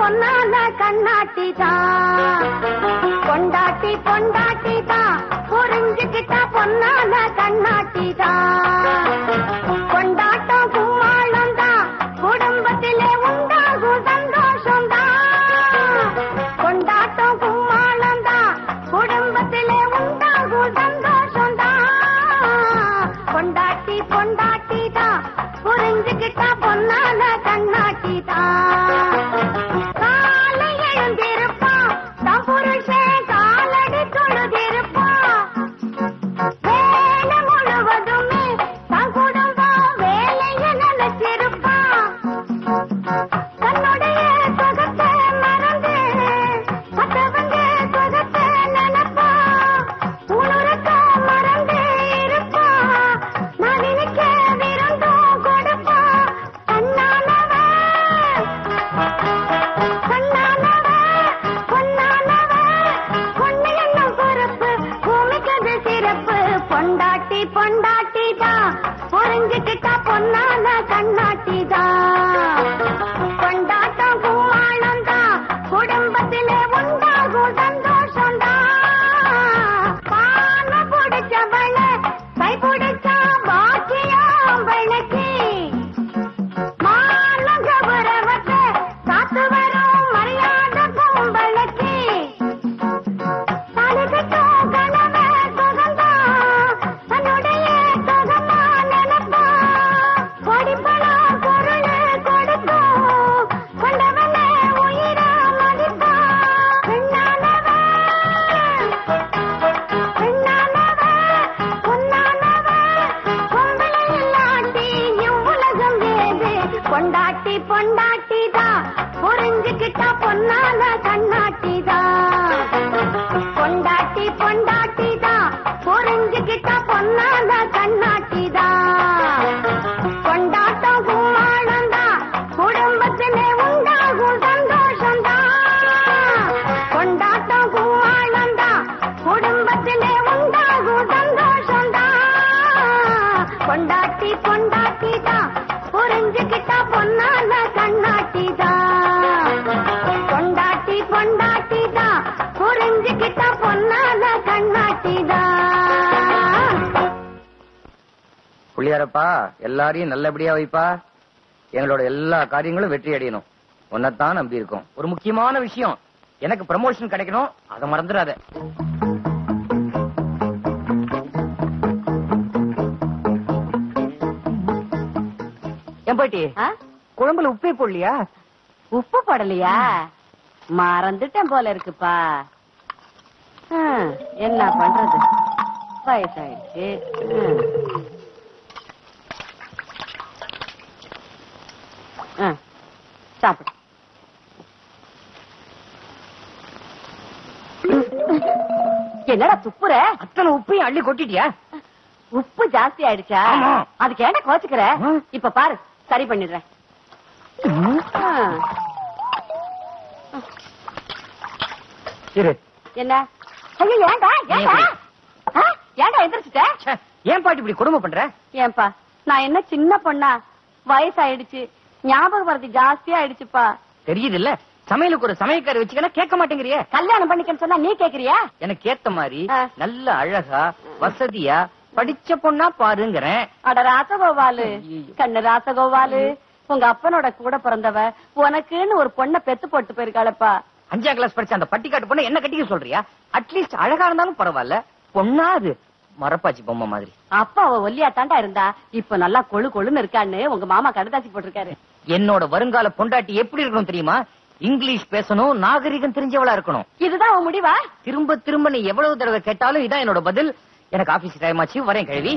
பொன்னான கண்ணாட்டி தான் கொண்டாட்டி பொண்டாட்டி தான் புரிஞ்சுக்கிட்ட பொன்னான கண்ணாட்டி தான் கொண்டாட்டம் கும்மாளம் தான் குடும்பத்திலே உண்டாகும் சந்தோஷம் தான் கொண்டாட்டம் கும்மாளம் தான் குடும்பத்திலே உண்டாகும் சந்தோஷம் தான் கொண்டாட்டி பொண்டாட்டி தான் புரிஞ்சுக்கிட்டா பொன்னான கண்ணாட்டி தான் காலை எழுந்திருப்பான் தம் புருஷன் காலடி தொழுதிருப்பான் வேலை முழுவதுமே தன் குடும்பம் வேலைய நினைச்சிருப்பான் தன்னுடைய சுகத்தை மறந்து மற்றவங்க சுகத்தை நினைப்பான் உணர்க்க மறந்து இருப்பான் நான் நினைக்க விருந்தும் கொடுப்பான் கண்ணானவன் கண்ணானவன் பொன்னானவன் பொண்ணு என்னும் பொறுப்பு பூமிக்கது சிறப்பு பொண்டாட்டி பொண்டாட்டி தான் புரிஞ்சுக்கிட்டா பொன்னான கண்ணாட்டி தான் கொண்டாட்டம் கும்மாளம் தான் குடும்பத்திலே உண்டாகும் சந்தோஷம் தான் பான பிடிச்சவள கை பிடிச்சா பாக்கியம் விளக்கி மானங்க உறவத்தை காத்து வரும் மரியாதை கும்பலுக்கு தாலி கட்டும் கணவன் சுகந்தான் தன்னுடைய சுகமா நினைப்பான் கொடிப்பழம் பொருள் கொடுக்கும் கொண்டவனை உயிரா மதிப்பான் பெண்ணானவன் பெண்ணானவன் பொன்னானவன் பொம்பளை இல்லாட்டி இவ்வுலகம் வேது கொண்டாட்டி பொண்டாட்டி தான் புரிஞ்சுக்கிட்டா பொன்னான கண்ணாட்டி தான் கொண்டாட்டி பொண்டாட்டி தான் புரிஞ்சுக்கிட்டா பொன்னான கண்ணாட்டி தான் கொண்டாட்டம் கும்மாளம் தான் குடும்பத்திலே உண்டாகும் சந்தோஷம் தான் கொண்டாட்டம் கும்மாளம் தான் குடும்பத்திலே உண்டாகும் சந்தோஷம் தான் கொண்டாட்டி கொண்டாட்டி தான் புரிஞ்சுக்கிட்டா பொன்னான கண்ணாட்டி தான் கொண்டாட்டி கொண்டாட்டி தான் புரிஞ்சுக்கிட்டா பொன்னான கண்ணாட்டி தான் புள்ளியாரப்பா எல்லாரையும் நல்லபடியா வைப்பா எங்களோட எல்லா காரியங்களும் வெற்றி அடையணும் உன்னைத்தான் நம்பி இருக்கோம் ஒரு முக்கியமான விஷயம் எனக்கு ப்ரமோஷன் கிடைக்கணும் அதை மறந்துடாத என் பாட்டி ஆ? குழம்புல உப்பே போடலையா உப்பு போடலையா மறந்துட்டேன் போல இருக்குப்பா ஆ, என்ன பண்றது வயசாயிடுச்சு ஆ. ஆ, சாப்பிடு என்னடா துப்புற அத்தனை உப்பையும் அள்ளி கொட்டிட்டியா உப்பு ஜாஸ்தி ஆயிடுச்சா ஆமா. அதுக்கு என்ன கோச்சுக்கிற ஆ. இப்ப பாரு சரி பண்ணிடுறேன் ஆ. இரு என்ன ஐயோ ஏன்டா ஏன்டா நீ ஆ? ஏன்டா எந்திரிச்சிட்ட ச்சே, ஏன் பாட்டி இப்படி கொடுமை பண்ற ஏன்பா நான் என்ன சின்ன பொண்ணா வயசாயிடுச்சு ஞாபக மறதி ஜாஸ்தியா ஆயிடுச்சுப்பா தெரியுது இல்ல சமையலுக்கு ஒரு சமையக்காரி வச்சுக்கனா கேட்க மாட்டேங்கிறியே கல்யாணம் பண்ணிக்கன்னு சொன்னா நீ கேக்குறியா எனக்கு ஏத்த மாதிரி ஆ. நல்ல அழகா வசதியா படிச்ச பொண்ணா பாருங்கிறேன் அட ராசகோபாலு ஐயையோ. கண்ணு ராசகோபாலு உங்க அப்பனோட கூட பிறந்தவ உனக்குன்னு ஒரு பொண்ணை பெத்து போட்டு போயிருக்காளப்பா அஞ்சாம் கிளாஸ் படிச்ச அந்த பட்டிக்காட்டு பொண்ணு என்ன கட்டிக்க சொல்றியா அட்லீஸ்ட் அழகா இருந்தாலும் பரவாயில்ல பொண்ணா அது மரப்பாச்சி பொம்மை மாதிரி அப்பா அவ ஒல்லியா தாண்டா இருந்தா இப்ப நல்லா கொழு கொழுன்னு இருக்கான்னு உங்க மாமா கடுதாசி போட்டிருக்காரு என்னோட வருங்கால பொண்டாட்டி எப்படி இருக்கணும் தெரியுமா இங்கிலீஷ் பேசணும் நாகரிகம் தெரிஞ்சவளா இருக்கணும் இதுதான் உன் முடிவா திரும்ப திரும்ப நீ எவ்வளவு தடவை கேட்டாலும் இதான் என்னோட பதில் எனக்கு ஆபீஸ் டைம் ஆச்சு வரேன் கழுவி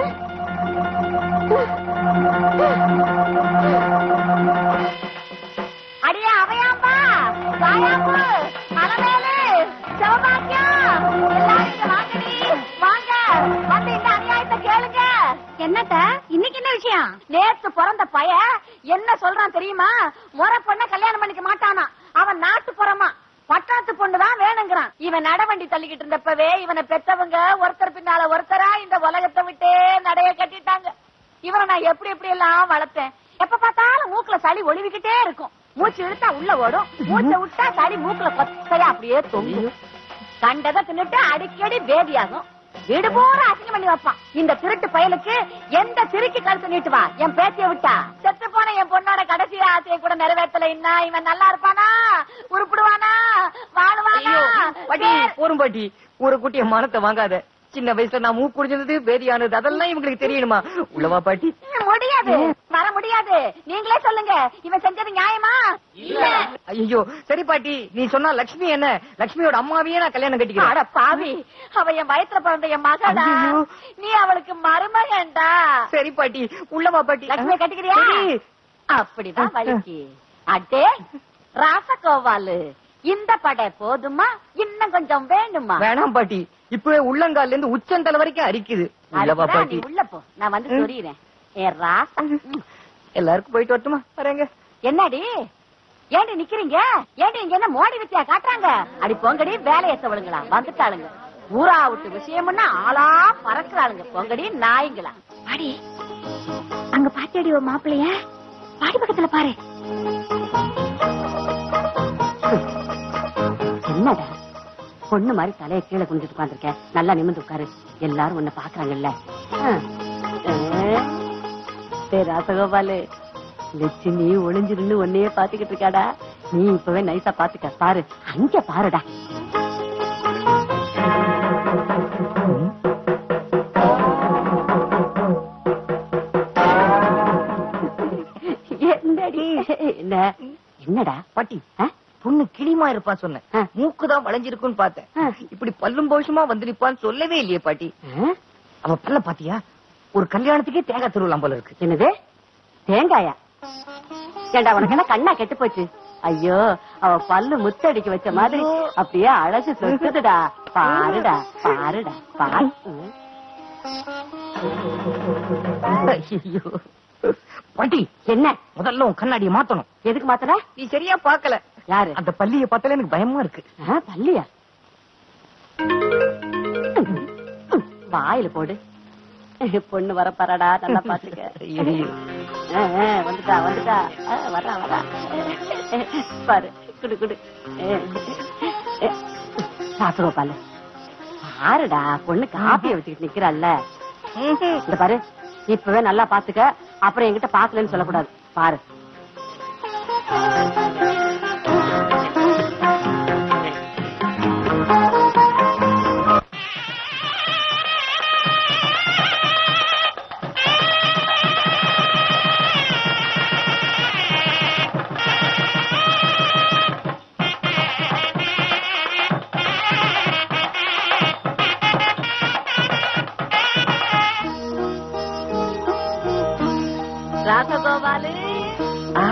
அடியே அவையாம்பா வாயாம்பு அலமேலு சௌபாக்கியம் எல்லாரும் இங்க வாங்கடி வாங்க வந்து இந்த அநியாயத்தை கேளுங்க என்னத்த இன்னைக்கு என்ன விஷயம் நேத்து பிறந்த பய என்ன சொல்றான் தெரியுமா முறை பொண்ண கல்யாணம் பண்ணிக்க மாட்டானா அவன் நாட்டு புறமா பட்டணத்து பொண்ணுதான் வேணுங்கிறான் இவன் நடவண்டி தள்ளிக்கிட்டு இருந்தப்பவே இவனை பெத்தவங்க ஒருத்தர் பின்னால ஒருத்தரா இந்த உலகத்தை விட்டே நடைய கட்டிட்டாங்க இவனை நான் எப்படி எப்படி எல்லாம் வளர்த்தேன் எப்ப பார்த்தாலும் மூக்குல சளி ஒளிவிக்கிட்டே இருக்கும் மூச்சு இழுத்தா உள்ள ஓடும் மூச்சை விட்டா சளி மூக்குல கொத்தையா அப்படியே தொங்கும் கண்டதை தின்னுட்டு அடிக்கடி பேதியாகும் வீடு பூரா அசிங்கம் பண்ணி வைப்பான் இந்த திருட்டு பயலுக்கு எந்த திருக்கி கழுத்து நீட்டுவா என் பேத்திய விட்டா செத்து போன என் பொண்ணோட கடைசி ஆசையை கூட நிறைவேற்றல என்ன இவன் நல்லா இருப்பானா உருப்பிடுவானா வாழ்வானா ஐயோ பாட்டி சரி. போரும் பாட்டி ஒரு குட்டிய மானத்தை வாங்காத சின்ன வயசுல நான் மூக்கு குடிஞ்சது பேதியானது அதெல்லாம் இவங்களுக்கு தெரியணுமா உள்ளவா பாட்டி முடியாது வர முடியாது நீங்களே சொல்லுங்க இவன் செஞ்சது நியாயமா இல்ல ஐயோ சரி பாட்டி நீ சொன்னா லக்ஷ்மி என்ன லக்ஷ்மியோட அம்மாவையே நான் கல்யாணம் கட்டிக்கிறேன் அட பாவி அவ என் வயத்துல பிறந்த என் மகடா ஐயையோ. நீ அவளுக்கு மருமகன்டா சரி பாட்டி உள்ளவா பாட்டி லட்சுமி கட்டிக்கிறியா சரி. அப்படிதான் வலிக்கு அட்டே ராசகோவாலு இந்த படை போதுமா இன்னும் கொஞ்சம் வேணுமா வேணாம் பாட்டி இப்பவே உள்ளங்கால்ல இருந்து உச்சந்தலை வரைக்கும் அரிக்குது உள்ளவா அதுக்குதான் பாட்டி நீ உள்ள போ நான் வந்து சொல்லிடுறேன் ஏ ராசா ம். எல்லாருக்கும் போயிட்டு வரட்டுமா வரேங்க என்னடி ஏண்டி நிக்கிறீங்க ஏண்டி இங்க என்ன மோடி வித்தியா காட்டுறாங்க அடி பொங்கடி வேலையை தவளுங்களா வந்துட்டாளுங்க ஊரா விட்டு விஷயம்னா ஆளா பறக்குறாளுங்க பொங்கடி நாய்ங்களா பாடி அங்க பாத்தியடி ஒரு மாப்பிளைய பாடி பக்கத்துல பாரு என்னடா பொண்ணு மாதிரி தலைய கீழே குனிஞ்சிட்டு உட்காந்துருக்க நல்லா நிமிர்ந்து உட்காரு எல்லாரும் உன்னை பாக்குறாங்கல்ல ராசகோபாலு லட்சுமி ஒளிஞ்சு நின்னு உன்னையே பாத்துக்கிட்டு இருக்காடா நீ இப்பவே நைஸா பாத்துக்க பாரு அங்க பாருடா என்னடி என்ன என்னடா பாட்டி ஆ? பொண்ணு கிளிமா இருப்பா சொன்னேன் ஆ. மூக்குதான் வளைஞ்சிருக்குன்னு பார்த்தேன் ஆ. இப்படி பல்லும் போஷமா வந்து நிப்பான்னு சொல்லவே இல்லையே பாட்டி ஆ? அவ பல்ல பாத்தியா ஒரு கல்யாணத்துக்கே தேங்காய் திருவிழா போல இருக்கு என்னது தேங்காயா ஏண்டா உனக்கு என்ன கண்ணா கெட்டு போச்சு ஐயோ அவ பல்லு முத்தடிக்க வச்ச மாதிரி அப்படியே அழகு சொத்துதுடா பாருடா பாருடா பாரு ம். ஐயோ பாட்டி என்ன முதல்ல உன் கண்ணாடியை மாத்தணும் எதுக்கு மாத்தன நீ சரியா பாக்கல யாரு அந்த பள்ளியை பார்த்தாலே எனக்கு பயமா இருக்கு ஆ, பல்லியா வாயில போடு பொண்ணு வர பாராடா நல்லா பாத்துக்க ஐயையோ. ஆ, ஆ, வந்துட்டா வந்துட்டா ஆ, வரா வரா பாரு குடு குடு சாப்பிடுவோம் பாருடா பொண்ணு காப்பிய வச்சுக்கிட்டு நிக்கிறாள்ல ம்ஹும். இந்த பாரு இப்பவே நல்லா பாத்துக்க அப்புறம் என்கிட்ட பாக்கலன்னு சொல்லக்கூடாது பாரு ராசகோபாலு ஆ.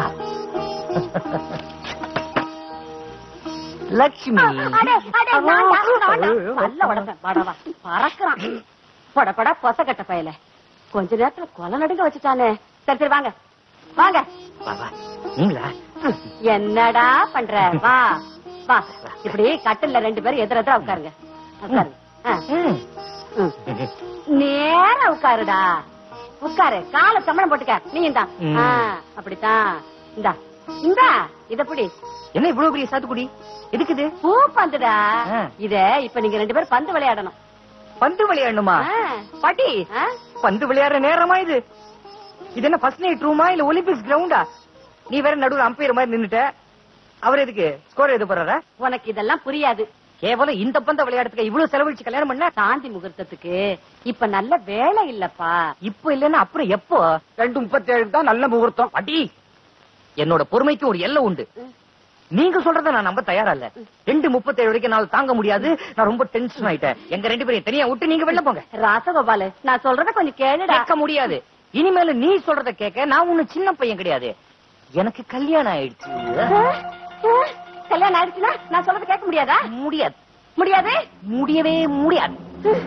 லக்ஷ்மி அடே, அடே, நான் யாரும் நான் வேண்டாம். பல்ல உடைப்பேன். வாடா, வா. பறக்குறான். போடா, போடா, பொசக்கட்ட பயல. கொஞ்ச நேரத்துல கொலை நடுங்க வச்சுட்டானே சரி சரி வாங்க வாங்க வா, வா. நீங்களா என்னடா பண்ற வா வா இப்படி கட்டில்ல ரெண்டு பேரும் எதிர எதிர உட்காருங்க உட்காருங்க ஆ, ம். ம். நேரா உட்காருடா உட்காரு கால சம்பளம் போட்டுக்க நீ இந்தா ம். ஆ, அப்படித்தான் இந்தா இந்தா இத புடி என்ன இவ்வளவு பெரிய சாத்துக்குடி எதுக்குது பூ பந்துடா ஆ. இத இப்ப நீங்க ரெண்டு பேரும் பந்து விளையாடணும் பந்து விளையாடணுமா ஆ. பாட்டி ஆ? பந்து விளையாடுற நேரமா இது இது என்ன ஃபர்ஸ்ட் நைட் ரூமா இல்ல ஒலிம்பிக்ஸ் கிரவுண்டா நீ வேற நடுவுல அம்பையர் மாதிரி நின்னுட்ட அவர் எதுக்கு ஸ்கோர் எது போறாரா உனக்கு இதெல்லாம் புரியாது கேவலம் இந்த பந்த விளையாடுறதுக்கு இவ்வளவு செலவழிச்சு கல்யாணம் பண்ண சாந்தி முகூர்த்தத்துக்கு இப்ப நல்ல வேலை இல்லப்பா இப்ப இல்லன்னா அப்புறம் எப்போ ரெண்டு முப்பத்தி ஏழு தான் நல்ல முகூர்த்தம் அடி என்னோட பொறுமைக்கு ஒரு எல்லை உண்டு நீங்க சொல்றத நான் நம்ப தயாரா இல்ல ரெண்டு முப்பத்தி ஏழு வரைக்கும் என்னால தாங்க முடியாது நான் ரொம்ப டென்ஷன் ஆயிட்டேன் எங்க ரெண்டு பேரையும் தனியா விட்டு நீங்க வெளில போங்க ராசகோபாலு நான் சொல்றத கொஞ்சம் கேளுடா கேட்க முடியாது இனிமேல நீ சொல்றத கேட்க நான் ஒண்ணு சின்ன பையன் கிடையாது எனக்கு கல்யாணம் ஆயிடுச்சு ஆ? ஆ? கல்யாணம் ஆயிடுச்சுன்னா நான் சொல்றத கேட்க முடியாதா முடியாது முடியாது முடியவே முடியாது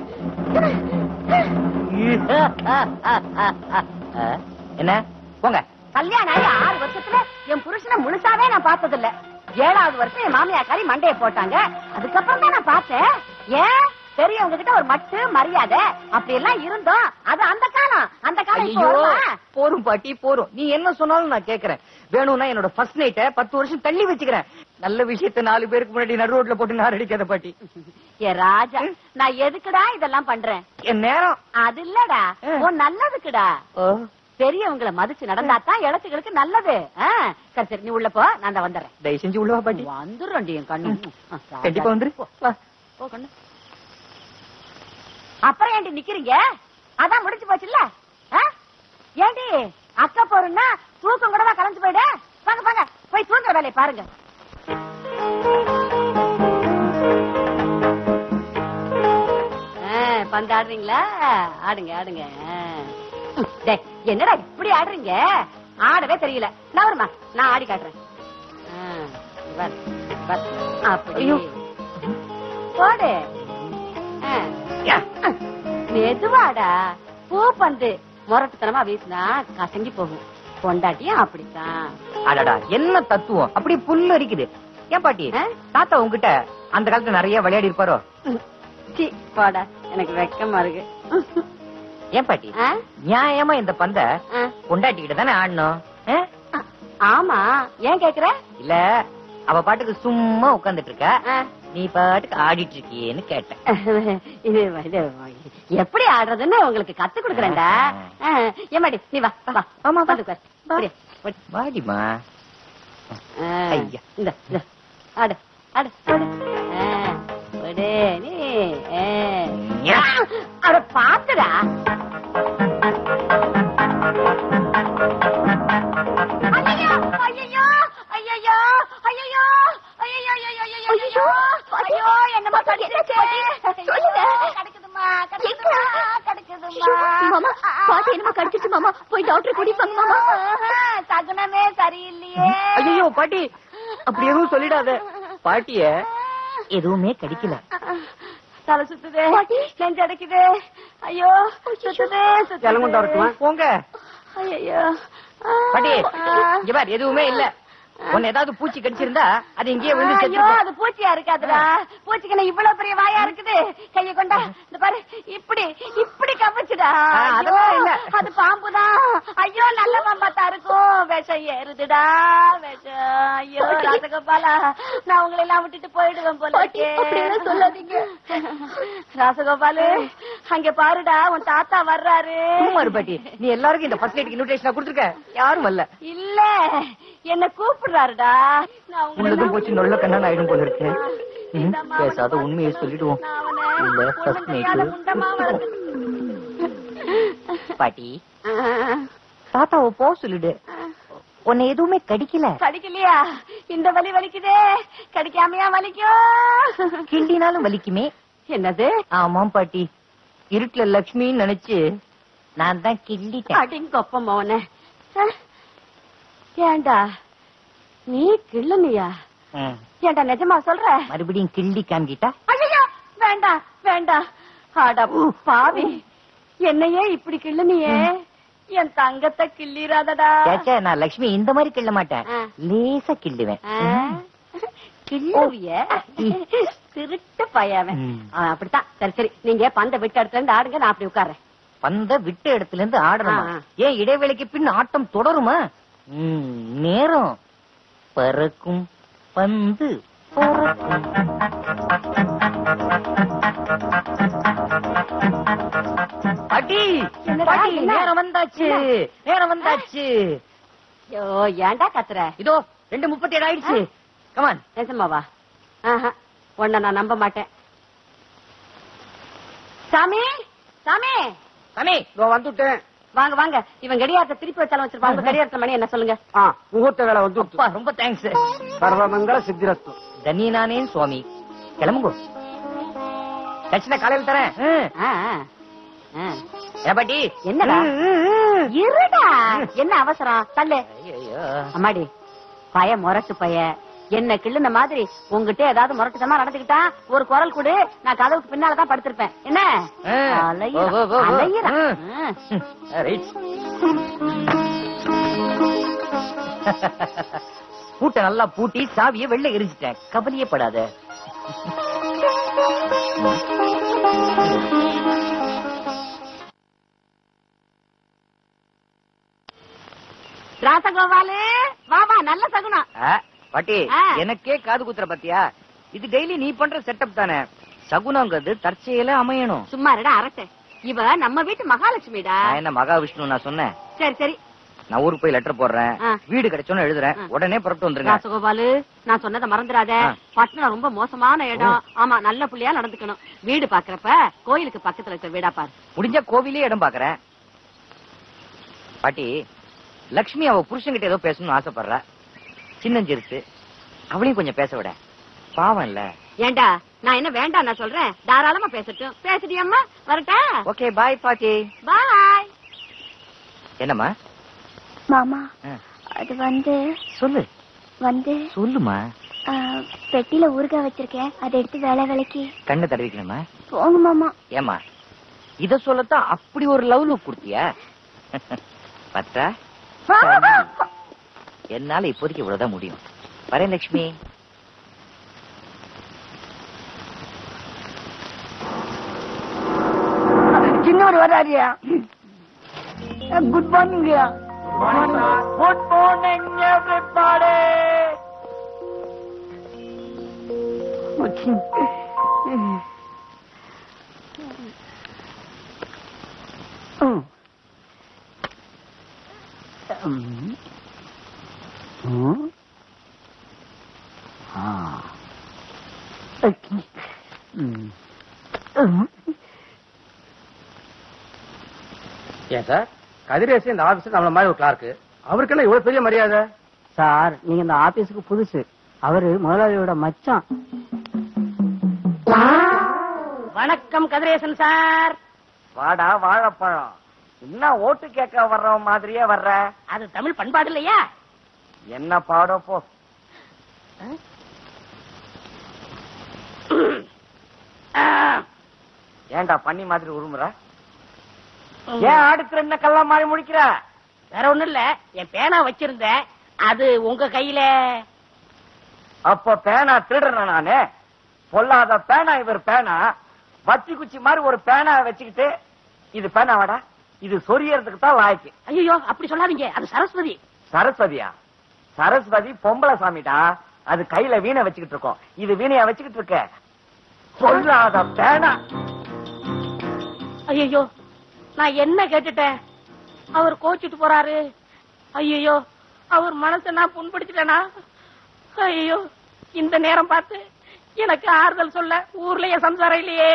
அஹ், என்ன போங்க கல்யாணம் ஆகி ஆறு வருஷத்துல என் புருஷனை முழுசாவே நான் பார்த்தது இல்ல ஏழாவது வருஷம் என் மாமியாக்காரி மண்டைய போட்டாங்க அதுக்கப்புறம் தான் நான் பார்த்தேன் ஏன் பெரியவங்க கிட்ட ஒரு மட்டு மரியாதை அப்படி எல்லாம் இருந்தோம் அது அந்த காலம் அந்த காலம் இப்போ ஐயோ வருமா? போரும் பாட்டி போரும் நீ என்ன சொன்னாலும் நான் கேக்குறேன் வேணும்னா என்னோட ஃபர்ஸ்ட் நைட்ட பத்து வருஷம் தள்ளி வச்சுக்கிறேன் நல்ல விஷயத்த நாலு பேருக்கு முன்னாடி நடு ரோட்ல போட்டு நான் அடிக்காத பாட்டி ஏ ராஜா நான் எதுக்குடா இதெல்லாம் பண்றேன் என் நேரம் அது இல்லடா ஆ. உன் நல்லதுக்குடா ஓ, பெரியவங்களை மதிச்சு நடந்தாதான் இளத்துகளுக்கு நல்லது ஆ, சரி சரி நீ உள்ள போ நான் தான் வந்துடுறேன் தயவு செஞ்சு உள்ளவா பாட்டி வந்துடுறேன் என் கண்ணு ஆ, ராஜா. கண்டிப்பா வந்துரு வா. போ கண்ணு அப்புறம் ஏண்டி நிக்கிறீங்க அதான் முடிஞ்சு போச்சுல்ல ஆ? ஏண்டி அக்கா போறேன்னா தூக்கம் கூட கலந்து போயிடு வாங்க வாங்க போய் தூங்குற வேலையை பாருங்க ஆ, பந்து ஆடுறீங்களா ஆடுங்க ஆடுங்க ஆ. டேய், என்னடா இப்படி ஆடுறீங்க ஆடவே தெரியல நான் வருமா நான் ஆடி காட்டுறேன் ஆ, இங்க பாரு, பாரு. அப்படி ஐயோ. போடு ஆ. யா. மெதுவாடா பூ பந்து முரட்டுத்தனமா வீசினா கசங்கி போகும் பொண்டாட்டியும் அப்படித்தான் அடடா என்ன தத்துவம் அப்படி புல்லு அரிக்குது ஏன் பாட்டி ஆ? தாத்தா உங்ககிட்ட அந்த காலத்துல நிறைய விளையாடி இருப்பாரோ சீ, போடா எனக்கு வெக்கமா இருக்கு ஏன் பாட்டி ஆ? நியாயமா இந்த பந்த ஆ. பொண்டாட்டிக்கிட்ட தானே ஆடணும் ஆ? ஆமா ஏன் கேக்குற இல்ல அவ பாட்டுக்கு சும்மா உட்கார்ந்துட்டு இருக்க ஆ. நீ பாட்டுக்கு ஆடிட்டு இருக்கியேன்னு கேட்டேன் இது இது எப்படி ஆடுறதுன்னு உங்களுக்கு கத்து கொடுக்குறேன்டா ஆ, ஏமாடி நீ வா வா ஆமா, வா. வந்து உட்காரு. அப்படியே, ஓடி. வாடிமா ஆ, ஐயா. இந்த இந்த ஆடு ஆடு ஆடு ஆ, ஓடு நீ ஆ. யா. அட பாத்துடா ஐயையோ, ஐயையோ, ஐயையோ, ஐயையோ, ஐயையோ, ஐயையோ, ஐயையோ, ஐயையோ, ஐயோ, என்னம்மா கடிச்சிருச்சு? சொல்லுங்க. கடிக்குதும்மா, கடிக்குதும்மா, கடிக்குதும்மா. மாமா பாட்டி என்னமா கடிச்சிச்சு மாமா போய் டாக்டர் கூட்டிட்டு வாங்க மாமா சகுனமே சரியில்லையே ஐயோ பாட்டி அப்படி எதுவும் சொல்லிடாத பாட்டிய எதுவுமே கடிக்கல தலை சுத்துதே நெஞ்சு அடைக்குது ஐயோ சுத்துதே சுத்துதே போங்க ஐயோ பாட்டி இங்க பாரு எதுவுமே இல்ல உன்னை ஏதாவது பூச்சி கடிச்சிருந்தா அது இங்கேயே விழுந்து ஐயோ செத்து அது பூச்சியா இருக்காதுடா பூச்சிக்கு என்ன இவ்வளவு பெரிய வாயா இருக்குது கைய கொண்டா இந்த பாரு இப்படி இப்படி கவச்சுடா ஆ, அதெல்லாம் இல்ல. அது பாம்புதான் ஐயோ நல்ல பாம்பா தான் இருக்கும் விஷம் ஏறுதுடா விஷம் ஐயோ ராசகோபாலா நான் உங்களை எல்லாம் விட்டுட்டு போயிடுவேன் போல பாட்டி, இருக்கே. அப்படியெல்லாம் சொல்லாதீங்க. ராசகோபாலு அங்க பாருடா உன் தாத்தா வர்றாரு சும்மா இரு பாட்டி நீ எல்லாருக்கும் இந்த ஃபர்ஸ்ட் நைட் இன்விடேஷன் கொடுத்துருக்க யாரும் வரல இல்ல என்ன கூப்பிடுறாருடா நான் உங்களை உள்ளதும் எல்லாம் போச்சு நொல்ல கண்ணா ஆயிடும் போல இருக்கு ம், இந்த அம்மாவை பேசாத நான் உண்மையை சொல்லிடுவோம் நான் அவனை இல்ல ஒண்ணும் ஃபர்ஸ்ட் தெரியாத நைட் முண்டமா வளர்த்து- பாட்டி ஆ, தாத்தாவை போ சொல்லிடு உன்னை எதுவுமே கடிக்கல கடிக்கலையா இந்த வலி வலிக்குதே கடிக்காமையா வலிக்கும் கிண்டினாலும் வலிக்குமே என்னது ஆமாம் பாட்டி இருட்டுல லக்ஷ்மின்னு நினைச்சு நான் தான் கிள்ளிட்டேன் அடிங்கொப்ப மோன ஏண்டா நீ கிள்ளுனியா ம். ஏண்டா நிஜமா சொல்ற மறுபடியும் கிள்ளி காமிக்கிட்டா ஐயோ வேண்டாம் வேண்டாம் அட பாவி என்னையே இப்படி கிள்ளுனியே என் தங்கத்தை கிள்ளிராதடா சேச்சே நான் லக்ஷ்மி இந்த மாதிரி கிள்ள மாட்டேன் ஆ. லேசா கிள்ளுவேன் ஆ, கிள்ளுவிய திருட்டு பையவன் ம். ஆ, அப்படித்தான் சரி சரி நீங்க பந்த விட்டு இடத்துல இருந்து ஆடுங்க நான் அப்படி உட்கார்றேன் பந்த விட்ட இடத்துல இருந்து ஆடணுமா ஆ, ஆ. ஏன் இடைவேளைக்கு பின் ஆட்டம் தொடருமா ம், நேரம் பறக்கும் பந்து பறக்கும் பாட்டி என்னடா, பாட்டி என்ன? நேரம் வந்தாச்சு நேரம் வந்தாச்சு ஐயோ ஏன்டா கத்துற இதோ ரெண்டு முப்பத்தி ஏழு ஆயிடுச்சு கமான் நிஜமாவா ஆஹா உன்னை நான் நம்ப மாட்டேன் சாமி சாமி சாமி இதோ வந்துட்டேன் வாங்க வாங்க இவன் கடியாரத்தை திருப்பி வச்சாலும் வச்சிருப்பாங்க கடியாரத்துல மணி என்ன சொல்லுங்க ஆ முகூர்த்த வேலை வந்து அப்பா ரொம்ப தேங்க்ஸ் சர்வமங்கல சித்திரஸ்து தன்யனானே சுவாமி கிளம்புங்கோ தட்சிணை காலையில் தரேன் ம். ஆ, ஆ, ஆ. ஏன் பாட்டி என்னடா? ம், ம், ம். இருடா என்ன அவசரம் தள்ளு ஐயையோ. அம்மாடி பய முரட்டு பய என்ன கிள்ளுன மாதிரி உங்ககிட்ட ஏதாவது முரட்டுத்தமா நடந்துக்கிட்டா ஒரு குரல் கொடு நான் கதவுக்கு பின்னாலதான் படுத்திருப்பேன் என்ன ஆ. அலையிறான், ஓ, ஓ, ஓ, ஓ. அலையிறான். ம். ஆ. ம். ஆ, ரைட். பூட்டை நல்லா பூட்டி சாவியை வெளில எரிஞ்சிட்டேன் கவலையே படாத ராசகோபாலு வா வா நல்ல சகுனம் ஆ, பாட்டி ஆ. எனக்கே காது குத்துற பாத்தியா இது டெய்லி நீ பண்ற செட்டப் தானே சகுனங்கிறது தற்செயல அமையணும் சும்மா இருடா அரட்டை இவ நம்ம வீட்டு மகாலட்சுமிடா நான் என்ன மகாவிஷ்ணு நான் சொன்னேன் சரி சரி நான் ஊருக்கு போய் லெட்டர் போடுறேன் ஆ. வீடு கிடைச்சோன்னு எழுதுறேன் ஆ. உடனே புறப்பட்டு வந்துருங்க ராசகோபாலு நான் சொன்னதை மறந்துடாத ஆ. பட்டணம் ரொம்ப மோசமான இடம் ஆமா நல்ல புள்ளையா நடந்துக்கணும் வீடு பாக்குறப்ப கோயிலுக்கு பக்கத்துல இருக்க வீடா பாரு முடிஞ்ச கோவிலே இடம் பாக்குறேன் பாட்டி லக்ஷ்மி அவ புருஷன்கிட்ட ஏதோ பேசணும்னு ஆசைப்படுறா சின்னஞ்சிருச்சு அவளையும் கொஞ்சம் பேச விட பாவம் இல்ல ஏண்டா நான் என்ன வேண்டாம் நான் சொல்றேன் தாராளமா பேசட்டும் பேசுடியம்மா வரட்டா ஓகே பாய் பாட்டி பாய் என்னம்மா மாமா ஆ, அது வந்து சொல்லு வந்து சொல்லுமா ஆ, பெட்டியில ஊறுகாய் வச்சிருக்கேன் அதை எடுத்து வேலை வேலைக்கு கண்ணை தடவிக்கணுமா போங்க மாமா ஏமா இத சொல்லத்தான் அப்படி ஒரு லவ் லுக் கொடுத்தியா பத்தா என்னால இப்போதைக்கு இவ்வளவுதான் முடியும் வரேன் லட்சுமி சின்னவர் வராதியா good morning good morning everybody ஏன் சார் கதிரேசன் இந்த ஆபீஸ்ல நம்மள மாதிரி ஒரு கிளார்க்கு அவருக்கெல்லாம் இவ்வளவு பெரிய மரியாதை சார் நீங்க இந்த ஆபீஸுக்கு புதுசு அவரு முதலாளியோட மச்சான் வணக்கம் கதிரேசன் சார் வாடா வாழைப்பழம் என்ன ஓட்டு கேட்க வர்ற மாதிரியே வர்ற அது தமிழ் பண்பாடு இல்லையா என்ன பாடம் போ ஏன்டா பண்ணி மாதிரி உருமுற ஏன் அடுத்து என்ன கல்லா மாதிரி முடிக்கிற வேற ஒண்ணும் இல்ல என் பேனா வச்சிருந்தேன் அது உங்க கையில அப்ப பேனா திருடுறேன் நானு பொல்லாத பேனா இவர் பேனா வத்தி குச்சி மாதிரி ஒரு பேனா வச்சுக்கிட்டு இது பேனாவாடா இது சொரியறதுக்கு தான் லாய்க்கு ஐயோ அப்படி சொல்லாதீங்க அது சரஸ்வதி சரஸ்வதியா சரஸ்வதி பொம்பளை சாமிடா அது கையில வீணை வச்சுக்கிட்டு இருக்கோம் இது வீணையா வச்சுக்கிட்டு இருக்க சொல்லாத பேனா ஐயோ நான் என்ன கேட்டுட்டேன் அவர் கோச்சிட்டு போறாரு ஐயோ அவர் மனசை நான் புண்படுத்திட்டேனா ஐயோ இந்த நேரம் பார்த்து எனக்கு ஆறுதல் சொல்ல ஊர்ல என் சம்சாரம் இல்லையே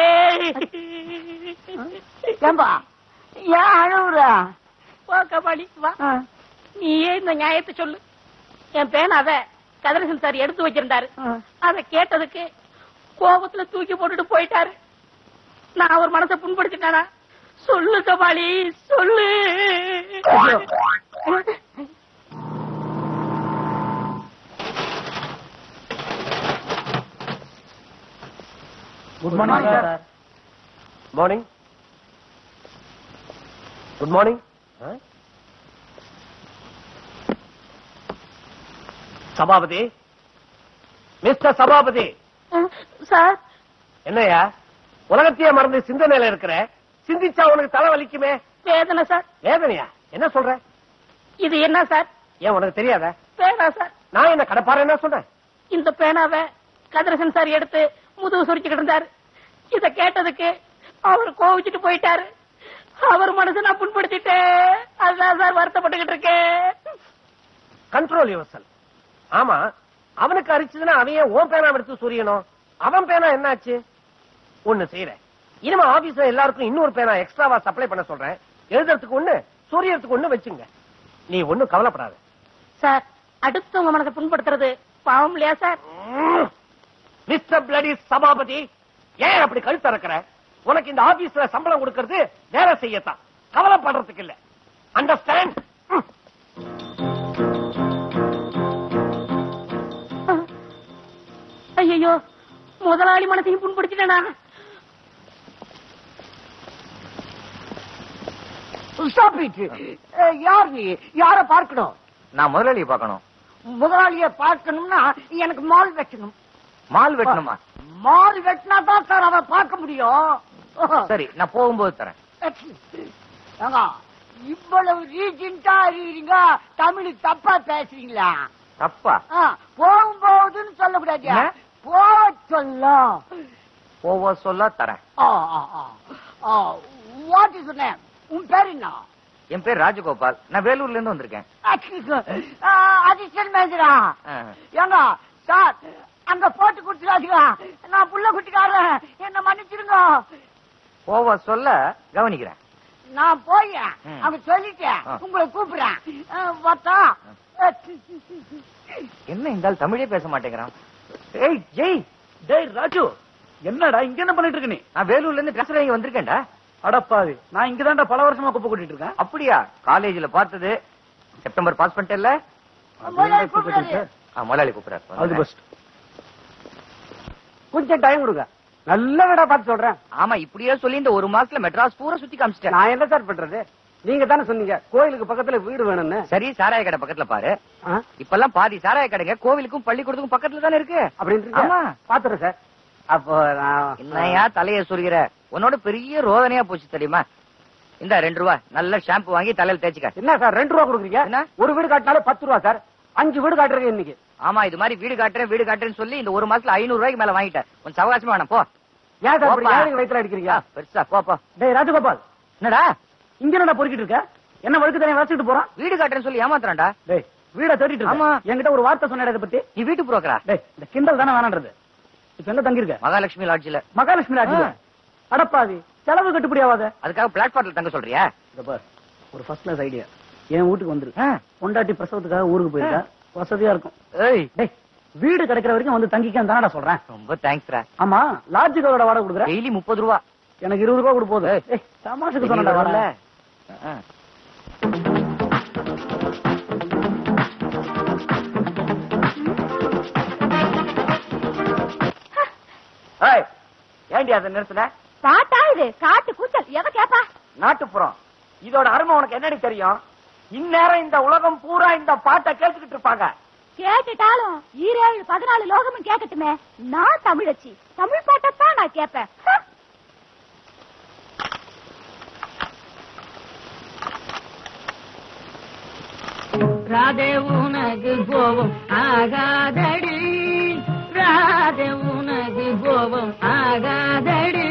ஏம்பா ஏன் அழுவுறா வா கபாலி வா நீயே இந்த நியாயத்தை சொல்லு என் பேனாவ கதிரசன் சார் எடுத்து வச்சிருந்தாரு அத கேட்டதுக்கு கோபத்துல தூக்கி போட்டுட்டு போயிட்டாரு நான் அவர் மனசை புண்படுத்திட்டானா சொல்லு கபாலி சொல்லு good morning sir morning good morning Sabapathi mister Sabapathi sir என்னையா உலகத்தையே மறந்து சிந்தனையில இருக்கிற சிந்திச்சா உனக்கு தலை வலிக்குமே வேதனை சார் வேதனையா என்ன சொல்ற இது என்ன சார் ஏன் உனக்கு தெரியாத பேனா சார் நான் என்ன கடப்பாரு என்ன சொல்றேன் இந்த பேனாவை கதிரசன் சார் எடுத்து முதுகு சுரிச்சுக்கிட்டு இருந்தாரு இத கேட்டதுக்கு அவர் கோவிச்சுட்டு போயிட்டாரு அவர் மனசு நான் புண்படுத்திட்டேன் அதுதான் சார் வருத்தப்பட்டுக்கிட்டு இருக்கேன் கண்ட்ரோல் யுவர் ஆமா அவனுக்கு அரிச்சதுன்னா அவன் ஏன் ஓன் பேனா எடுத்து சொரியணும் அவன் பேனா என்னாச்சு ஒண்ணு செய்யறேன் இனிமே ஆபீஸ்ல எல்லாருக்கும் இன்னொரு பேனா எக்ஸ்ட்ராவா சப்ளை பண்ண சொல்றேன் எழுதுறதுக்கு ஒண்ணு சொரியறதுக்கு ஒண்ணு வச்சுங்க நீ ஒண்ணும் கவலைப்படாத சார் அடுத்தவங்க மனசை புண்படுத்துறது பாவம் இல்லையா சார் மிஸ்டர் பிளடி சபாபதி ஏன் அப்படி கழுத்த இருக்கிற உனக்கு இந்த ஆபீஸ்ல சம்பளம் கொடுக்கறது வேலை செய்யத்தான் கவலைப்படுறதுக்கு இல்ல அண்டர்ஸ்டாண்ட் ஐயோ முதலாளி மனசையும் புண்படுத்திட்டேனா யார் நீ யார பார்க்கணும் நான் முதலாளியை பார்க்கணும் முதலாளிய பார்க்கணும்னா எனக்கு மால் வைக்கணும் மால் வெட்டணுமா மால் வெட்டினா தான் சார் அவ பார்க்க முடியும் சரி நான் போகும்போது தரேன் ஏங்க இவ்வளவு ரீசெண்டா இருக்கீங்க தமிழ் தப்பா பேசுறீங்களா தப்பா ஆ, போகும் போகுதுன்னு சொல்லக்கூடாது என்ன? போக சொல்லும் போவ சொல்ல தரேன் வாட் இஸ் நேம் உன் பேர் என்ன என் பேர் ராஜகோபால் நான் வேலூர்ல இருந்து வந்திருக்கேன் அதிர்ஷ்டன் மேஜரா ஆ. ஏங்க சார் அங்க போட்டு கொடுத்துடாதீங்க நான் புள்ள குட்டிக்காரன் என்ன மன்னிச்சிருங்க போவ சொல்ல கவனிக்கிறேன் நான் போய் ம். அங்க சொல்லிட்டேன் ஆ. உங்களை கூப்பிடுறேன் பார்த்தா என்ன இந்த ஆள் தமிழே பேச மாட்டேங்கிறான் ஏய் ஜெய் டேய் ராஜு என்னடா இங்க என்ன பண்ணிட்டு இருக்க நீ நான் வேலூர்ல இருந்து டிரான்ஸ்பர் இங்க வந்திருக்கேன்டா அடப்பாவி நான் இங்கதான்டா பல வருஷமா குப்பை கொட்டிட்டு இருக்கேன் அப்படியா காலேஜ்ல பார்த்தது செப்டம்பர் பாஸ் பண்ணிட்டேல்ல முதலாளி கூப்பிடுறாரு. ஆ, முதலாளி கூப்பிடுறாரு அது பெஸ்ட் கொஞ்சம் டைம் கொடுங்க நல்ல வீடா பார்த்து சொல்றேன் ஆமா இப்படியே சொல்லி இந்த ஒரு மாசத்துல மெட்ராஸ் பூரா சுத்தி காமிச்சிட்டேன் நான் என்ன சார் பண்றது நீங்க தானே சொன்னீங்க கோயிலுக்கு பக்கத்துல வீடு வேணும்னு சரி சாராய கடை பக்கத்துல பாரு ஆ? இப்பெல்லாம் பாதி சாராய கடைங்க கோவிலுக்கும் பள்ளிக்கூடத்துக்கும் பக்கத்துல தானே இருக்கு அப்படின்னு ஆமா. பாத்துறேன் சார் அப்போ நான் என்னையா தலைய சொல்கிற உன்னோட பெரிய ரோதனையா போச்சு தெரியுமா இந்த ரெண்டு ரூபா நல்ல ஷாம்பு வாங்கி தலையில தேய்ச்சிக்க என்ன சார் ரெண்டு ரூபா கொடுக்குறீங்க என்ன? ஒரு வீடு காட்டினாலே பத்து ரூபா சார் அஞ்சு வீடு காட்டுறீங்க இன்னைக்கு ஆமா இது மாதிரி வீடு காட்டுறேன் வீடு காட்டுறேன்னு சொல்லி இந்த ஒரு மாசத்துல ஐநூறு ரூபாய்க்கு மேல வாங்கிட்டேன் கொஞ்சம் சவகாசமா வேணாம் போ ஏன் சார் இப்படி போப்பா. ஏழைங்க வயித்துல அடிக்கிறீங்க ஆ, பெருசா போ போ டேய் ராஜகோபால் என்னடா இங்க என்னடா பொறுக்கிட்டு இருக்க என்ன வழுக்கு தனியா வச்சுட்டு போறான் வீடு காட்டுறேன்னு சொல்லி ஏமாத்துறான்டா டேய் வீட தேடிட்டு ஆமா. இருக்க என்கிட்ட ஒரு வார்த்தை சொன்ன இதை பத்தி நீ வீட்டு புரோக்கரா டேய் இந்த கிண்டல் தானே வேணான்றது இப்ப எங்க தங்கி இருக்க மகாலட்சுமி லாட்ஜில மகாலட்சுமி ராஜு ஆ. அடப்பாவி செலவு கட்டுப்படி ஆகாத அதுக்காக பிளாட்ஃபார்ம்ல தங்க சொல்றியா இந்த பார் ஒரு ஃபர்ஸ்ட் கிளாஸ் ஐடியா என் வீட்டுக்கு வந்துரு ஆ. பொண்டாட்டி பிரசவத்துக்காக ஊருக்கு போயிருக்கா வசதியா இருக்கும் ஏய் டேய் வீடு கிடைக்கிற வரைக்கும் வந்து தங்கிக்க தானடா சொல்றேன் ரொம்ப தேங்க்ஸ்ரா ஆமா லாட்ஜுகளோட வாடகை கொடுக்குற டெய்லி முப்பது ரூபா எனக்கு இருபது ரூபாய் கொடு போகுது ஏய் தமாஷுக்கு சொன்னடா வரல வரல ஏய் ஏண்டி அதை நிறுத்தின பாட்டா இது காட்டு கூச்சல் எவ கேப்பா நாட்டுப்புறம் இதோட அருமை உனக்கு என்னடி தெரியும் இந்நேரம் இந்த உலகம் பூரா இந்த பாட்டை கேட்டுக்கிட்டு இருப்பாங்க கேட்டுட்டாலும் ஈரேழு பதினாலு லோகமும் கேட்கட்டுமே நான் தமிழச்சி தமிழ் பாட்டத்தான் நான் கேட்பேன் ஹ! ராதே உனக்கு கோபம் ஆகாதடி ராதே உனக்கு கோபம் ஆகாதடி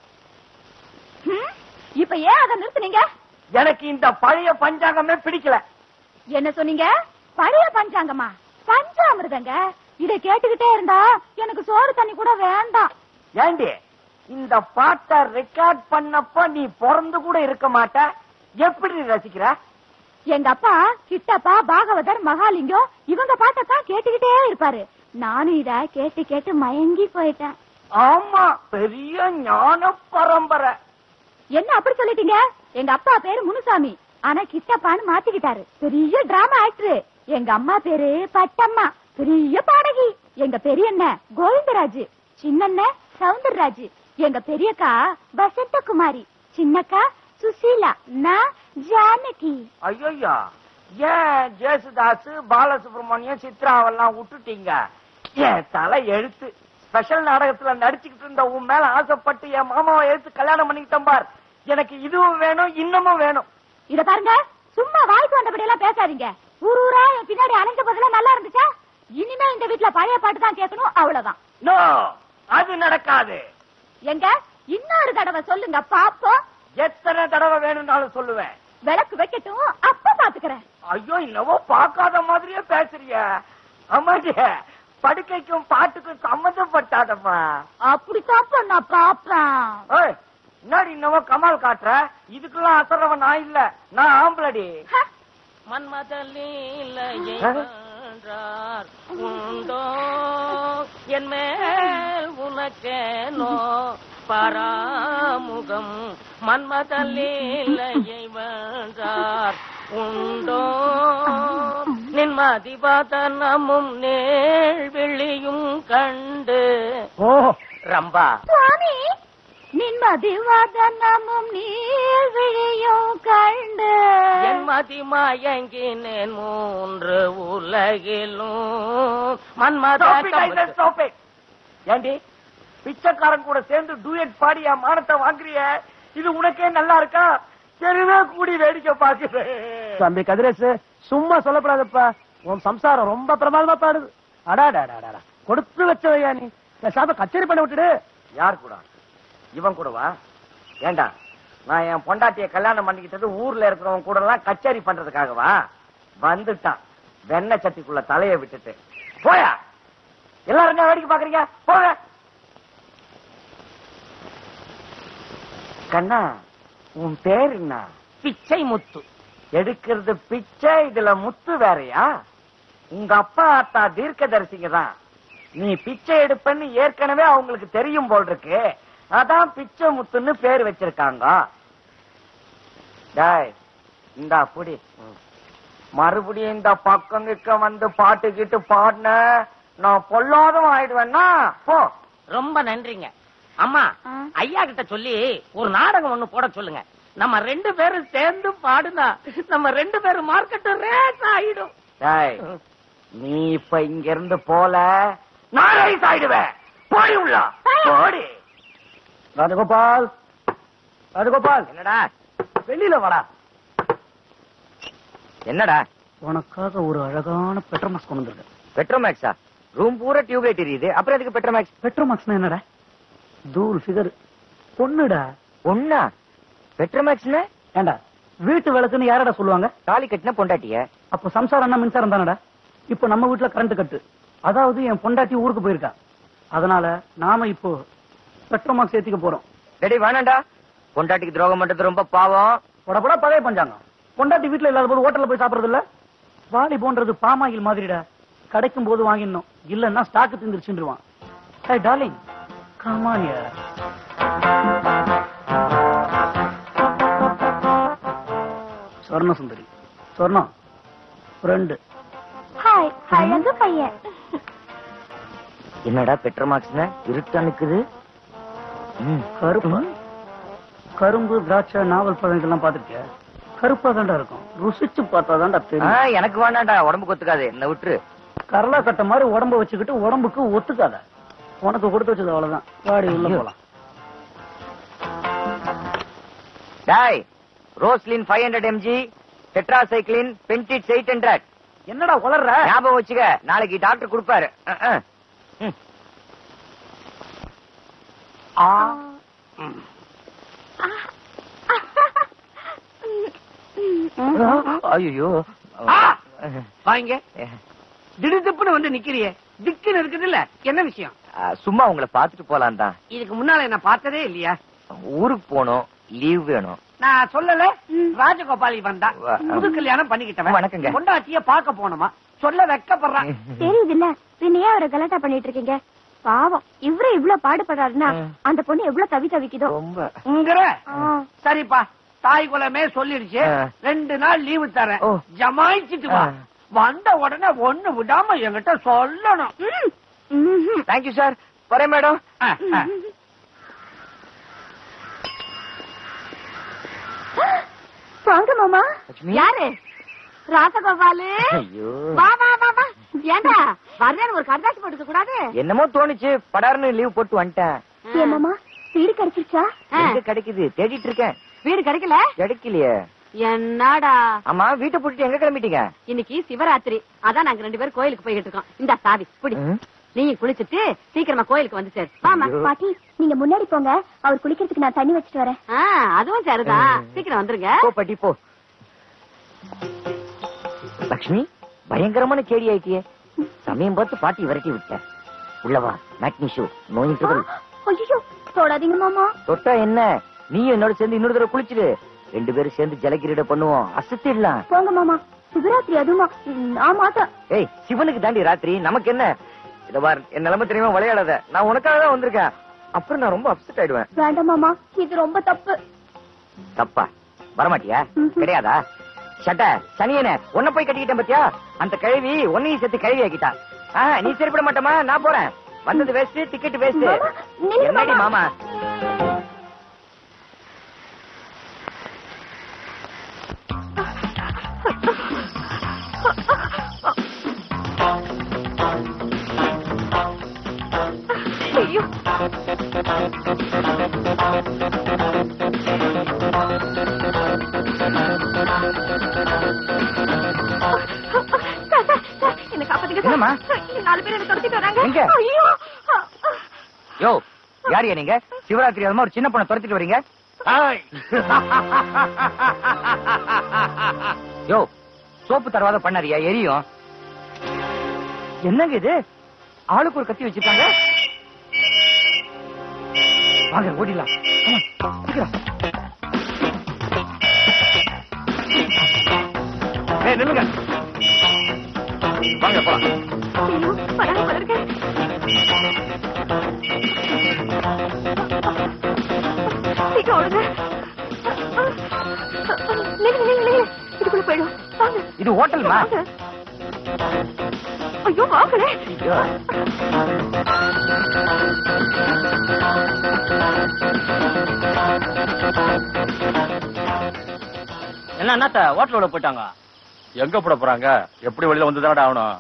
ஹம்? இப்ப ஏன் அதை நிறுத்துனீங்க எனக்கு இந்த பழைய பஞ்சாங்கமே பிடிக்கல என்ன சொன்னீங்க பழைய பஞ்சாங்கம்மா பஞ்சாமிர்தங்க இத கேட்டுக்கிட்டே இருந்தா எனக்கு சோறு தண்ணி கூட வேண்டாம் ஏண்டி இந்த பாட்டை ரெக்கார்ட் பண்ணப்ப நீ பிறந்து கூட இருக்க மாட்ட எப்படி ரசிக்கிற எங்க அப்பா கிட்டப்பா பாகவதர் மகாலிங்கம் இவங்க பாட்டத்தான் கேட்டுக்கிட்டே இருப்பாரு நானும் இத கேட்டு கேட்டு மயங்கி போயிட்டேன் ஆமா பெரிய ஞான பரம்பரை என்ன அப்படி சொல்லிட்டீங்க எங்க அப்பா பேரு முனுசாமி ஆனா கிட்டப்பான்னு மாத்திக்கிட்டாரு பெரிய டிராமா ஆக்டர் எங்க அம்மா பேரு பட்டம்மா பெரிய பாடகி எங்க பெரியண்ண கோவிந்தராஜ் சின்னண்ண சவுந்தரராஜ் எங்க பெரியக்கா வசந்த குமாரி சின்னக்கா சுசீலா நான் ஜானகி ஐயோ ஏன் ஜேசுதாஸ் பாலசுப்ரமணியம் சித்ராவெல்லாம் விட்டுட்டீங்க என் தலை எழுத்து ஸ்பெஷல் நாடகத்துல நடிச்சுக்கிட்டு இருந்த உன் மேல ஆசைப்பட்டு என் மாமாவை எடுத்து கல்யாணம் பண்ணிக்கிட்டேன் பார் எனக்கு இதுவும் வேணும் இன்னமும் வேணும் இத பாருங்க சும்மா வாய்க்கு வந்தபடி எல்லாம் பேசாதீங்க ஊர் ஊரா என் பின்னாடி அலைஞ்ச போதெல்லாம் நல்லா இருந்துச்சா இனிமே இந்த வீட்ல பழைய பாட்டு தான் கேட்கணும் அவ்வளவுதான் நோ அது நடக்காது எங்க இன்னொரு தடவை சொல்லுங்க பாப்போம் எத்தனை தடவை வேணும்னாலும் சொல்லுவேன் விளக்கு வைக்கட்டும் அப்ப பாத்துக்கிறேன் ஐயோ இன்னவோ பார்க்காத மாதிரியே பேசுறிய அம்மாடி படுக்கைக்கும் பாட்டுக்கும் சம்மந்தப்பட்டாதம்மா அப்படித்தான் நான் பாப்பேன் ஏய், என்னடி இன்னவோ கமால் காட்டுற இதுக்கெல்லாம் அசரவன் நான் இல்ல நான் ஆம்பளடி ஹ, மன்மதலீலையை வென்றார் உண்டோ என் மேல் உனக்கேனோ பராமுகம் மன்மதலீலையை வென்றார் உண்டோ நின்மதிபதனமும் நேழ்விழியும் கண்டு ஓஹோ ரம்பா சுவாமி நின்மதி வதனமும் நீர் விழியும் கண்டு என் மதி மயங்கினேன் மூன்று உலகிலும் மன்மத Stop it, I said stop it. ஏண்டி பிச்சைக்காரன் கூட சேர்ந்து டூயட் பாடி என் மானத்தை வாங்குறிய இது உனக்கே நல்லா இருக்கா தெருவே கூடி வேடிக்கை பாக்குறேன் தம்பி கதிரேசு சும்மா சொல்லப்படாதப்பா உன் சம்சாரம் ரொம்ப பிரமாதமா பாடுது அடாடாடாடா கொடுத்து வச்சவையா நீ பேசாம கச்சேரி பண்ண விட்டுடு யார் கூட இவன் கூடவா ஏண்டா நான் என் பொண்டாட்டிய கல்யாணம் பண்ணிக்கிட்டது ஊர்ல இருக்கிறவங்க கூட எல்லாம் கச்சேரி பண்றதுக்காகவா வந்துட்டான் வெண்ணெய் சட்டிக்குள்ள தலைய விட்டுட்டு போயா எல்லாரும் என்ன வேடிக்கை பாக்குறீங்க போங்க கண்ணா உன் பேர் என்ன பிச்சை முத்து எடுக்கிறது பிச்சை இதுல முத்து வேறயா உங்க அப்பா அத்தா தீர்க்கதரிசிங்க தான் நீ பிச்சை எடுப்பன்னு ஏற்கனவே அவங்களுக்கு தெரியும் போல் இருக்கு அதான் பிச்சை முத்துன்னு பேர் வச்சிருக்காங்க டேய் இந்தா புடி மறுபடியும் இந்த பக்கம் கிட்ட வந்து பாட்டு கிட்டு பாடின நான் பொல்லாதவன் ஆயிடுவேன்னா போ ரொம்ப நன்றிங்க அம்மா ஐயா கிட்ட சொல்லி ஒரு நாடகம் ஒண்ணு போட சொல்லுங்க நம்ம ரெண்டு பேரும் சேர்ந்து பாடுனா நம்ம ரெண்டு பேரும் மார்க்கெட் ரேஸ் ஆயிடும் டேய் நீ இப்ப இங்க இருந்து போல நான் ரைஸ் ஆயிடுவேன் போடி உள்ள போடி ராஜகோபால் ராஜகோபால் என்னடா வெளியில வாடா என்னடா உனக்காக ஒரு அழகான பெட்ரோமாக்ஸ் கொண்டு வந்திருக்கேன் பெட்ரோமேக்ஸா ரூம் பூரா டியூப்லைட் எரியுது அப்புறம் எதுக்கு பெட்ரோமேக்ஸ் பெட்ரோமாக்ஸ்னா என்னடா தூள் ஃபிகர் பொண்ணுடா ஒன்னா பெட்ரோமேக்ஸ்னு ஏண்டா வீட்டு விளக்குன்னு யாரடா சொல்லுவாங்க தாலி கட்டின பொண்டாட்டிய அப்போ சம்சாரம் மின்சாரம் தானடா இப்போ நம்ம வீட்டுல கரண்ட் கட்டு அதாவது என் பொண்டாட்டி ஊருக்கு போயிருக்கா அதனால நாம இப்போ பெட்ரோமாக்ஸ் ஏத்திக்க போறோம் ரெடி வேணாண்டா பொண்டாட்டிக்கு துரோகம் பண்றது ரொம்ப பாவம் போட போட பழைய பஞ்சாங்கம் பொண்டாட்டி வீட்டுல இல்லாத போது ஹோட்டல்ல போய் சாப்பிடுறது இல்ல வாலி போன்றது பாமாயில் மாதிரிடா கிடைக்கும் போது வாங்கிடணும் இல்லன்னா ஸ்டாக்கு திந்துருச்சுருவான் ஹே டார்லிங் கமான் யார் சொர்ண சுந்தரி சொர்ணம் ரெண்டு ஹாய் அழகு பையன் என்னடா பெட்ரோமாக்ஸ்னு இருட்டா நிக்குது ம். கருப்பு கரும்பு திராட்சை நாவல் பழம் இதெல்லாம் பாத்திருக்கிய கருப்பா தாண்டா இருக்கும் ருசிச்சு பார்த்தா தாண்டா ஆ, தெரியும் எனக்கு வேணாண்டா உடம்புக்கு ஒத்துக்காது என்ன விட்டுரு கரலா கட்ட மாதிரி உடம்ப வச்சுக்கிட்டு உடம்புக்கு ஒத்துக்காத உனக்கு கொடுத்து வச்சது அவ்வளவுதான் வாடி உள்ள ஐயோ. போலாம் டாய் Roslin five hundred MG tetracycline பென்டிட் எயிட் ஹண்ட்ரட் என்னடா உளர்ற ஞாபகம் வச்சுக்க நாளைக்கு டாக்டர் கொடுப்பாரு அஹ், அஹ். ம். ஐயோ ஆ! வாங்க திடுதிப்புன்னு வந்து நிக்கிறியே திக்குன்னு இருக்குது இல்ல என்ன விஷயம் சும்மா உங்களை பாத்துட்டு போலாம் தான் இதுக்கு முன்னால என்ன பார்த்ததே இல்லையா ஊருக்கு போகணும் லீவ் வேணும் நான் சொல்லல ராஜகோபாலி வந்தா வா. புது கல்யாணம் பண்ணிக்கிட்டவன் வணக்கங்க. பொண்டாட்டிய பார்க்க போனோமா சொல்ல வெக்கப்படுறான் தெரியுது இல்ல பின்னையே அவரை கலாட்டா பண்ணிட்டு இருக்கீங்க பாவம் இவரு இவ்வளவு பாடுபடுறாருன்னா ம். அந்த பொண்ணு எவ்வளவு தவி தவிக்குதோ ரொம்ப உங்கிற ஆ. சரிப்பா தாய் குலமே சொல்லிடுச்சு ஆ. ரெண்டு நாள் லீவு தரேன் ஓ. ஜமாயிச்சிட்டு வா ஆ. வந்த உடனே ஒண்ணு விடாம என்கிட்ட சொல்லணும் ம். ம்ஹும். தேங்க்யூ சார் வரேன் மேடம் ஆ, ஆ. வாங்க மாமா லட்சுமி. யாரு ராசகோபாலு ஐயோ வா வா வா வா ஏண்டா வரேன்னு ஒரு கடுதாசி போட்டுக்க கூடாது என்னமோ தோணுச்சு படார்னு லீவ் போட்டு வந்துட்டேன் ஏன் மாமா வீடு கிடைச்சிருச்சா எங்க கிடைக்குது தேடிட்டு இருக்கேன் வீடு கிடைக்கல கிடைக்கலையே என்னடா ஆமா வீட்டை போட்டுட்டு எங்க கிளம்பிட்டீங்க இன்னைக்கு சிவராத்திரி அதான் நாங்க ரெண்டு பேரும் கோயிலுக்கு போய்கிட்டு இருக்கோம் இந்த சாவி புடி ம். நீ குளிச்சிட்டு சீக்கிரமா கோயிலுக்கு வந்து சேரு வாமா ஐயோ. பாட்டி நீங்க முன்னாடி போங்க அவர் குளிக்கிறதுக்கு நான் தண்ணி வச்சுட்டு வரேன் அதுவும் சரிதான் ம். சீக்கிரம் வந்துருங்க போ பாட்டி போ லக்ஷ்மி பயங்கரமான கேடி ஆயிட்டியே சமயம் பார்த்து பாட்டி விரட்டி விட்டேன் உள்ளவா மேட்னி ஷோ நோ இன்டர்வல் ஐயோ தொடாதீங்க மாமா தொட்டா என்ன நீ என்னோட சேர்ந்து இன்னொரு தடவை குளிச்சிடு ரெண்டு பேரும் சேர்ந்து ஜலக்கிரீட பண்ணுவோம் அசத்திடலாம் போங்க மாமா சிவராத்திரி அதுமா நான் மாட்டேன் ஏய் சிவனுக்கு தாண்டி ராத்திரி நமக்கு என்ன இத பார் என் நிலைமை தெரியுமா விளையாடாத நான் உனக்காக தான் வந்திருக்கேன் அப்புறம் நான் ரொம்ப அப்செட் ஆயிடுவேன் வேண்டாம் மாமா இது ரொம்ப தப்பு தப்பா வரமாட்டியா ம்ஹும். கிடையாதா சட்ட சனியனே உன்னை போய் கட்டிக்கிட்டேன் பாத்தியா அந்த கழுவி உன்னையும் சேர்த்து கழுவி ஆக்கிட்டா ஆ, நீ சரிப்பட மாட்டமா நான் போறேன் வந்தது வேஸ்ட் டிக்கெட் வேஸ்ட் மாமா, நில்லு என்னடி மாமா. மாமா ஐயோ சார், சார், சார், என்னை காப்பாத்துங்க சார். என்னம்மா? இங்க நாலு பேர் என்ன துரத்திட்டு வராங்க எங்க? ஐயோ யோ யாரியா நீங்க சிவராத்திரி அதுமா ஒரு சின்ன பொண்ணை துரத்திட்டு வரீங்க யோ சோப்பு தரவாத பண்ணாரியா எரியும் என்னங்க இது ஆளுக்கு ஒரு கத்தி வச்சிருக்காங்க வாங்க ஓடிடலாம் ஆமா, சீக்கிரம். ஏய், நில்லுங்க வாங்க போலாம் ஐயோ வராங்க போல இருக்கு. சீக்கிரம் ஓடுங்க நில்லுங்க நில்லுங்க நில்லுங்க இதுக்குள்ள போயிடும் வாங்க இது ஹோட்டல்மா வாங்க. ஐயோ வாங்களே ஐயோ. என்ன என்னத்த ஹோட்டலோட போயிட்டாங்க எங்க போட போறாங்க எப்படி வெளியில வந்து தானடா ஆகணும்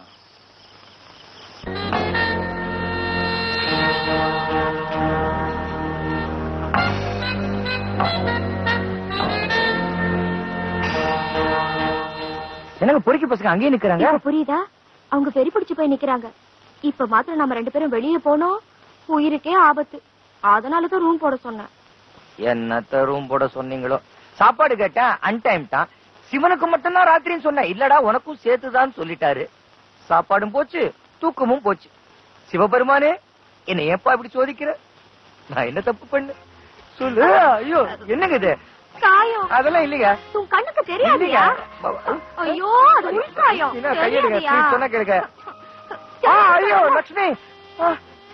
என்னங்க பொறுக்கி பசங்க அங்கேயே நிக்கிறாங்க இப்ப புரியுதா அவங்க வெறி பிடிச்சு போய் நிக்கிறாங்க இப்ப மாத்திரம் நம்ம ரெண்டு பேரும் வெளியே போனோம் உயிருக்கே ஆபத்து அதனாலதான் ரூம் போட சொன்னேன் என்னத்த ரூம் போட சொன்னீங்களோ சாப்பாடு கேட்டேன் அன்டைம் தான் சிவனுக்கு மட்டும்தான் ராத்திரின்னு சொன்னேன் இல்லடா உனக்கும் சேர்த்துதான் சொல்லிட்டாரு சாப்பாடும் போச்சு தூக்கமும் போச்சு சிவபெருமானே என்ன ஏப்பா இப்படி சோதிக்கிற நான் என்ன தப்பு பண்ணு சொல்லு ஐயோ என்னங்க இது காயம் அதெல்லாம் இல்லைங்க உன் கண்ணுக்கு தெரியாதியா ஐயோ அது உள்காயம் என்ன கையெடுங்க தெரியாதியா? please, சொன்னா கேளுங்க ஆ, ஐயோ லட்சுமி ஆ.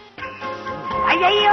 ஐயையோ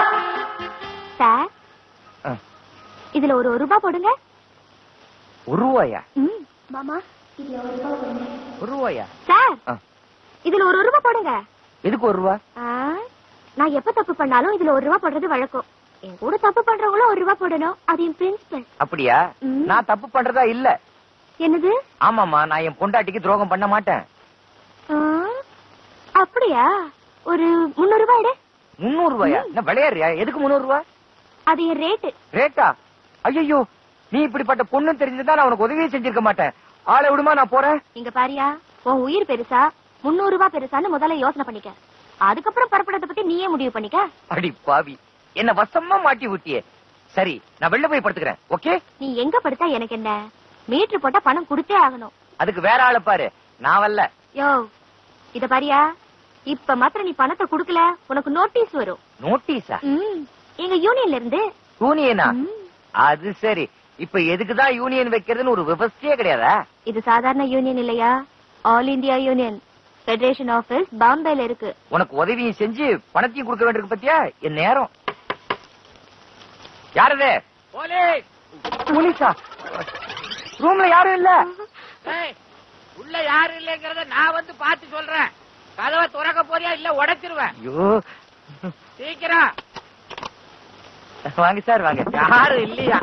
சார் ஆ, இதுல ஒரு ஒரு ரூபாய் போடுங்க ஒரு ரூபாயா ம், மாமா இதுல ஒரு ரூபாய் போடுங்க. ஒரு ரூபாயா சார் ஆ, இதுல ஒரு ரூபாய் போடுங்க எதுக்கு ஒரு ரூபா ஆ, நான் எப்ப தப்பு பண்ணாலும் இதுல ஒரு ரூபாய் போடுறது வழக்கம் என் கூட தப்பு பண்றவங்களும் ஒரு ரூபாய் போடணும் அது என் பிரின்சிபல் அப்படியா ம். நான் தப்பு பண்றதா இல்ல என்னது ஆமாமா நான் என் பொண்டாட்டிக்கு துரோகம் பண்ண மாட்டேன் ஆ, அப்படியா ஒரு முன்னூறு ரூபாய் எடு முன்னூறு ரூபாயா என்ன விளையாடுறியா எதுக்கு முன்னூறு ரூபாய் அது என் ரேட்டு ரேட்டா ஐயோ நீ இப்படிப்பட்ட பொண்ணு தெரிஞ்சிருந்தா நான் உனக்கு உதவியே செஞ்சிருக்க மாட்டேன் ஆளை விடுமா நான் போறேன் இங்க பாரியா உன் உயிர் பெருசா முன்னூறு ரூபாய் பெருசான்னு முதல்ல யோசனை பண்ணிக்க அதுக்கப்புறம் பரப்புறத பத்தி நீயே முடிவு பண்ணிக்க அடி பாவி என்ன வசமா மாட்டி விட்டியே சரி நான் வெளில போய் படுத்துக்கிறேன் ஓகே நீ எங்க படுத்தா எனக்கு என்ன மீட்டர் போட்டா பணம் கொடுத்தே ஆகணும் அதுக்கு வேற ஆளை பாரு நான் வரல யோ இத பாரியா இப்ப மாத்திரம் நீ பணத்தை குடுக்கல உனக்கு நோட்டீஸ் வரும் நோட்டீஸா ம், எங்க யூனியன்ல இருந்து யூனியனா ம், அது சரி இப்ப எதுக்குதான் யூனியன் வைக்கிறதுன்னு ஒரு விவசாயே கிடையாதா இது சாதாரண யூனியன் இல்லையா all India union federation office பாம்பேல இருக்கு உனக்கு உதவியும் செஞ்சு பணத்தையும் கொடுக்க வேண்டியிருக்கு பத்தியா என் நேரம் யாரது போலீஸா ரூம்ல யாரும் இல்ல ஏய், உள்ள யாரும் இல்லைங்கிறத நான் வந்து பார்த்து சொல்றேன் கதவை திறக்க போறியா இல்ல உடைச்சிருவேன் ஐயோ சீக்கிரம் வாங்க சார் வாங்க யாரும் இல்லையா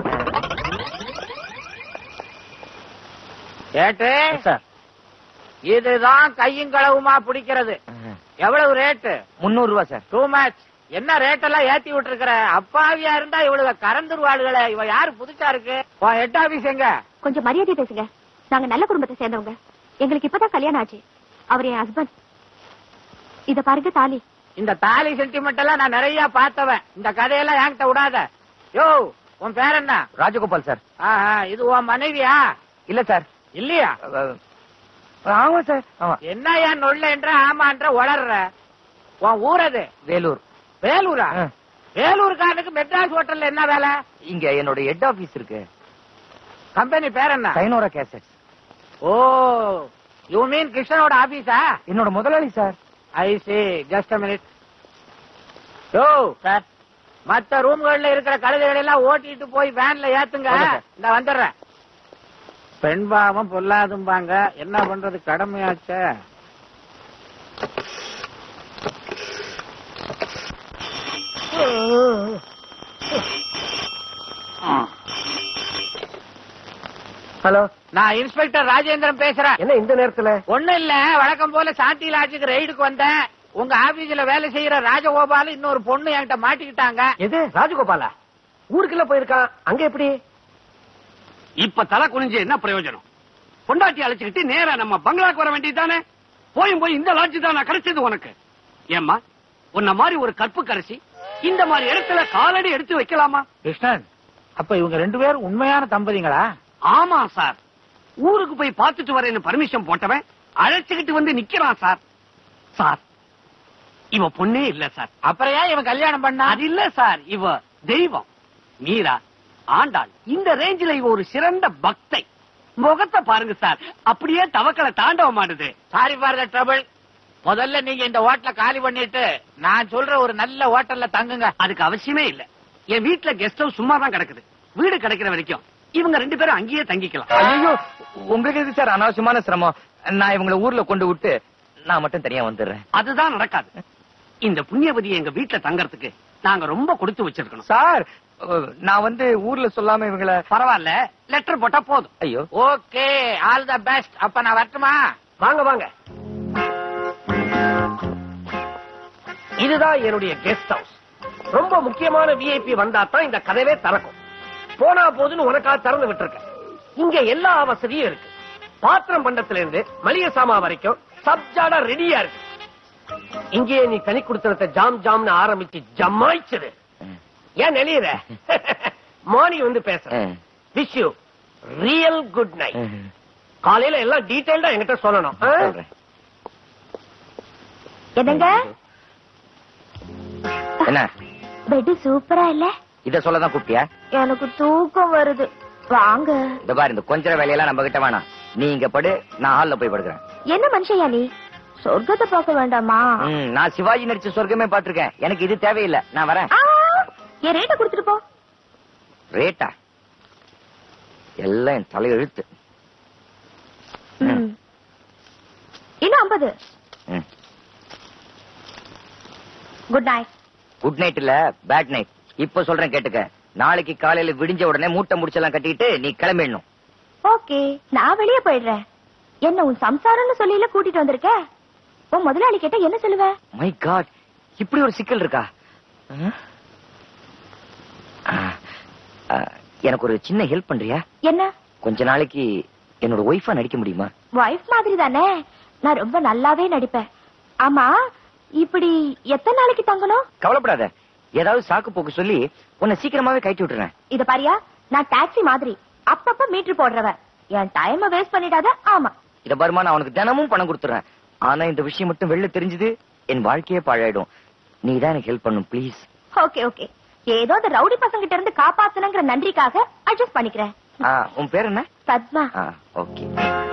கேட்டு சார் இதுதான் கையும் களவுமா பிடிக்கிறது எவ்வளவு ரேட்டு முன்னூறு ரூபா சார் டூ மேட்ச் என்ன ரேட் எல்லாம் ஏத்தி விட்டுருக்கிற அப்பாவியா இருந்தா இவ்வளவு கறந்துருவாளுகளே இவ யாரு புதுசா இருக்கு உன் ஹெட் ஆபீஸ் எங்க கொஞ்சம் மரியாதை பேசுங்க நாங்க நல்ல குடும்பத்தை சேர்ந்தவங்க எங்களுக்கு இப்பதான் கல்யாணம் ஆச்சு அவர் என் ஹஸ்பண்ட் இத பாருங்க தாலி இந்த தாலி சென்டிமெண்ட் எல்லாம் நான் நிறைய பார்த்தவன் இந்த கதையெல்லாம் என்கிட்ட விடாத யோ உன் பேர் என்ன ராஜகோபால் சார் ஆஹா, இது உன் மனைவியா இல்ல சார் இல்லையா அஹ், ஆமா சார் ஆமா என்ன ஏன் நொல்லன்ற ஆமான்ற வளர்ற உன் ஊர் அது வேலூர் வேலூரா ஆ. வேலூர்காரனுக்கு மெட்ராஸ் ஹோட்டல்ல என்ன வேலை இங்க என்னோட ஹெட் ஆபீஸ் இருக்கு கம்பெனி பேர் என்ன சைனோரா கேசட்ஸ் ஓ யூ மீன் கிருஷ்ணனோட ஆபீஸா என்னோட முதலாளி sir I see just minute யோ சார் மத்த ரூம்கள்ல இருக்கிற கழுதைகளை எல்லாம் ஓட்டிட்டு போய் வேன்ல ஏத்துங்க ஓகே சார். இந்த வந்துடுறேன் பெண் பாவம் பொல்லாதும்பாங்க என்ன பண்றது கடமையாச்சே ஹலோ நான் இன்ஸ்பெக்டர் ராஜேந்திரன் பேசுறேன் என்ன இந்த நேரத்துல ஒண்ணும் இல்ல வழக்கம் போல சாந்தி லாட்ஜுக்கு ரைடுக்கு வந்தேன் உங்க ஆபீஸ்ல வேலை செய்யற ராஜகோபால் இன்னொரு பொண்ணு என்கிட்ட மாட்டிக்கிட்டாங்க எது ராஜகோபாலா ஊருக்குள்ள போயிருக்கான் அங்க எப்படி இப்ப தலை குனிஞ்சு என்ன பிரயோஜனம் பொண்டாட்டி அழைச்சுக்கிட்டு நேரா நம்ம பங்களாக்கு வர வேண்டியதுதானே போயும் போய் இந்த லாட்ஜ் தான் நான் கிடைச்சது உனக்கு ஏம்மா உன்ன மாதிரி ஒரு கற்பு கரைசி இந்த மாதிரி இடத்துல காலடி எடுத்து வைக்கலாமா கிருஷ்ணன் அப்ப இவங்க ரெண்டு பேரும் உண்மையான தம்பதிங்களா ஆமா சார் ஊருக்கு போய் பார்த்துட்டு வரேன்னு பர்மிஷன் போட்டவன் அழைச்சுக்கிட்டு வந்து நிக்கிறான் சார் சார் இவ பொண்ணே இல்ல சார் அப்புறம் ஏன் இவன் கல்யாணம் பண்ணா அது இல்ல சார் இவ தெய்வம் மீரா ஆண்டாள் இந்த ரேஞ்சில இவ ஒரு சிறந்த பக்தை முகத்தை பாருங்க சார் அப்படியே தவக்களை தாண்டவ மாட்டுது சாரி ஃபார் த ட்ரபிள் முதல்ல நீங்க இந்த ஹோட்டல காலி பண்ணிட்டு நான் சொல்ற ஒரு நல்ல ஹோட்டல்ல தங்குங்க அதுக்கு அவசியமே இல்ல என் வீட்ல கெஸ்ட் ஹவுஸ் சும்மா தான் கிடக்குது வீடு கிடைக்கிற வரைக்கும் இவங்க ரெண்டு பேரும் அங்கேயே தங்கிக்கலாம் ஐயோ உங்களுக்கு எது சார் அனாவசியமான சிரமம் நான் இவங்களை ஊர்ல கொண்டு விட்டு நான் மட்டும் தனியா வந்துடுறேன் அதுதான் நடக்காது இந்த புண்ணியவதியை எங்க வீட்ல தங்கறதுக்கு நாங்க ரொம்ப கொடுத்து வச்சிருக்கணும் சார் அஹ், நான் வந்து ஊர்ல சொல்லாம இவங்களை பரவாயில்ல லெட்டர் போட்டா போதும் ஐயோ ஓகே ஆல் த பெஸ்ட் அப்ப நான் வரட்டுமா வாங்க வாங்க இதுதான் என்னுடைய கெஸ்ட் ஹவுஸ் ரொம்ப முக்கியமான விஐபி வந்தா தான் இந்த கதவே திறக்கும் போனா போதுன்னு உனக்காக திறந்து விட்டுருக்கேன் இங்க எல்லா வசதியும் இருக்கு பாத்திரம் பண்டத்துல இருந்து மளிகை சாமா வரைக்கும் சப்ஜாடா ரெடியா இருக்கு இங்கேயே நீ கனி கொடுத்தனத்தை ஜாம் ஜாம்னு ஆரம்பிச்சு ஜமாய்ச்சது ஏன் நெளியுற மார்னிங் வந்து பேசுறேன் wish you real good night காலையில எல்லாம் டீடைல்டா என்கிட்ட சொல்லணும் ஆ? சொல்றேன். என்னங்க என்ன பெட் சூப்பரா இல்ல இத சொல்லதான் கூப்பிட்டியா எனக்கு தூக்கம் வருது வாங்க இந்த பாரு இந்த கொஞ்ச வேலையெல்லாம் நம்ம கிட்ட வேணாம் நீ இங்க படு நான் ஹால்ல போய் படுக்கிறேன் என்ன மனுஷயா நீ சொர்க்கத்தை பார்க்க வேண்டாமா ம், நான் சிவாஜி நடிச்ச சொர்க்கமே பாத்திருக்கேன் எனக்கு இது தேவையில்லை நான் வரேன் ஆ, என் ரேட்டை கொடுத்துட்டு போ ரேட்டா எல்லாம் என் தலையெழுத்து ம். ம். இன்னும் ஐம்பது ம். குட் நைட் குட் நைட் இல்ல பேட் நைட் இப்ப சொல்றேன் கேட்டுக்க நாளைக்கு காலையில விடிஞ்ச உடனே மூட்டை முடிச்செல்லாம் கட்டிட்டு நீ கிளம்பிடணும் ஓகே நான் வெளியே போயிடுறேன் என்ன உன் சம்சாரம்னு சொல்லில கூட்டிட்டு வந்திருக்க உன் முதலாளி கேட்டா என்ன சொல்லுவ மை காட் இப்படி ஒரு சிக்கல் இருக்கா ஆ? ஆ, ஆ, எனக்கு ஒரு சின்ன ஹெல்ப் பண்றியா என்ன கொஞ்ச நாளைக்கு என்னோட ஒய்ஃபா நடிக்க முடியுமா வைஃப் மாதிரி தானே நான் ரொம்ப நல்லாவே நடிப்பேன் ஆமா இப்படி எத்தனை நாளைக்கு தங்கணும் கவலைப்படாத ஏதாவது சாக்கு போக்கு சொல்லி உன்னை சீக்கிரமாவே கழட்டி விட்டுறேன் இத பாரியா நான் டாக்ஸி மாதிரி அப்பப்ப மீட்டர் போடுறவ என் டைம் வேஸ்ட் பண்ணிடாத ஆமா இத பருமா நான் உனக்கு தினமும் பணம் கொடுத்துறேன் ஆனா இந்த விஷயம் மட்டும் வெளில தெரிஞ்சது என் வாழ்க்கையே பாழாயிடும் நீ தான் எனக்கு ஹெல்ப் பண்ணும் ப்ளீஸ் ஓகே ஓகே ஏதோ அந்த ரவுடி பசங்க கிட்ட இருந்து காப்பாத்தணுங்கிற நன்றிக்காக அட்ஜஸ்ட் பண்ணிக்கிறேன் உன் பேர் என்ன Padma okay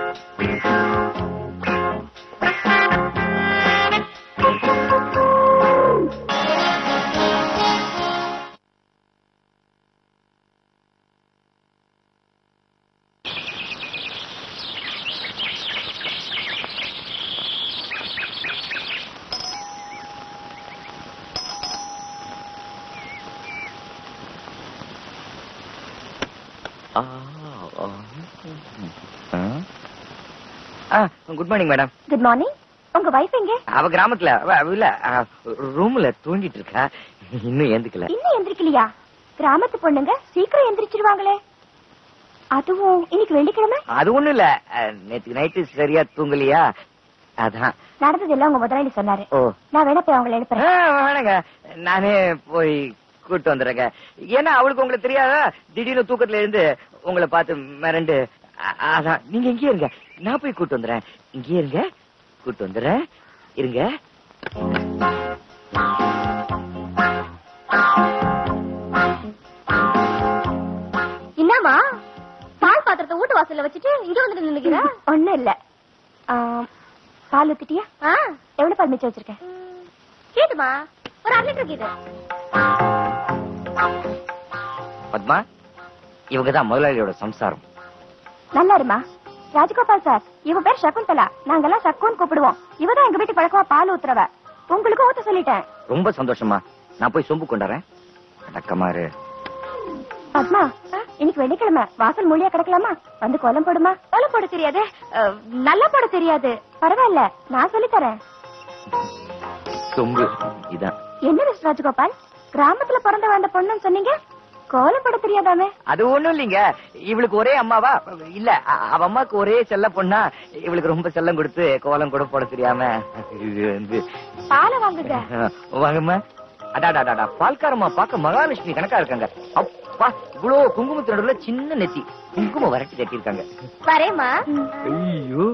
good morning madam good morning உங்க வைஃப் எங்க அவ கிராமத்துல அவ- அவ இல்ல ரூம்ல தூங்கிட்டு இருக்கா இன்னும் ஏந்துக்கல இன்னும் எந்திரிக்கலையா கிராமத்து பொண்ணுங்க சீக்கிரம் எந்திரிச்சிருவாங்களே அதுவும் இன்னைக்கு வெள்ளிக்கிழமை அது ஒண்ணும் இல்ல அஹ், நேத்து நைட்டு சரியா தூங்கலையா அதான் நடந்ததெல்லாம் உங்க முதலாளி சொன்னாரு ஓ நான் வேணா போய் அவங்களை எழுப்புறேன் ஆ, வேணாங்க நானே போய் கூட்டு வந்துடுறேங்க ஏன்னா அவளுக்கு உங்களுக்கு தெரியாதா திடீர்னு தூக்கத்துல இருந்து உங்களை பார்த்து மிரண்டு அ- அதான் நீங்க இங்கேயே இருங்க நான் போய் கூட்டு வந்துடுறேன் இங்கேயே இருங்க கூட்டு வந்துடுறேன் இருங்க என்னமா பால் பாத்திரத்தை வீட்டு வாசல்ல வச்சுட்டு இங்க வந்துட்டு நின்னுக்கிற ஒண்ணும் இல்ல ஆம், பால் ஊத்திட்டியா எவ்வளவு பால் மிச்சம் வச்சிருக்க கேதுமா ஒரு அரை லிட்டர் கேது பத்மா இவங்க தான் முதலாளியோட சம்சாரம் நல்லா இருமா ராஜகோபால் சார் இவ பேர் சகுந்தலா நாங்கெல்லாம் சக்குன்னு கூப்பிடுவோம் இவதான் எங்க வீட்டு பழக்கமா பால் ஊத்துறவ உங்களுக்கு ஊத்த சொல்லிட்டேன் ரொம்ப சந்தோஷமா நான் போய் சொம்பு கொண்டாறேன் அடக்கமாரு பத்மா இன்னைக்கு வெள்ளிக்கிழமை வாசல் மொழியா கிடக்கலாமா வந்து கோலம் போடுமா கோலம் போட தெரியாது அஹ், நல்லா போட தெரியாது பரவாயில்ல நான் சொல்லி தரேன் சொம்பு இதான் என்ன மிஸ்டர் ராஜகோபால் கிராமத்துல பிறந்த வந்த பொண்ணுன்னு சொன்னீங்க கோலம் போட தெரியாதாமே அது ஒண்ணும் இல்லைங்க இவளுக்கு ஒரே அம்மாவா இல்ல அ- அவ அம்மாக்கு ஒரே செல்ல பொண்ணா இவளுக்கு ரொம்ப செல்லம் கொடுத்து கோலம் கூட போட தெரியாம இது வந்து பாலை வாங்குங்க வாங்கம்மா அடாடாடாடா பால்காரம்மா பார்க்க மகாலட்சுமி கணக்கா இருக்காங்க அப்பா இவ்வளவு குங்குமத்து நடுவுல சின்ன நெத்தி குங்குமம் வரட்டி கட்டியிருக்காங்க வரேம்மா ஐயோ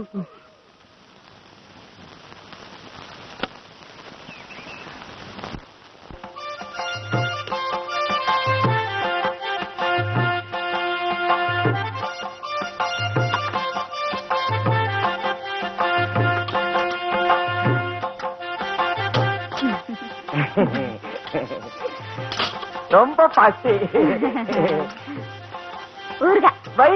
ரொம்ப பாட்டு ஊருகா வை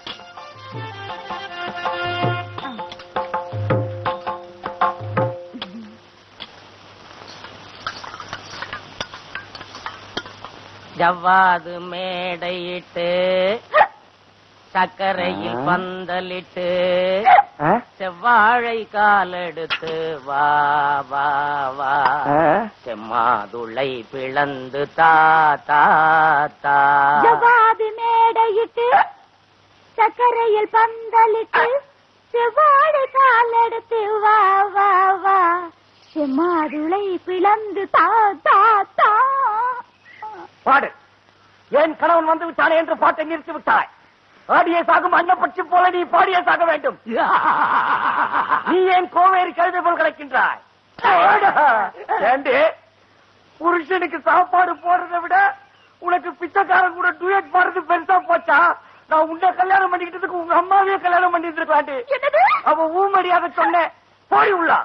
ஜவ்வாது மேடையிட்டு சர்க்கரையில் பந்தலிட்டு செவ்வாழை காலெடுத்து வா வா வா செம்மாதுளை பிளந்து தா தா தா ஜவாது மேடையிட்டு சக்கரையில் பந்தலிட்டு செவ்வாழை காலெடுத்து வா வா வா செம்மாதுளை பிளந்து தா தா தா பாடு என் கணவன் வந்து விட்டானே என்று பாட்டை நிறுத்தி விட்டாய் ஆடிய சாகும் அன்னப்பட்சி போல நீ பாடிய சாக வேண்டும் நீ ஏன் கோவேரி கழுதை போல் கிடைக்கின்றாய் ஏண்டி புருஷனுக்கு சாப்பாடு போடுறதை விட உனக்கு பிச்சைக்காரன் கூட டூயட் பாடுறது பெருசா போச்சா நான் உன்னை கல்யாணம் பண்ணிக்கிட்டதுக்கு உங்க அம்மாவையே கல்யாணம் பண்ணி இருந்திருக்காண்டி அவ ஊமடியாக சொன்னேன் போடி உள்ளா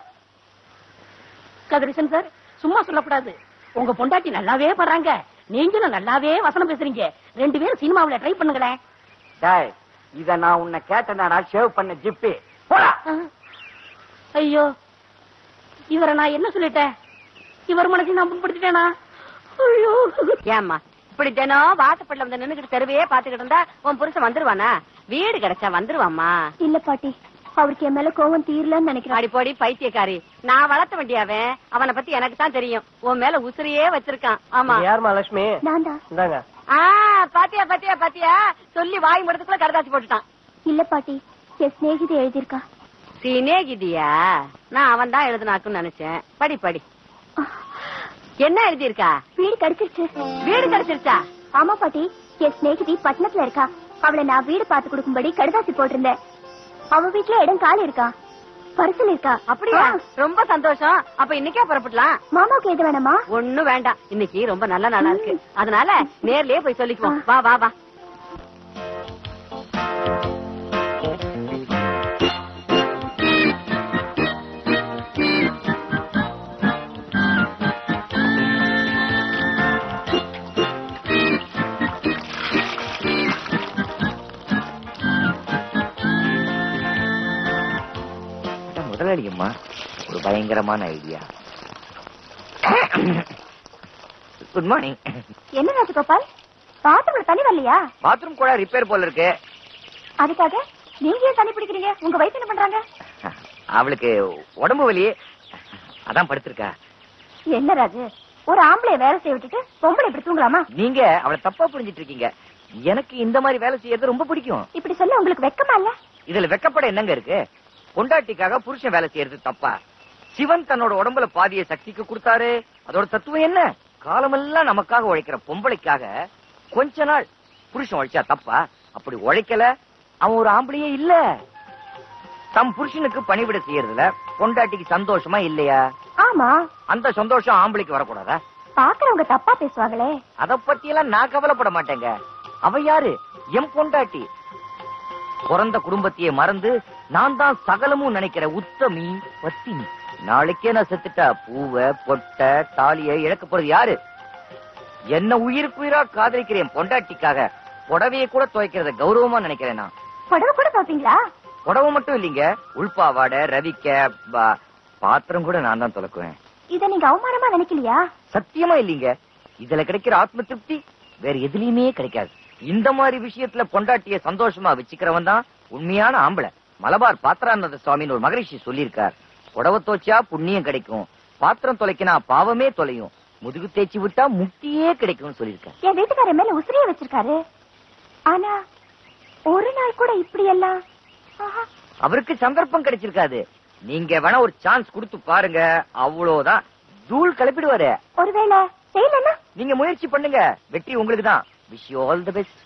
கதிரிசன் சார் சும்மா சொல்லக்கூடாது உங்க பொண்டாட்டி நல்லாவே படுறாங்க நீங்களும் நல்லாவே வசனம் பேசுறீங்க ரெண்டு பேரும் சினிமாவுல ட்ரை பண்ணுங்களேன் டேய் இத நான் உன்னை கேட்டேனா ஷேவ் பண்ண ஜிப்பி போடா ஐயோ இவரை நான் என்ன சொல்லிட்டேன் இவர் மனசை நான் புண்படுத்திட்டேனா ஐயோ ஏம்மா இப்படி தினம் வாசப்படல வந்து நின்னுகிட்டு தெருவையே பாத்துக்கிட்டு இருந்தா உன் புருஷன் வந்துருவானா வீடு கிடைச்சா வந்துருவாம்மா இல்ல பாட்டி அவருக்கு என் மேல கோவம் தீரலன்னு நினைக்கிறேன் அடி போடி பைத்தியக்காரி நான் வளர்த்த வேண்டியவன் அவனை பத்தி எனக்கு தான் தெரியும் உன் மேல உசிரியே வச்சிருக்கான் ஆமா யாருமா லட்சுமி நான் தான் இந்தாங்க ஆ பாத்தியா பாத்தியா பாத்தியா சொல்லி வாய் முடத்துக்குள்ள கடதாச்சு போட்டுட்டான் இல்ல பாட்டி என் சிநேகிதி எழுதியிருக்கா சினேகிதியா நான் அவன் தான் எழுதுனாக்குன்னு நினைச்சேன் படி படி என்ன எழுதியிருக்கா வீடு கிடைச்சிருச்சு வீடு கிடைச்சிருச்சா ஆமா பாட்டி என் சிநேகிதி பட்டணத்துல இருக்கா அவளை நான் வீடு பார்த்து கொடுக்கும்படி கடுதாசி போட்டிருந்தேன் அவ வீட்டுல இடம் காலி இருக்கா பரிசல் இருக்கா அப்படியா ஆ. ரொம்ப சந்தோஷம் அப்ப இன்னைக்கே புறப்படலாம் மாமாவுக்கு எது வேணாமா ஒண்ணும் வேண்டாம் இன்னைக்கு ரொம்ப நல்ல நாளா இருக்கு அதனால நேர்லயே போய் சொல்லிக்குவோம் வா வா வா அதான் முதலாளியம்மா ஒரு பயங்கரமான ஐடியா குட் மார்னிங் என்ன ராஜகோபால் பாத்ரூம்ல தண்ணி வரலையா பாத்ரூம் கூட ரிப்பேர் போல இருக்கு அதுக்காக நீங்க ஏன் தண்ணி பிடிக்கிறீங்க உங்க வயசு என்ன பண்றாங்க அவளுக்கு உடம்பு வலி அதான் படுத்திருக்கா என்ன ராஜு ஒரு ஆம்பளைய வேலை செய்ய விட்டுட்டு பொம்பளை இப்படி தூங்கலாமா நீங்க அவளை தப்பா புரிஞ்சிட்டு இருக்கீங்க எனக்கு இந்த மாதிரி வேலை செய்யறது ரொம்ப பிடிக்கும் இப்படி சொல்ல உங்களுக்கு வெக்கமா இல்ல இதுல வெக்கப்பட என்னங்க இருக்கு பொண்டாட்டிக்காக புருஷன் வேலை செய்யறது தப்பா சிவன் தன்னோட உடம்புல பாதிய சக்திக்கு கொடுத்தாரு அதோட தத்துவம் என்ன காலமெல்லாம் நமக்காக உழைக்கிற பொம்பளைக்காக கொஞ்ச நாள் புருஷன் உழைச்சா தப்பா அப்படி உழைக்கல அவன் ஒரு ஆம்பளையே இல்ல தம் புருஷனுக்கு பணிவிட செய்யறதுல பொண்டாட்டிக்கு சந்தோஷமா இல்லையா ஆமா அந்த சந்தோஷம் ஆம்பளைக்கு வரக்கூடாதா பாக்குறவங்க தப்பா பேசுவாங்களே அத பத்தி எல்லாம் நான் கவலைப்பட மாட்டேங்க அவ யாரு எம் பொண்டாட்டி பிறந்த குடும்பத்தையே மறந்து நான் தான் சகலமும் நினைக்கிற உத்தமி பத்தினி நாளைக்கே நான் செத்துட்டா பூவ பொட்ட தாலிய இழக்க போறது யாரு என்ன உயிருக்குயிரா காதலிக்கிறேன் பொண்டாட்டிக்காக புடவைய கூட துவைக்கிறத கௌரவமா நினைக்கிறேன் நான் புடவை கூட பாப்பீங்களா புடவை மட்டும் இல்லைங்க உள்பாவாடை ரவிக்க பா- பாத்திரம் கூட நான் தான் துலக்குவேன் இத நீங்க அவமானமா நினைக்கலையா சத்தியமா இல்லீங்க இதுல கிடைக்கிற ஆத்ம திருப்தி வேற எதுலயுமே கிடைக்காது இந்த மாதிரி விஷயத்துல பொண்டாட்டிய சந்தோஷமா வச்சுக்கிறவன் தான் உண்மையான ஆம்பளை மலபார் பாத்திரானந்த சுவாமின்னு ஒரு மகரிஷி சொல்லியிருக்கார் புடவை தோச்சா புண்ணியம் கிடைக்கும் பாத்திரம் தொலைக்கினா பாவமே தொலையும் முதுகு தேய்ச்சி விட்டா முக்தியே கிடைக்கும்னு சொல்லியிருக்கேன் என் வீட்டுக்காரர் மேல உசிரியை வச்சிருக்காரு ஆனா ஒரு நாள் கூட இப்படி எல்லாம் ஆஹா. அவருக்கு சந்தர்ப்பம் கிடைச்சிருக்காது நீங்க வேணா ஒரு சான்ஸ் கொடுத்து பாருங்க அவ்வளவுதான் தூள் கிளப்பிடுவாரு ஒருவேளை செய்யலன்னா நீங்க முயற்சி பண்ணுங்க வெற்றி உங்களுக்கு தான் wish you all the best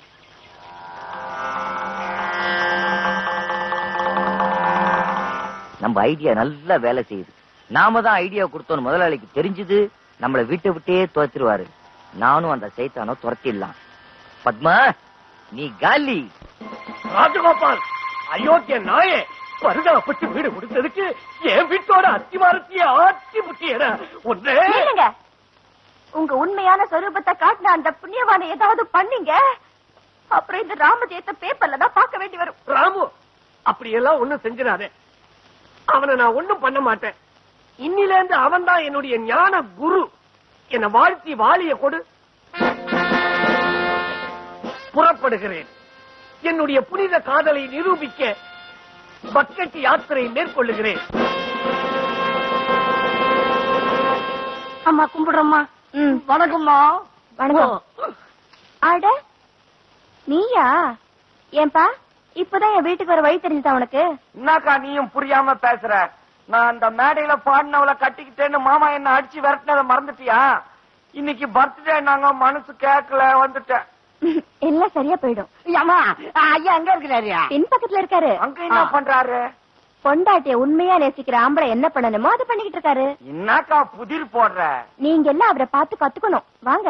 நம்ம ஐடியா நல்லா வேலை செய்யுது நாம தான் ஐடியா கொடுத்தோம் முதலாளிக்கு தெரிஞ்சது நம்மள வீட்டை விட்டே துரத்திடுவாரு நானும் அந்த சைத்தானோ துரத்திடலாம் பத்மா நீ காலி ராஜகோபால் அயோக்கிய நாயே பரிதாபப்பட்டு வீடு கொடுத்ததுக்கு என் வீட்டோட அத்திவாரத்தையே ஆட்சி முட்டியட ஒன்னே இல்லைங்க உங்க உண்மையான சொரூபத்தை காட்டின அந்த புண்ணியவானை ஏதாவது பண்ணீங்க அப்புறம் இந்த ராமஜெயத்தை பேப்பர்ல தான் பார்க்க வேண்டி வரும் ராமு அப்படியெல்லாம் ஒண்ணும் செஞ்சிடாதே அவனை நான் ஒண்ணும் பண்ண மாட்டேன் இன்னில இருந்து அவன் தான் என்னுடைய ஞான குரு என்னை வாழ்த்தி வாளிய கொடு புறப்படுகிறேன் என்னுடைய புனித காதலை நிரூபிக்க பக்கெட் யாத்திரை மேற்கொள்ளுகிறேன் அம்மா கும்பிடுறம்மா வணக்கம்மா வணக்கம் அட நீயா ஏன்பா இப்பதான் என் வீட்டுக்கு வர வழி தெரிஞ்சுதா உனக்கு என்னக்கா நீயும் புரியாம பேசுற நான் அந்த மேடையில பாடினவள கட்டிக்கிட்டேன்னு மாமா என்ன அடிச்சு விரட்டினதை மறந்துட்டியா இன்னைக்கு பர்த்டே நாங்க மனசு கேட்கல வந்துட்டேன் எல்லாம் சரியா போயிடும் அம்மா ஐயா எங்க இருக்கிறாரு பின் பக்கத்துல இருக்காரு அங்க என்ன பண்றாரு பொண்டாட்டிய உண்மையா நேசிக்கிற ஆம்பளை என்ன பண்ணணுமோ அதை பண்ணிக்கிட்டு இருக்காரு என்னக்கா புதிர் போடுற நீங்க எல்லாம் அவரை பார்த்து கத்துக்கணும் வாங்க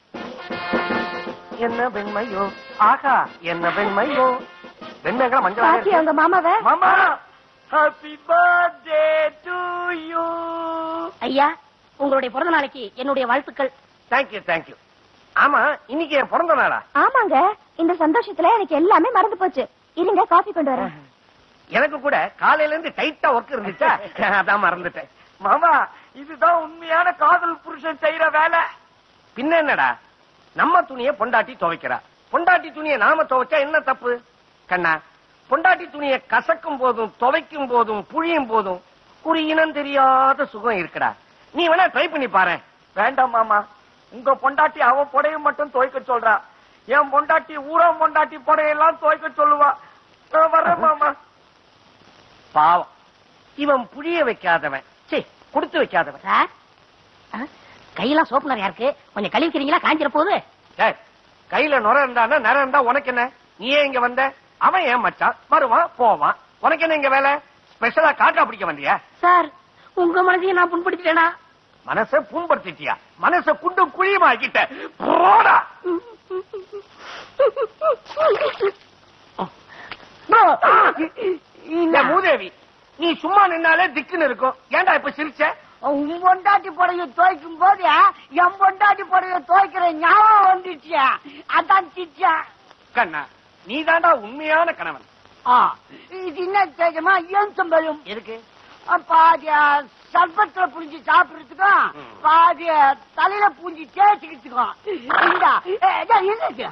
என்ன வெண்மையோ ஆகா என்ன வெண்மையோ வெண்மைங்களா மஞ்சள் பாத்தி அவங்க மாமாவ மாமா ஹாப்பி பர்த்டே டு யூ ஐயா உங்களுடைய பிறந்த நாளைக்கு என்னுடைய வாழ்த்துக்கள் தேங்க்யூ தேங்க்யூ ஆமா இன்னைக்கு என் பிறந்த நாளா ஆமாங்க இந்த சந்தோஷத்துல எனக்கு எல்லாமே மறந்து போச்சு இருங்க காஃபி கொண்டு வரேன் எனக்கு கூட காலையில இருந்து டைட்டா ஒர்க் இருந்துச்சா அதான் மறந்துட்டேன் மாமா இதுதான் உண்மையான காதல் புருஷன் செய்யற வேலை பின்ன என்னடா நம்ம துணியை பொண்டாட்டி துவைக்கிறா பொண்டாட்டி துணியை நாம துவைச்சா என்ன தப்பு கண்ணா பொண்டாட்டி துணியை கசக்கும் போதும் துவைக்கும் போதும் புழியும் போதும் ஒரு இனம் தெரியாத சுகம் இருக்குடா நீ வேணா ட்ரை பண்ணி பாரு வேண்டாம் மாமா உங்க பொண்டாட்டி அவ புடைய மட்டும் துவைக்க சொல்றா என் பொண்டாட்டி ஊரா பொண்டாட்டி புடையெல்லாம் துவைக்க சொல்லுவா நான் வர்றேன் மாமா பாவம் இவன் புழிய வைக்காதவன் சே கொடுத்து வைக்காதவன் சார் ஆ? கையெல்லாம் சோப்பு நிறையா இருக்கு கொஞ்சம் கழுவிக்கிறீங்களா காஞ்சிர போகுது டேய், கையில நுர இருந்தானா நர இருந்தா உனக்கு என்ன நீ ஏன் இங்க வந்த அவன் ஏன் மச்சான் வருவான் போவான் உனக்கு என்ன இங்க வேலை ஸ்பெஷலா காட்டா பிடிக்க வந்தியா சார் உங்க மனசையும் நான் புண்படுத்திட்டேனா மனச புண்படுத்திட்டியா மனச குண்டும் குழியுமா ஆக்கிட்ட போடா இந்த மூதேவி நீ சும்மா நின்னாலே திக்குன்னு இருக்கும் ஏன்டா இப்ப சிரிச்ச உன் பொண்டாட்டி புடைய துவைக்கும் போது என் பொண்டாட்டி புடைய துவைக்கிற ஞாபகம் வந்துச்சு அதான் சிச்சா கண்ணா நீ தாண்டா உண்மையான கணவன் இது என்ன தெரியுமா ஏன் பயம் எதுக்கு பாதி சர்பத்துல புரிஞ்சு சாப்பிடுறதுக்கும் ம். பாதி தலையில பூஞ்சி தேய்ச்சிக்கிறதுக்கும் இந்தா, ஏ, இதோ இருக்கு.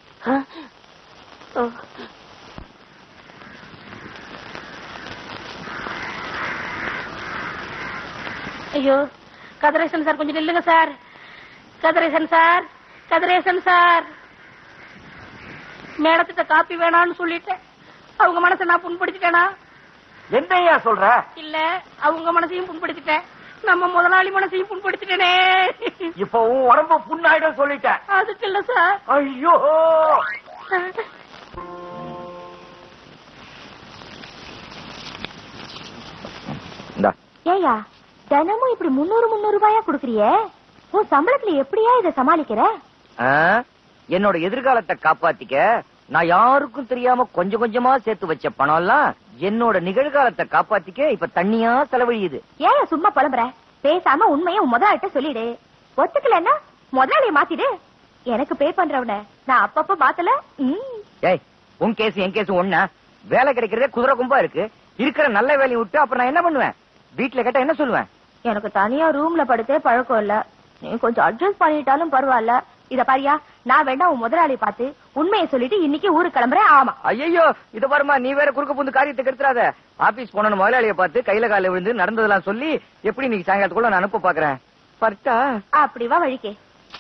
ஐயோ கதிரேசன் சார் கொஞ்சம் நில்லுங்க sir Kathiresan sir Kathiresan sir மேடத்திட்ட காப்பி வேணாம்னு சொல்லிட்டேன் அவங்க மனசை நான் புண்படுத்திட்டேனா என்னையா சொல்ற இல்ல அவங்க மனசையும் புண்படுத்திட்டேன் நம்ம முதலாளி மனசையும் புண்படுத்திட்டேனே இப்ப உன் உடம்பு புண்ணாயிடும் சொல்லிட்டேன் அதுக்கு இல்ல சார் ஐயோ இந்தா ஏயா தினமும் இப்படி முன்னூறு முன்னூறு ரூபாயா குடுக்கறியே உன் சம்பளத்துல எப்படியா இதை சமாளிக்கிற ஆ? என்னோட எதிர்காலத்தை காப்பாத்திக்க நான் யாருக்கும் தெரியாம கொஞ்சம் கொஞ்சமா சேர்த்து வச்ச பணம் எல்லாம் என்னோட நிகழ்காலத்தை காப்பாத்திக்க இப்ப தண்ணியா செலவழியுது ஏன் சும்மா புலம்புற பேசாம உண்மையை உன் முதலாளிட்ட சொல்லிடு ஒத்துக்கலன்னா முதலாளிய மாத்திடு எனக்கு பே பண்றவன நான் அப்பப்ப மாத்தல ம். ஏய் உன் கேஸ் என் கேஸ் ஒண்ணா வேலை கிடைக்கிறதே குதிரை கும்பா இருக்கு இருக்கிற நல்ல வேலையை விட்டு அப்புறம் நான் என்ன பண்ணுவேன் வீட்டுல கேட்டா என்ன சொல்லுவேன் எனக்கு தனியா ரூம்ல படுத்தே பழக்கம் இல்ல நீ கொஞ்சம் அட்ஜஸ்ட் பண்ணிட்டாலும் பரவாயில்ல இத பாரியா நான் வேணா உன் முதலாளி பார்த்து உண்மையை சொல்லிட்டு இன்னைக்கு ஊருக்கு கிளம்புறேன் ஆமா ஐயோ இத பாருமா நீ வேற குறுக்க புந்து காரியத்தை கெடுத்துறாத ஆபீஸ் போன முதலாளிய பார்த்து கையில கால விழுந்து நடந்ததெல்லாம் சொல்லி எப்படி நீங்க சாயங்காலத்துக்குள்ள நான் அனுப்ப பாக்குறேன் பர்ட்டா அப்படி வா வழிக்கே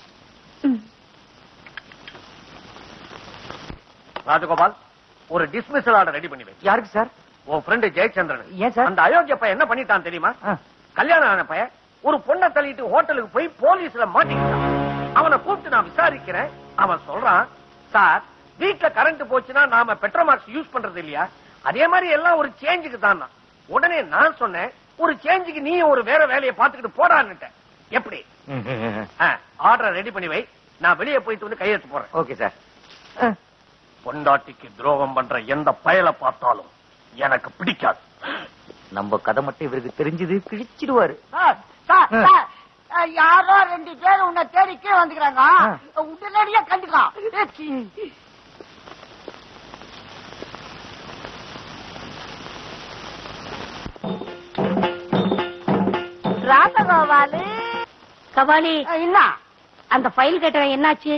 ராஜகோபால் ஒரு டிஸ்மிசல் ஆர்டர் ரெடி பண்ணி வை யாருக்கு சார் உன் ஃப்ரெண்டு ஜெயச்சந்திரன் ஏன் சார் அந்த அயோக்கிய பையன் என்ன பண்ணிட்டான் தெரியுமா கல்யாணம் ஆன பையன் ஒரு பொண்ணை தள்ளிட்டு ஹோட்டலுக்கு போய் போலீஸ்ல மாட்டிக்கிட்டான் அவனை கூப்பிட்டு நான் விசாரிக்கிறேன் அவன் சொல்றான் சார் வீட்ல கரண்ட் போச்சுன்னா நாம பெட்ரோமாக்ஸ் யூஸ் பண்றது இல்லையா அதே மாதிரி எல்லாம் ஒரு சேஞ்சுக்கு தான் உடனே நான் சொன்னேன் ஒரு சேஞ்சுக்கு நீ ஒரு வேற வேலையை பார்த்துக்கிட்டு போடான்னுட்டேன் எப்படி ஆர்டர் ரெடி பண்ணி வை நான் வெளியே போயிட்டு வந்து கையெழுத்து போறேன் ஓகே சார் பொண்டாட்டிக்கு துரோகம் பண்ற எந்த பயலை பார்த்தாலும் எனக்கு பிடிக்காது நம்ம கதை மட்டும் இவருக்கு தெரிஞ்சது கிழிச்சிடுவாரு சார், சார், ஆ. சார், அஹ், யாரோ ரெண்டு பேர் உன்னை தேடி கீழே வந்துக்கிறாங்க ஆ. உடனடியா கண்டுக்கலாம் ராசகோபாலு கபாலி என்ன அந்த ஃபைல் கேட்டவன் என்னாச்சு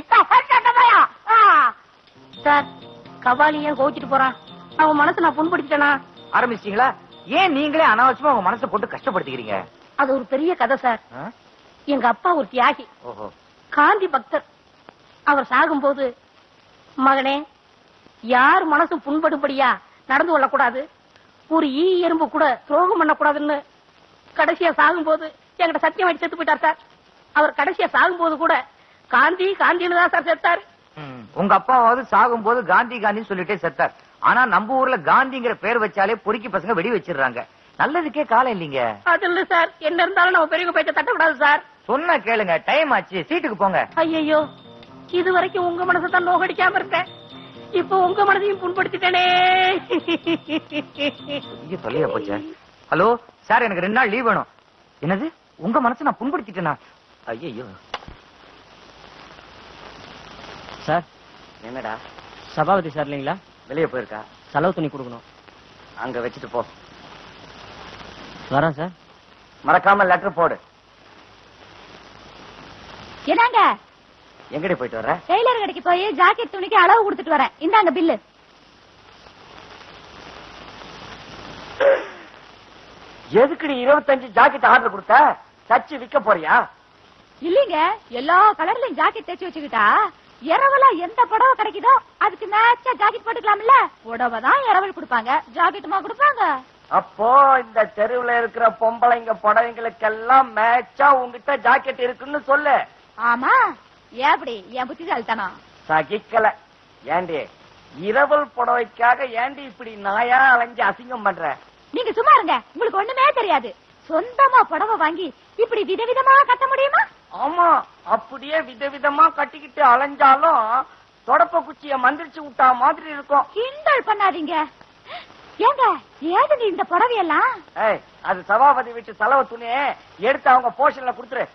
சார் கபாலி ஏன் கோச்சிட்டு போறான் அவன் மனசு நான் புண்படுத்திட்டேனா ஆரம்பிச்சிட்டீங்களா ஏன் நீங்களே அனாவசியமா உங்க மனசை போட்டு கஷ்டப்படுத்திக்கிறீங்க அது ஒரு பெரிய கதை சார் ஆ? எங்க அப்பா ஒரு தியாகி ஓஹோ காந்தி பக்தர் அவர் சாகும்போது மகனே யார் மனசும் புண்படும்படியா நடந்து கொள்ளக்கூடாது ஒரு ஈ எறும்பு கூட துரோகம் பண்ணக்கூடாதுன்னு கடைசியா சாகும்போது என்கிட்ட சத்தியம் வச்சு செத்து போயிட்டார் சார் அவர் கடைசியா சாகும்போது கூட காந்தி காந்தின்னு தான் சார் செத்தாரு ம். உங்க அப்பாவாவது சாகும் போது காந்தி காந்தி சொல்லிட்டே செத்தார் ஆனா நம்ம ஊர்ல காந்திங்கிற பேர் வச்சாலே பொறுக்கி பசங்க வெடி வச்சிடுறாங்க நல்லதுக்கே காலம் இல்லீங்க அது இல்ல சார் என்ன இருந்தாலும் நம்ம பெரியவங்க பேச்ச தட்டக்கூடாது சார் சொன்ன கேளுங்க டைம் ஆச்சு சீட்டுக்கு போங்க ஐயோ இது வரைக்கும் உங்க மனசை தான் நோகடிக்காம இருக்கேன் இப்போ உங்க மனதையும் புண்படுத்திட்டேனே ஐயோ தொல்லையா போச்சு ஹலோ சார் எனக்கு ரெண்டு நாள் லீவ் வேணும் என்னது உங்க மனசை நான் புண்படுத்திட்டேனா ஐயோ சார் என்னடா சபாபதி சார் இல்லைங்களா வெளியே போயிருக்கா செலவு துணி கொடுக்கணும் அங்க வச்சுட்டு போ வரேன் சார் மறக்காம லெட்டர் போடு என்னங்க எங்கடி போயிட்டு வர டெய்லர் கடைக்கு போய் ஜாக்கெட் துணிக்கு அளவு கொடுத்துட்டு வரேன் இந்தாங்க பில்லு எதுக்கு நீ இருபத்தஞ்சு ஜாக்கெட் ஆர்டர் கொடுத்த தச்சு விக்க போறியா இல்லீங்க எல்லா கலர்லயும் ஜாக்கெட் தைச்சு வச்சுக்கிட்டா இரவலா எந்த புடவை கிடைக்குதோ அதுக்கு மேட்சா ஜாக்கெட் போட்டுக்கலாம்ல புடவை தான் இரவல் கொடுப்பாங்க ஜாக்கெட்டுமா கொடுப்பாங்க அப்போ இந்த தெருவுல இருக்கிற பொம்பளைங்க புடவைங்களுக்கெல்லாம் மேட்சா உங்ககிட்ட ஜாக்கெட் இருக்குன்னு சொல்லு ஆமா ஏப்படி என் புத்திசாலித்தனம் சகிக்கல ஏண்டி இரவல் புடவைக்காக ஏண்டி இப்படி நாயா அலைஞ்சு அசிங்கம் பண்ற நீங்க சும்மா இருங்க உங்களுக்கு ஒண்ணுமே தெரியாது சொந்தமா புடவை வாங்கி இப்படி விதவிதமா கட்ட முடியுமா ஆமா அப்படியே விதவிதமா கட்டிக்கிட்டு அலைஞ்சாலும் தொடப்ப குச்சிய மந்திரிச்சு விட்டா மாதிரி இருக்கும் கிண்டல் பண்ணாதீங்க ஏங்க ஏதுங்க இந்த புடவையெல்லாம் ஏய் அது சபாபதி வீட்டு செலவு துணி எடுத்து அவங்க போர்ஷன்ல கொடுத்துரு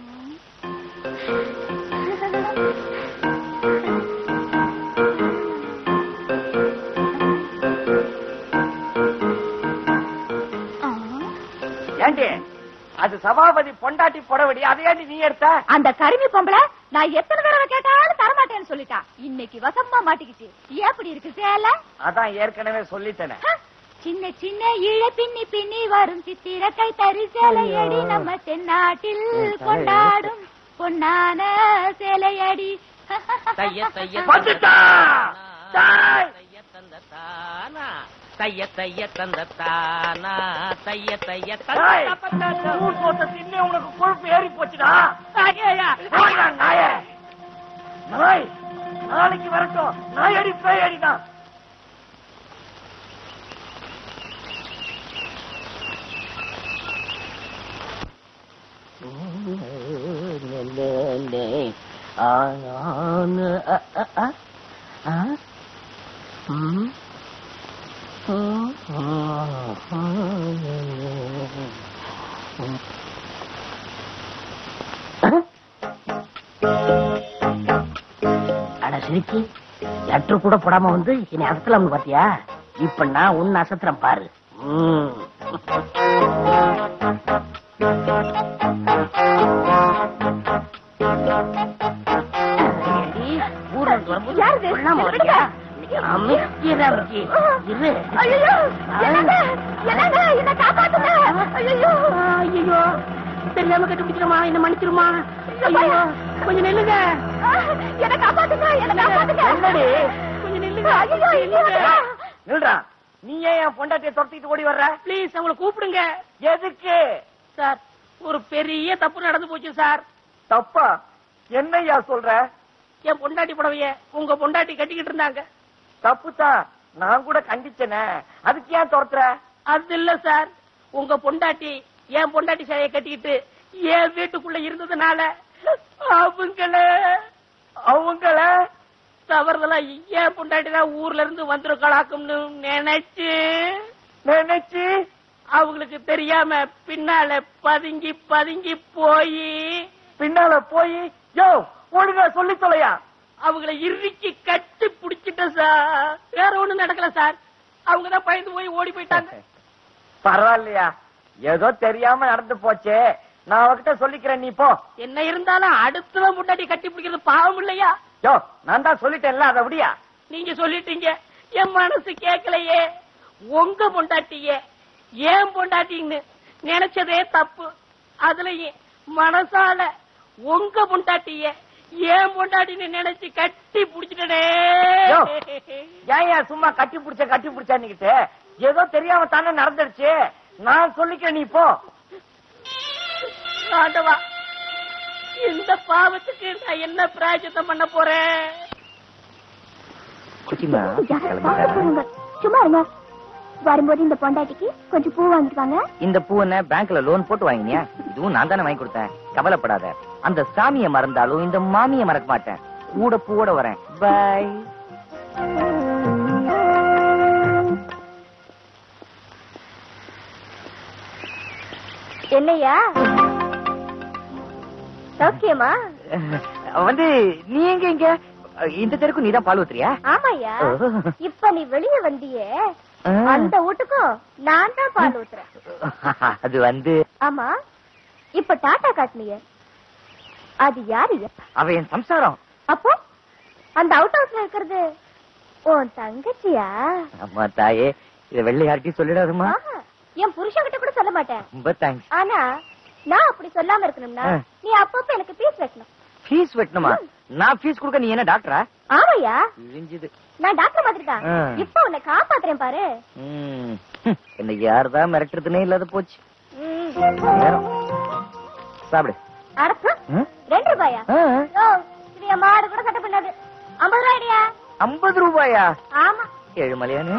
ஏண்டி அது சபாபதி பொண்டாட்டி புடவடி அதை ஏண்டி நீ எடுத்த அந்த கருமி பொம்பளை நான் எத்தனை தடவை கேட்டாலும் தரமாட்டேன்னு சொல்லிட்டா இன்னைக்கு வசமா மாட்டிக்கிச்சு எப்படி இருக்கு சேலை அதான் ஏற்கனவே சொல்லிட்டேனே ஹ, சின்ன சின்ன இழ பின்னி பின்னி வரும் சித்திரக்கை தரி சேலையடி நம்ம தென்னாட்டில் கொண்டாடும் பொன்னான சேலையடி தைய தைய வந்துட்டா டேய்! தைய தந்த தானா தைய தைய தந்த தானா தைய தைய டேய்! ஊர் போட்ட தின்னே உனக்கு கொழுப்பு ஏறி போச்சுடா போடா, நாயே. நாய் நாளைக்கு வரட்டும் நாய் அடி பேய் அடிதான் அட சிரிச்சி லெட்டர் கூட போடாம வந்து என்னை அசத்தலாம்னு பாத்தியா இப்ப நான் உன்னை அசத்துறேன் பாரு ம். ஏண்டி, ஊர்ல இருந்து வரும்போது யாருது? உள்ள பேசாம வரியா அமைக்கிற இரு ஐயோ என்னங்க என்னங்க என்ன காப்பாத்துங்க ஐயோ ஐயோ தெரியாம கண்டுபிடிச்சிருமா என்ன மன்னிச்சிருமா ஐயோ கொஞ்சம் நில்லுங்க என்ன காப்பாத்துங்க என்ன காப்பாத்துங்க என்னடி கொஞ்சம் நில்லுங்க ஐயோ இல்ல நில்றா நீ ஏன் என் பொண்டாட்டியை துரத்திட்டு ஓடி வர்ற ப்ளீஸ் அவங்கள கூப்பிடுங்க எதுக்கு சார் ஒரு பெரிய தப்பு நடந்து போச்சு சார் தப்பா என்னய்யா சொல்ற என் பொண்டாட்டி புடவைய உங்க பொண்டாட்டி கட்டிக்கிட்டு இருந்தாங்க தப்புதான் நான் கூட கண்டிச்சனே அதுக்கு ஏன் துரத்துற அது இல்ல சார் உங்க பொண்டாட்டி என் பொண்டாட்டி சேலையை கட்டிக்கிட்டு என் வீட்டுக்குள்ள இருந்ததுனால அவங்கள அவங்கள தவறுதலா என் பொண்டாட்டி தான் ஊர்ல இருந்து வந்திருக்கலாக்கும்னு நினைச்சு நினைச்சு அவங்களுக்கு தெரியாம பின்னால பதுங்கி பதுங்கி போய் பின்னால போய் யோ ஒழுங்கா சொல்லி தொலையா அவங்கள இறுக்கி கட்டி புடிச்சிட்டேன் சார் வேற ஒண்ணும் நடக்கல சார் அவங்க தான் பயந்து போய் ஓடி போயிட்டாங்க பரவாயில்லையா ஏதோ தெரியாம நடந்து போச்சே நான் அவகிட்ட சொல்லிக்கிறேன் நீ போ என்ன இருந்தாலும் அடுத்தவன் முன்னாடி கட்டி பிடிக்கிறது பாவம் இல்லையா யோ நான் தான் சொல்லிட்டேன்ல அதை விடியா நீங்க சொல்லிட்டீங்க என் மனசு கேட்கலையே உங்க பொண்டாட்டியே ஏன் பொண்டாட்டின்னு நினைச்சதே தப்பு அதுலயும் மனசால உங்க பொண்டாட்டிய ஏன் பொண்டாட்டின்னு நினைச்சு கட்டி புடிச்சிட்டனே யோ. ஏன் ஏன் சும்மா கட்டி பிடிச்ச கட்டி பிடிச்சான்னுகிட்டு ஏதோ தெரியாம தானே நடந்துடுச்சு நான் சொல்லிக்கிறேன் நீ போ ஆண்டவா இந்த பாவத்துக்கு நான் என்ன பிராயச்சத்தம் பண்ண போறேன் குட்டிமா யாராவது பார்க்க போறாங்க. சும்மா இருங்க வரும்போது இந்த பொண்டாட்டிக்கு கொஞ்சம் பூ வாங்கிட்டு வாங்க இந்த பூ என்ன பேங்க்ல லோன் போட்டு வாங்கினியா இதுவும் நான் தானே வாங்கி கொடுத்தேன் கவலைப்படாத அந்த சாமியை மறந்தாலும் இந்த மாமியை மறக்க மாட்டேன் கூட பூவோட வரேன் பை என்னையா சௌக்கியமா வந்து நீ எங்க இங்க இந்த தெருக்கு நீதான் பால் ஊத்துறியா ஆமாய்யா ஓ. இப்ப நீ வெளிய வந்தியே ஆ. அந்த வீட்டுக்கும் நான் தான் பால் ஊத்துறேன் அது வந்து ஆமா இப்ப டாட்டா காட்டினிய அது யாரு அவ என் சம்சாரம் அப்போ அந்த அவுட் ஹவுஸ்ல இருக்கிறது உன் தங்கச்சியா அம்மா தாயே இத வெள்ளை யார்கிட்டயும் சொல்லிடாதுமா ஆஹா, என் புருஷன் கிட்ட கூட சொல்ல மாட்டேன் ரொம்ப தேங்க்ஸ் ஆனா நான் அப்படி சொல்லாம இருக்கணும்னா ஆ. நீ அப்பப்ப எனக்கு பீஸ் வைக்கணும் ஃபீஸ் வெட்டணுமா நான் ஃபீஸ் கொடுக்க நீ என்ன டாக்டரா ஆமாய்யா இழிஞ்சுது நான் டாக்டர் மாதிரி தான் ஆ. இப்ப உன்னை காப்பாத்துறேன் பாரு ம். ஹம். என்ன யார்தான் மிரட்டுறதுனே இல்லாத போச்சு ம். நேரம் சாப்பிடு அடப்பு ம்? ரெண்டு ரூபாயா ஆ. ஓ இது என் மாடு கூட சட்டை பண்ணாது ஐம்பது ரூபாய்டியா ஐம்பது ரூபாயா ஆமா ஏழுமலையானு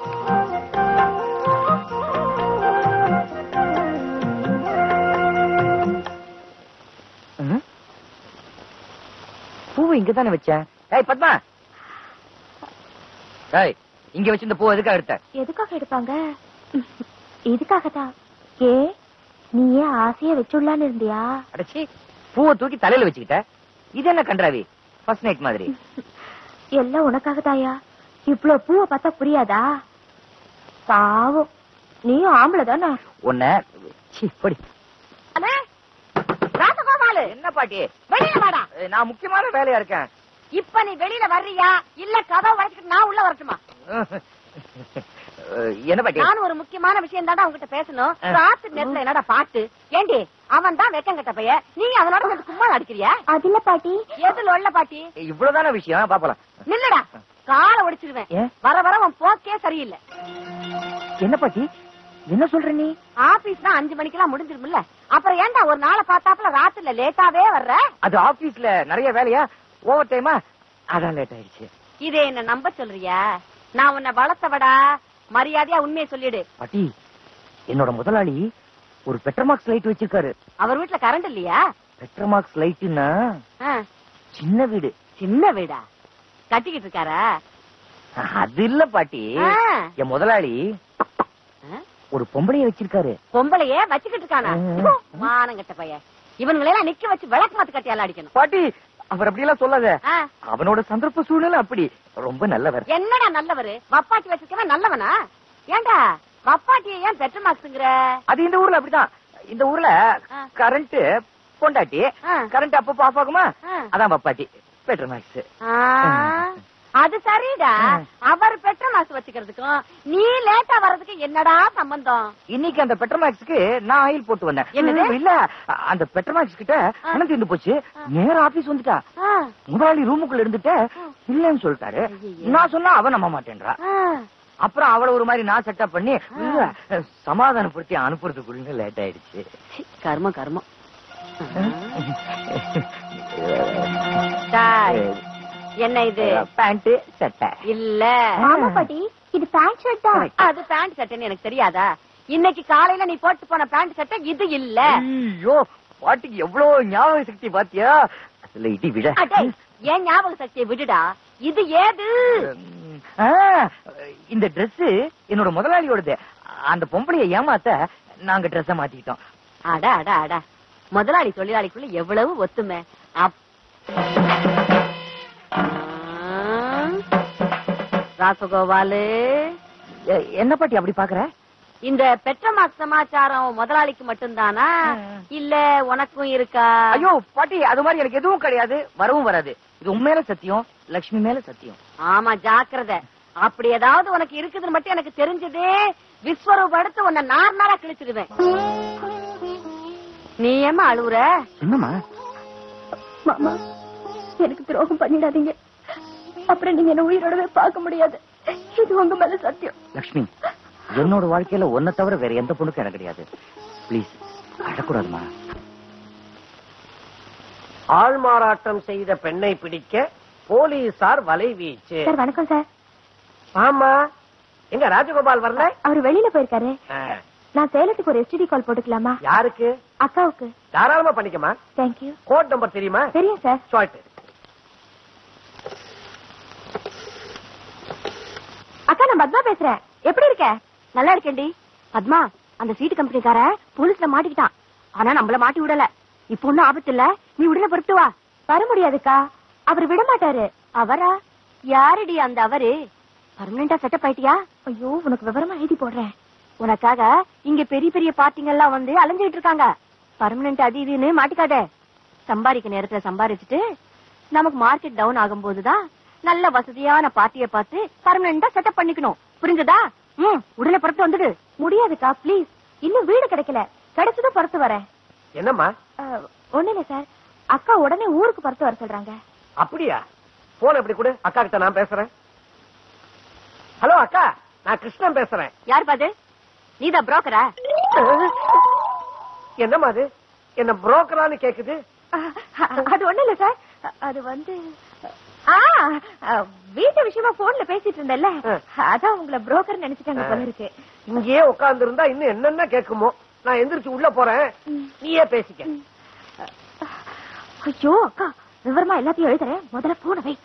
ம்? பூவை இங்க தானே வச்சேன் ஏய் பத்மா ஏய் இங்க வச்சு இந்த பூ எதுக்காக எடுத்த எதுக்காக எடுப்பாங்க இதுக்காக தான் ஏ நீ ஏன் ஆசையா வச்சுடலான்னு இருந்தியா அடச்சி பூவை தூக்கி தலையில வச்சுக்கிட்ட இது என்ன கன்றாவி ஃபர்ஸ்ட் நைட் மாதிரி எல்லாம் உனக்காக தாயா இவ்ளோ பூவை பார்த்தா புரியாதா பாவம் நீயும் ஆம்பளை தானே உன்ன சீ, போடி ராசகோபாலு என்ன பாட்டி வெளியில வாடா ஏய், நான் முக்கியமான வேலையா இருக்கேன் இப்ப நீ வெளியில வர்றியா இல்ல கதவை வளைச்சிட்டு நான் உள்ள வரட்டுமா அஹ், என்ன பாட்டி நானும் ஒரு முக்கியமான விஷயம் தாண்டா உங்ககிட்ட பேசணும் ஆ. ராத்திரி நேரத்துல என்னடா பாட்டு ஏண்டி அவன் தான் வெக்கம் கட்ட பைய நீங்க அதனோட சேர்ந்து சும்மா அடிக்கிறியா அது இல்ல பாட்டி எதுல உள்ள பாட்டி இவ்வளவுதான விஷயம் பாப்பலாம் நில்லுடா காலை ஒடிச்சிருவேன் ஏன்? வர வர உன் போக்கே சரியில்லை என்ன பாட்டி என்ன சொல்ற நீ ஆபீஸ் தான் அஞ்சு மணிக்கெல்லாம் முடிஞ்சிருமில்ல அப்புறம் ஏன்டா ஒரு நாளை பார்த்தாப்புல ராத்திரில லேட்டாவே வர்ற அது ஆபீஸ்ல நிறைய வேலையா ஓவர் டைமா அதான் லேட் ஆயிடுச்சு இதே என்ன நம்ப சொல்றியா நான் உன்னை வளர்த்தவடா மரியாதையா உண்மையை சொல்லிடு பாட்டி என்னோட முதலாளி ஒரு பெட்ரமாக்ஸ் லைட் வச்சிருக்காரு அவர் வீட்டுல கரண்ட் இல்லையா பெட்ரமாக்ஸ் லைட்னா ஆ, சின்ன வீடு சின்ன வீடா கட்டிக்கிட்டு இருக்காரா அது இல்ல பாட்டி ஆ. என் முதலாளி ஆ? ஒரு பொம்பளைய வச்சிருக்காரு பொம்பளையே வச்சுக்கிட்டு இருக்கானா ஆ. மானங்கட்ட பையன் இவனுங்களெல்லாம் நிக்க வச்சு விளக்கு மாத்து கட்டியால அடிக்கணும் பாட்டி அவர் அப்படியெல்லாம் சொல்லாத ஆ, அவனோட சந்தர்ப்ப சூழ்நிலை அப்படி ரொம்ப நல்லவர் என்னடா நல்லவரு வப்பாட்டி வச்சிருக்கவன் நல்லவனா ஏண்டா வப்பாட்டியை ஏன் பெட்ரோல் மார்க்ஸுங்கிற அது இந்த ஊர்ல அப்படிதான் இந்த ஊர்ல ஆ. கரண்ட் பொண்டாட்டி ஆ. கரண்ட் அப்பப்போ ஆஃப் ஆகுமா ஆ. அதான் பப்பாட்டி பெட்ரோல் மேக்ஸ் ஆ, அது சரிடா அவர் பெட்ரோல் மாசு வச்சுக்கிறதுக்கும் நீ லேட்டா வர்றதுக்கு என்னடா சம்பந்தம் இன்னைக்கு அந்த பெட்ரோமேக்ஸ்க்கு நான் ஆயில் போட்டு வந்தேன் என்னது? இல்ல அந்த பெட்ரோமேக்ஸ் கிட்ட பணம் தீர்ந்து போச்சு நேர ஆபீஸ் வந்துட்டா ஆ, முதலாளி ரூமுக்குள்ள இருந்துட்டு இல்லன்னு சொல்லிட்டாரு நான் சொன்னா அவ நம்ப மாட்டேன்றா ஆ. அப்புறம் அவள ஒரு மாதிரி நான் செட்டப் பண்ணி இல்ல, சமாதானப்படுத்தி அனுப்புறதுக்குள்ள லேட் ஆயிடுச்சு கர்மம் கர்மம் டாய், என்ன இது பேண்ட் சட்டை இல்ல ஆமா பாட்டி இது பேண்ட் ஷர்ட் தான் அது பேண்ட் சட்டைன்னு எனக்கு தெரியாதா இன்னைக்கு காலையில நீ போட்டு போன பேண்ட் சட்டை இது இல்ல ஐயோ பாட்டிக்கு எவ்வளவு ஞாபக சக்தி பாத்தியா அதுல இடி விழ அடே ஏன் ஞாபக சக்தியை விடுடா இது ஏது ஆ, இந்த Dress என்னோட முதலாளியோடது அந்த பொம்பளைய ஏமாத்த நாங்க ட்ரெஸ்ஸ மாத்திக்கிட்டோம் அட அட அட முதலாளி தொழிலாளிக்குள்ள எவ்வளவு ஒத்துமை அப்- ஆ, ராசகோபாலு எ- என்ன பாட்டி அப்படி பாக்குற இந்த பெட்ரமாக் சமாச்சாரம் முதலாளிக்கு மட்டும்தானா இல்ல உனக்கும் இருக்கா ஐயோ பாட்டி அது மாதிரி எனக்கு எதுவும் கிடையாது வரவும் வராது இது உண்மையில சத்தியம் லக்ஷ்மி மேல சத்தியம் ஆமா ஜாக்கிரதை அப்படி ஏதாவது உனக்கு இருக்குதுன்னு மட்டும் எனக்கு தெரிஞ்சதே விஸ்வரூபம் எடுத்து உன்னை நார் நாரா கிழிச்சிடுவேன் நீ ஏமா அழுவுற என்னம்மா மாமா எனக்கு துரோகம் பண்ணிடாதீங்க அப்புறம் நீங்க என்ன உயிரோடவே பார்க்க முடியாது இது உங்க மேல சத்தியம் லக்ஷ்மி என்னோட வாழ்க்கையில ஒன்ன தவிர வேற எந்த பொண்ணுக்கும் எனக்கு கிடையாது ப்ளீஸ் அழக்கூடாதுமா ஆள்மாறாட்டம் செய்த பெண்ணை பிடிக்க போலீசார் வலை வீச்சு சார் வணக்கம் சார் ஆமா எங்க ராஜகோபால் வரல அவர் வெளியில போயிருக்காரு ஆ, நான் சேலத்துக்கு ஒரு எஸ்டிடி கால் போட்டுக்கலாமா யாருக்கு அக்காவுக்கு தாராளமா பண்ணிக்கமா தேங்க்யூ கோட் நம்பர் தெரியுமா தெரியும் சார் சொல்லிட்டு அக்கா நான் பத்மா பேசுறேன் எப்படி இருக்க நல்லா இருக்கேன்டி பத்மா அந்த சீட்டு கம்பெனிக்கார போலீஸ்ல மாட்டிக்கிட்டான் ஆனா நம்மள மாட்டி விடல இப்ப ஒண்ணும் ஆபத்து இல்ல நீ உடனே பொறுத்து வா வர முடியாதுக்கா அவர் விட மாட்டாரு அவரா யாரடி அந்த அவரு பர்மனண்டா செட்டப் ஆயிட்டியா ஐயோ உனக்கு விவரமா எழுதி போடுறேன் உனக்காக இங்க பெரிய பெரிய பார்ட்டிங்க எல்லாம் வந்து அலைஞ்சிட்டு இருக்காங்க பர்மனண்ட் அது இதுன்னு மாட்டிக்காத சம்பாதிக்க நேரத்துல சம்பாரிச்சுட்டு நமக்கு மார்க்கெட் டவுன் ஆகும்போதுதான் நல்ல வசதியான பார்ட்டிய பார்த்து பர்மனண்டா செட்டப் பண்ணிக்கணும் புரிஞ்சதா ம் உடனே புறத்து வந்துடு முடியாதுக்கா ப்ளீஸ் இன்னும் வீடு கிடைக்கல கிடைச்சதும் புறத்து வரேன் என்னம்மா ஒண்ணு இல்ல சார் அக்கா உடனே ஊருக்கு புறத்து வர சொல்றாங்க அப்படியா போன் எப்படி கொடு அக்கா கிட்ட நான் பேசுறேன் ஹலோ அக்கா நான் கிருஷ்ணன் பேசுறேன் யார் பாது நீதான் புரோக்கரா என்னம்மா அது என்ன புரோக்கரான்னு கேக்குது அஹ், அது ஒண்ணு இல்ல சார் அது வந்து ஆ அஹ், வீட்டு விஷயமா போன்ல பேசிட்டு இருந்தேன்ல அதான் உங்களை புரோக்கர் நினைச்சிட்டாங்க போல இருக்கு இங்கேயே உட்கார்ந்து இருந்தா இன்னும் என்னென்ன கேக்குமோ நான் எந்திரிச்சு உள்ள போறேன் நீயே பேசிக்க ஐயோ அக்கா விவரமா எல்லாத்தையும் எழுதுறேன் முதல்ல போன வை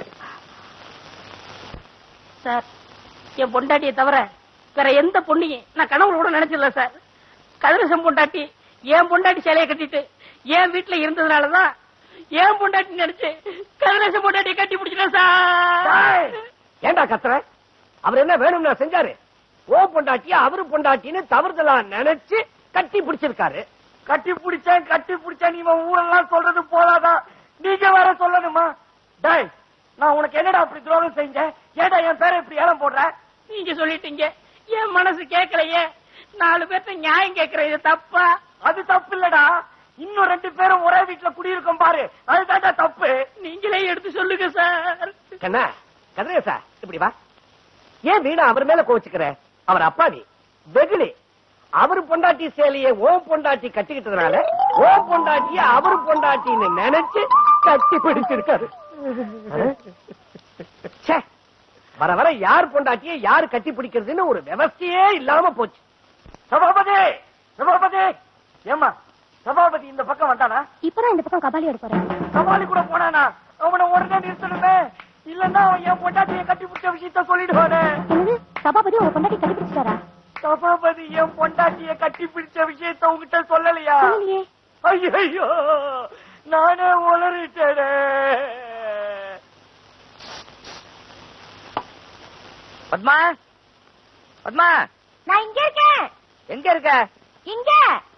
சார் என் பொண்டாட்டியை தவிர வேற எந்த பொண்ணையும் நான் கனவுல கூட நினைச்சிடல சார் கதிரசம் பொண்டாட்டி என் பொண்டாட்டி சிலையை கட்டிட்டு என் வீட்டுல இருந்ததுனாலதான் என் பொண்டாட்டி நினைச்சு கதிரசம் பொண்டாட்டியை கட்டி பிடிச்சிட்டேன் டேய், சார் ஏன்டா கத்துற அவர் என்ன வேணும்னா செஞ்சாரு ஓ பொண்டாட்டிய அவரு பொண்டாட்டின்னு தவறுதலா நினைச்சு கட்டி பிடிச்சிருக்காரு கட்டி பிடிச்சேன் கட்டி பிடிச்சேன் இவன் ஊரெல்லாம் சொல்றது போதாதா நீங்க வேற சொல்லணுமா டேய் நான் உனக்கு என்னடா அப்படி துரோகம் செஞ்சேன் ஏடா என் பேரை இப்படி ஏலம் போடுற நீங்க சொல்லிட்டீங்க என் மனசு கேட்கலையே நாலு பேர்த்த நியாயம் கேட்கற இது தப்பா அது தப்பு இல்லடா இன்னும் ரெண்டு பேரும் ஒரே வீட்டுல குடியிருக்கோம் பாரு அதுதான்டா தப்பு நீங்களே எடுத்து சொல்லுங்க சார் என்ன கதிரேசா இப்படி வா ஏன் வீணா அவர் மேல கோச்சுக்கிற அவர் அப்பாவி வெகுளி அவரு பொண்டாட்டி சேலையை ஓ பொண்டாட்டி கட்டிக்கிட்டதுனால ஓ பொண்டாட்டிய அவரு பொண்டாட்டின்னு நினைச்சு கட்டி பிடிச்சிருக்காரு ச்சே, வர வர யார் பொண்டாட்டிய யாரு கட்டி பிடிக்கிறதுன்னு ஒரு விவசாயே இல்லாம போச்சு சபாபதி சபாபதி ஏமா சபாபதி இந்த பக்கம் வந்தானா இப்பதான் இந்த பக்கம் கபாலி எடுக்க போறேன் சவாலி கூட போனானா அவனை உடனே நிறுத்தணுமே இல்லன்னா அவன் என் பொண்டாட்டியை கட்டி பிடிச்ச விஷயத்த சொல்லிடுவானே என்னது சபாபதி உங்க பொண்டாட்டி கண்டுபிடிச்சிட்டாரா சபாபதி என் பொண்டாட்டிய கட்டி பிடிச்ச விஷயத்த உங்ககிட்ட சொல்லலையா சொல்லலையே ஐயோ நானே உளறிட்டேனே பத்மா பத்மா நான் இங்க இருக்கேன் எங்க இருக்க இங்க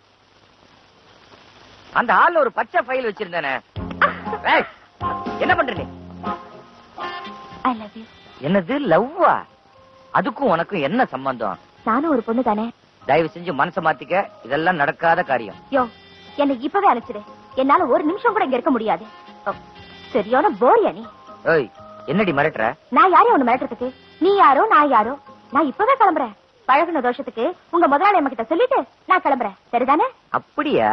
அந்த ஹால்ல ஒரு பச்சை ஃபைல் வச்சிருந்தானே ஏய், என்ன பண்ற நீ ஐ லவ் யூ என்னது லவ்வா அதுக்கும் உனக்கும் என்ன சம்பந்தம் நானும் ஒரு பொண்ணு தானே தயவு செஞ்சு மனசை மாத்திக்க இதெல்லாம் நடக்காத காரியம் யோ என்னை இப்பவே அழைச்சிடு என்னால ஒரு நிமிஷம் கூட இங்க இருக்க முடியாது ஓ, சரியான போரியா நீ ஏய் என்னடி மிரட்டுற நான் யாரையும் ஒண்ணு மிரட்டுறதுக்கு நீ யாரோ நான் யாரோ நான் இப்பவே கிளம்புறேன் பழகுன தோஷத்துக்கு உங்க முதலாளி அம்மா கிட்ட சொல்லிட்டு நான் கிளம்புறேன் சரிதானே அப்படியா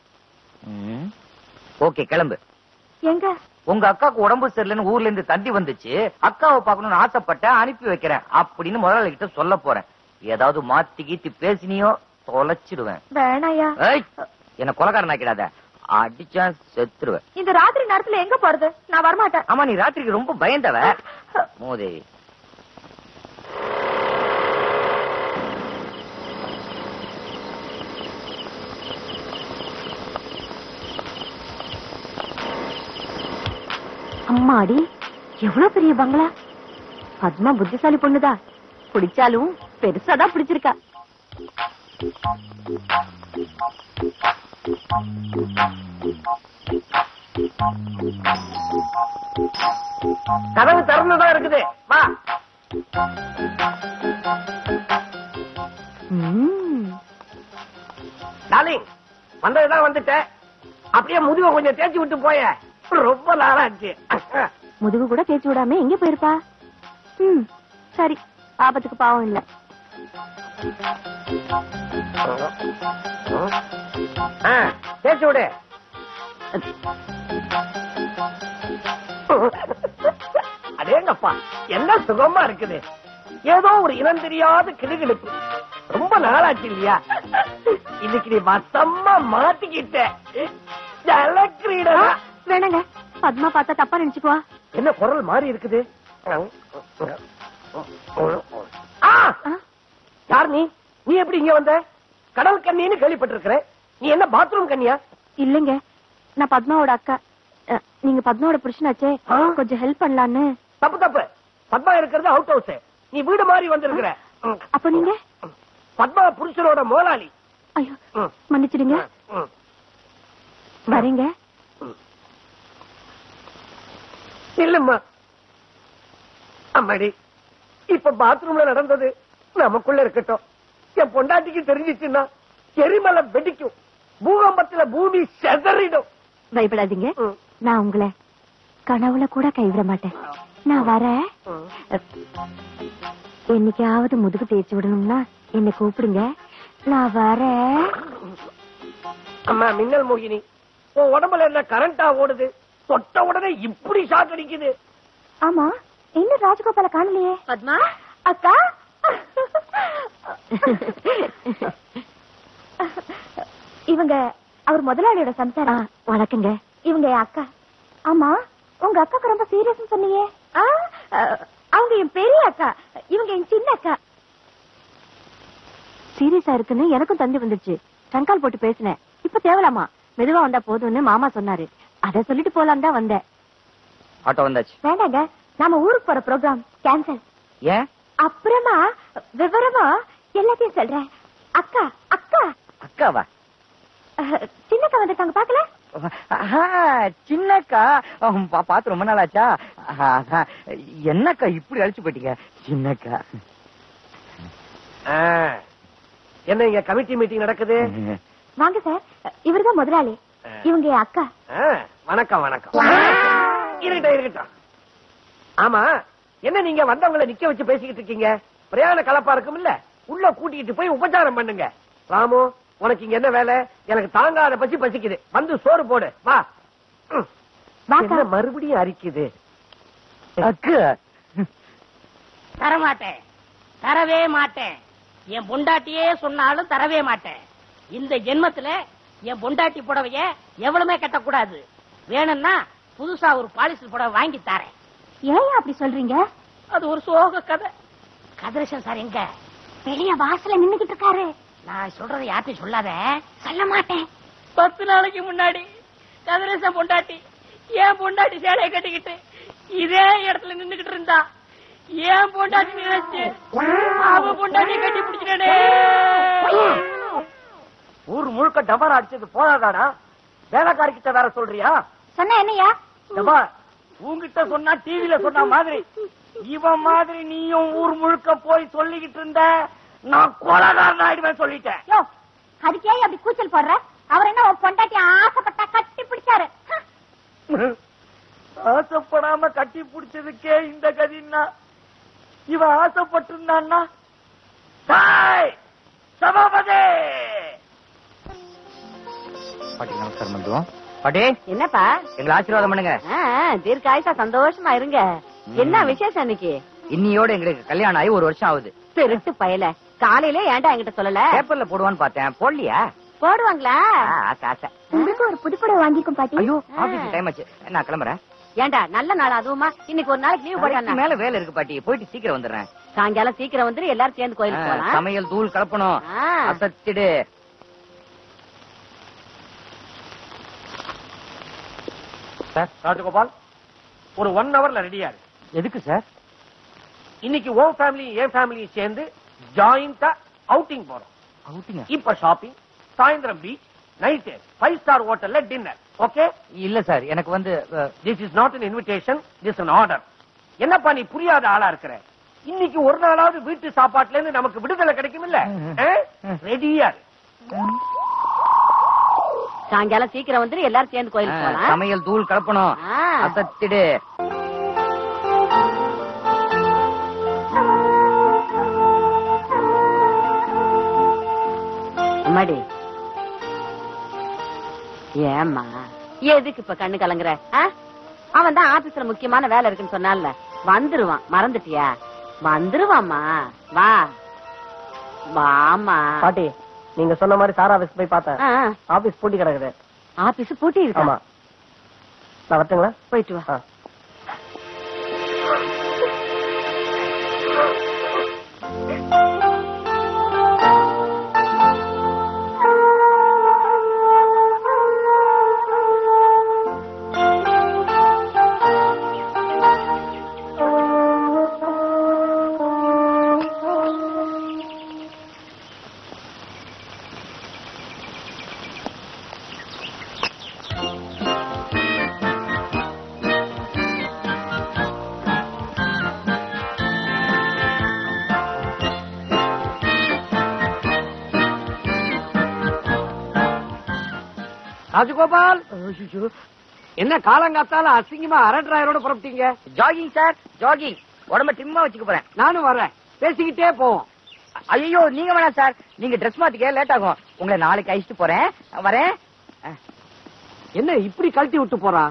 ஓகே கிளம்பு எங்க உங்க அக்காக்கு உடம்பு சரியில்லைன்னு ஊர்ல இருந்து தந்தி வந்துச்சு அக்காவை பார்க்கணும்னு ஆசைப்பட்டேன் அனுப்பி வைக்கிறேன் அப்படின்னு முதலாளி கிட்ட சொல்ல போறேன் ஏதாவது மாத்தி கீத்தி பேசினியோ தொலைச்சிடுவேன் வேணாயா ஏய், என்ன கொலகாரன் ஆக்கிடாத அடிச்சா செத்துருவேன் இந்த ராத்திரி நேரத்துல எங்க போறது நான் வரமாட்டேன் ஆமா நீ ராத்திரிக்கு ரொம்ப பயந்தவ மோதேவி அம்மாடி எவ்வளவு பெரிய பங்களா பத்மா புத்திசாலி பொண்ணுதா பிடிச்சாலும் பெருசாதான் பிடிச்சிருக்கா கதவு திறந்துதான் இருக்குது வா ம்ம். டார்லிங் வந்ததுதான் வந்துட்டேன் அப்படியே முதுக கொஞ்சம் தேய்ச்சி விட்டு போய ரொம்ப நாளாச்சு முதுகு கூட தேய்ச்சி விடாம எங்க போயிருப்பா ம் சரி ஆபத்துக்கு பாவம் இல்ல ஆ, தேய்ச்சி விடு அடேங்கப்பா என்ன சுகமா இருக்குது ஏதோ ஒரு இனம் தெரியாத கிளுகிழுப்பு ரொம்ப நாளாச்சு இல்லையா இன்னைக்கு நீ வசமா மாட்டிக்கிட்ட ஜலக்கிரீடா வேணாங்க பத்மா பார்த்தா தப்பா நினைச்சுக்குவா என்ன குரல் மாறி இருக்குது ஆ! ஆ? யார் நீ நீ எப்படி இங்க வந்த கடல் கண்ணின்னு கேள்விப்பட்டிருக்கிறேன் நீ என்ன பாத்ரூம் கண்ணியா இல்லைங்க நான் பத்மாவோட அக்கா அஹ், நீங்க பத்மாவோட புருஷனாச்சே ஆ? கொஞ்சம் ஹெல்ப் பண்ணலான்னு தப்பு தப்பு பத்மா இருக்கிறது அவுட் ஹவுஸ் நீ வீடு மாறி வந்திருக்கிற ம். அப்ப நீங்க பத்மா புருஷனோட முதலாளி ஐயோ ம். மன்னிச்சிடுங்க ம். வரேங்க இல்லம்மா அம்மாடி இப்ப பாத்ரூம்ல நடந்தது நமக்குள்ள இருக்கட்டும் என் பொண்டாட்டிக்கு தெரிஞ்சிச்சுன்னா எரிமலை வெடிக்கும் பூகம்பத்துல பூமி செதறிடும் பயப்படாதீங்க ம். நான் உங்களை கனவுல கூட கைவிட மாட்டேன் நான் வரேன் ம். என்னைக்காவது முதுகு தேய்ச்சி விடணும்னா என்ன கூப்பிடுங்க நான் வரேன் அம்மா மின்னல் மோகினி உன் உடம்புல என்ன கரண்டா ஓடுது தொட்ட உடனே இப்படி ஷாக் அடிக்குது ஆமா இன்னும் ராஜகோபால காணலையே பத்மா அக்கா இவங்க அவர் முதலாளியோட சம்சாரம் வணக்கங்க இவங்க என் அக்கா ஆமா உங்க அக்காக்கு ரொம்ப சீரியஸ் சொன்னீங்க ஆ, அஹ், அவங்க என் பெரிய அக்கா இவங்க என் சின்ன அக்கா சீரியஸா இருக்குன்னு எனக்கும் தந்தி வந்துருச்சு டங்கால் போட்டு பேசினேன் இப்ப தேவலாமா மெதுவா வந்தா போதும்னு மாமா சொன்னாரு அத சொல்லிட்டு போலாம் தான் வந்தேன் ஆட்டோ வந்தாச்சு வேண்டாங்க நாம ஊருக்கு போற ப்ரோக்ராம் கேன்சல் ஏன் அப்புறமா விவரமா எல்லாத்தையும் சொல்றேன் அக்கா அக்கா அக்காவா அஹ், சின்னக்கா வந்திருக்காங்க பாக்கல ஆஹா, சின்னக்கா ஆம், பா- பார்த்து ரொம்ப நாள் ஆச்சா ஆஹா, என்னக்கா இப்படி அழிச்சு போயிட்டீங்க சின்னக்கா ஆ. என்ன இங்க கமிட்டி மீட்டிங் நடக்குது வாங்க சார் இவர்தான் முதலாளி இவங்க என் அக்கா ஆ, வணக்கம் வணக்கம் இருக்கட்டும் இருக்கட்டும் ஆமா என்ன நீங்க வந்தவங்கள நிக்க வச்சு பேசிக்கிட்டு இருக்கீங்க பிரயாண கலப்பா இருக்கும் இல்ல உள்ள கூட்டிக்கிட்டு போய் உபச்சாரம் பண்ணுங்க ராமு உனக்கு இங்க என்ன வேலை எனக்கு தாங்காத பசி பசிக்குது வந்து சோறு போடு வா ம். வாக்கா. என்ன மறுபடியும் அரிக்குது அக்கா தரமாட்டேன் தரவே மாட்டேன் என் பொண்டாட்டியே சொன்னாலும் தரவே மாட்டேன் இந்த ஜென்மத்துல என் பொண்டாட்டி புடவைய எவ்வளவுமே கட்டக்கூடாது வேணும்னா புதுசா ஒரு பாலிஸ்டர் புடவை வாங்கி தரேன் ஏன் அப்படி சொல்றீங்க அது ஒரு சோக கதை கதிரேசன் சார் எங்க வெளிய வாசல்ல நின்னுகிட்டு இருக்காரு நான் சொல்றதை யார்ட்டையும் சொல்லாத சொல்ல மாட்டேன் பத்து நாளைக்கு முன்னாடி கதிரேசன் பொண்டாட்டி ஏன் பொண்டாட்டி சேலையை கட்டிக்கிட்டு இதே இடத்துல நின்னுகிட்டு இருந்தா ஏன் பொண்டாட்டி நினைச்சு அவ பொண்டாட்டி கட்டி பிடிச்சிட்டே ஊர் முழுக்க டபர் அடிச்சது போதாதாடா வேலைக்காரி கிட்ட வேற சொல்றியா சொன்ன என்னையா டபா உன்கிட்ட சொன்னா டிவில சொன்ன மாதிரி இவன் மாதிரி நீயும் ஊர் முழுக்க போய் சொல்லிக்கிட்டு இருந்த நான் கொலகாரன் ஆயிடுவேன் சொல்லிட்டேன் யோ அதுக்கே அப்படி கூச்சல் போடுற அவர் என்ன உன் பொண்டாட்டி ஆசைப்பட்டா கட்டி பிடிச்சாரு ஹம். ஆசைப்படாம கட்டி பிடிச்சதுக்கே இந்த கதின்னா இவன் ஆசைப்பட்டிருந்தான்னா டேய், சபாபதி பாட்டி நமஸ்காரம் பண்ணுவோம் பாட்டி என்னப்பா எங்களை ஆசீர்வாதம் பண்ணுங்க தீர்க்க ஆயுசா சந்தோஷமா இருங்க என்ன விசேஷம் இன்னைக்கு இன்னியோட எங்களுக்கு கல்யாணம் ஆகி ஒரு வருஷம் ஆகுது திருட்டு பயல காலையில ஏன்டா என்கிட்ட சொல்லல பேப்பர்ல போடுவான்னு பார்த்தேன் போடலையா போடுவாங்களா ஆ, ஆசை ஆசை உங்களுக்கு ஒரு புது புடவை வாங்கிக்கும் பாட்டி ஐயோ ஆபீஸ் டைம் ஆச்சு நான் கிளம்புறேன் ஏன்டா நல்ல நாள் அதுவுமா இன்னைக்கு ஒரு நாளைக்கு லீவ் நாளைக்கு போட்டாங்க மேல வேலை இருக்கு பாட்டி போயிட்டு சீக்கிரம் வந்துடுறேன் சாயங்காலம் சீக்கிரம் வந்துரு எல்லாரும் சேர்ந்து ஆ, கோயிலுக்கு போலாம் சமையல் தூள் கலப்பணும் ஆ. அசத்திடு சார் ராஜகோபால் ஒரு ஒன் ஹவர்ல ரெடியா இருக்கு எதுக்கு சார் இன்னைக்கு ஓ ஃபேமிலி என் ஃபேமிலியும் சேர்ந்து ஜாயிண்டா அவுட்டிங் போறோம் அவுட்டிங்க இப்ப ஷாப்பிங் சாயந்தரம் பீச் நைட் ஃபைவ் ஸ்டார் ஹோட்டல்ல டின்னர் ஓகே இல்ல சார் எனக்கு வந்து அஹ், this is not an invitation this an order என்னப்பா நீ புரியாத ஆளா இருக்கிற இன்னைக்கு ஒரு நாளாவது வீட்டு சாப்பாட்டுல இருந்து நமக்கு விடுதலை கிடைக்கும் இல்ல ரெடியா சாயங்காலம் சீக்கிரம் வந்துரு எல்லாரும் சேர்ந்து ஆ, கோயிலுக்கு போலாம் சமையல் தூள் கலப்பணும் ஆ. அசத்திடு அம்மாடி ஏம்மா எதுக்கு இப்ப கண்ணு கலங்குற அவன் தான் ஆபீஸ்ல முக்கியமான வேலை இருக்குன்னு சொன்னால வந்துருவான் மறந்துட்டியா வந்துருவாம்மா வா வாமா பாட்டி நீங்க சொன்ன மாதிரி சார் ஆபீஸ் போய் பார்த்தேன் ஆ, ஆபீஸ் பூட்டி கிடக்குது ஆபீஸ் பூட்டி இருக்கா நான் வரட்டுங்களா போயிட்டு வா ராஜகோபால் என்ன காலங்காத்தால அசிங்கமா அரை டிராயரோட புறப்பட்டீங்க ஜாகிங் சார் ஜாகிங் உடம்ப டிம்மா வச்சுக்க போறேன் நானும் வர்றேன் பேசிக்கிட்டே போவோம் ஐயோ நீங்க வேணாம் சார் நீங்க ட்ரெஸ் மாத்திக்க லேட் ஆகும் உங்களை நாளைக்கு அழிச்சிட்டு போறேன் வரேன் அஹ், என்ன இப்படி கழட்டி விட்டு போறான்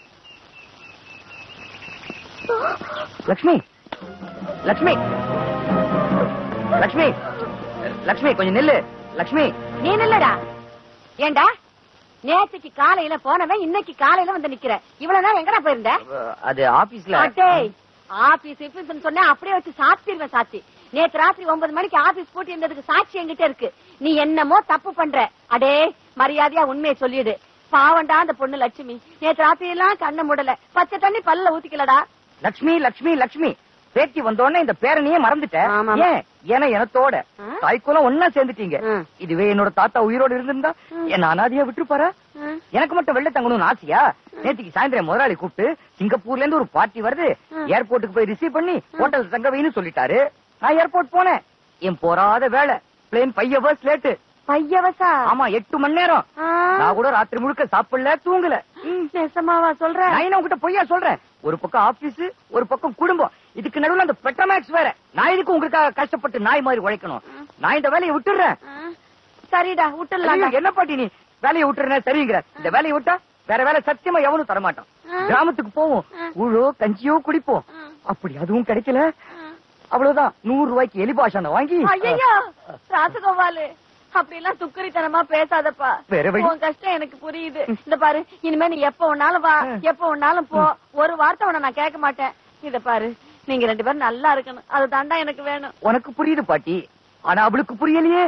லக்ஷ்மி லக்ஷ்மி லக்ஷ்மி லக்ஷ்மி கொஞ்சம் நில்லு லக்ஷ்மி நீ நில்லடா ஏண்டா நேத்துக்கு காலையில போனவன் இன்னைக்கு காலையில வந்து நிக்கிற இவ்வளவு நேரம் எங்கடா போயிருந்த அஹ், அது ஆபீஸ்ல அடேய் ஆபீஸ் ஆபீஸ் சொன்னா அப்படியே வச்சு சாத்திடுவேன் சாத்தி நேத்து ராத்திரி ஒன்பது மணிக்கு ஆபீஸ் பூட்டி இருந்ததுக்கு சாட்சி என்கிட்ட இருக்கு நீ என்னமோ தப்பு பண்ற அடே மரியாதையா உண்மையை சொல்லிடு பாவண்டா அந்த பொண்ணு லட்சுமி நேத்து ராத்திரி எல்லாம் கண்ண முடல பச்சை தண்ணி பல்ல ஊத்திக்கலடா லக்ஷ்மி லக்ஷ்மி லக்ஷ்மி பேத்தி வந்தோடனே இந்த பேரனையே மறந்துட்டேன் ஆமா. ஏன் ஏன்னா எனத்தோட ஆ? தாய்க்குலம் ஒன்னா சேர்ந்துட்டீங்க ம். இதுவே என்னோட தாத்தா உயிரோடு இருந்திருந்தா என்ன அனாதையா விட்டுருப்பாரா ம். எனக்கு மட்டும் வெள்ள தங்கணும்னு ஆசையா நேத்திக்கு சாயந்தரம் முதலாளி கூப்பிட்டு சிங்கப்பூர்ல இருந்து ஒரு பார்ட்டி வருது ஏர்போர்ட்டுக்கு போய் ரிசீவ் பண்ணி ஹோட்டல் தங்க வைன்னு சொல்லிட்டாரு நான் ஏர்போர்ட் போனேன் என் போராத வேலை பிளேன் ஃபைவ் ஹவர்ஸ் லேட்டு பையவசா ஆமா எட்டு மணி நேரம் நான் கூட ராத்திரி முழுக்க சாப்பிடல தூங்கல நெசமாவா சொல்ற நான் என்ன உங்ககிட்ட பொய்யா சொல்றேன் ஒரு பக்கம் ஆபீஸ் ஒரு பக்கம் குடும்பம் இதுக்கு நடுவுல அந்த பெட்ரமேக்ஸ் வேற நான் இதுக்கு உங்களுக்காக கஷ்டப்பட்டு நாய் மாதிரி உழைக்கணும் நான் இந்த வேலையை விட்டுறேன் ஆ, சரிடா விட்டுலாம் ஐயோ, என்ன பாட்டி நீ வேலையை விட்டுறேன் சரிங்கிற இந்த வேலையை விட்டா வேற வேலை சத்தியமா எவனும் தரமாட்டான் கிராமத்துக்கு போவோம் ஊழோ கஞ்சியோ குடிப்போம் அப்படி அதுவும் கிடைக்கல அவ்வளவுதான் நூறு ரூபாய்க்கு எலி பாஷான வாங்கி ஐயோ ராசகோபாலு அப்படி எல்லாம் துக்கரித்தனமா பேசாதப்பா வேற வழி? உன் கஷ்டம் எனக்கு புரியுது இந்த பாரு இனிமே நீ எப்ப வேணாலும் வா எப்ப வேணாலும் போ ஒரு வார்த்தை உன்னை நான் கேட்க மாட்டேன் இத பாரு நீங்க ரெண்டு பேரும் நல்லா இருக்கணும் அது தாண்டா எனக்கு வேணும் உனக்கு புரியுது பாட்டி ஆனா அவளுக்கு புரியலையே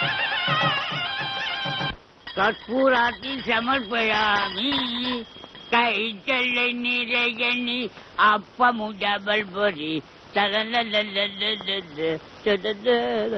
கற்பூராட்டி சமர்ப்பயாமி கைகளை நிறையணி அப்பமும் டபுள் பொரி தலலலலலலல, தததல.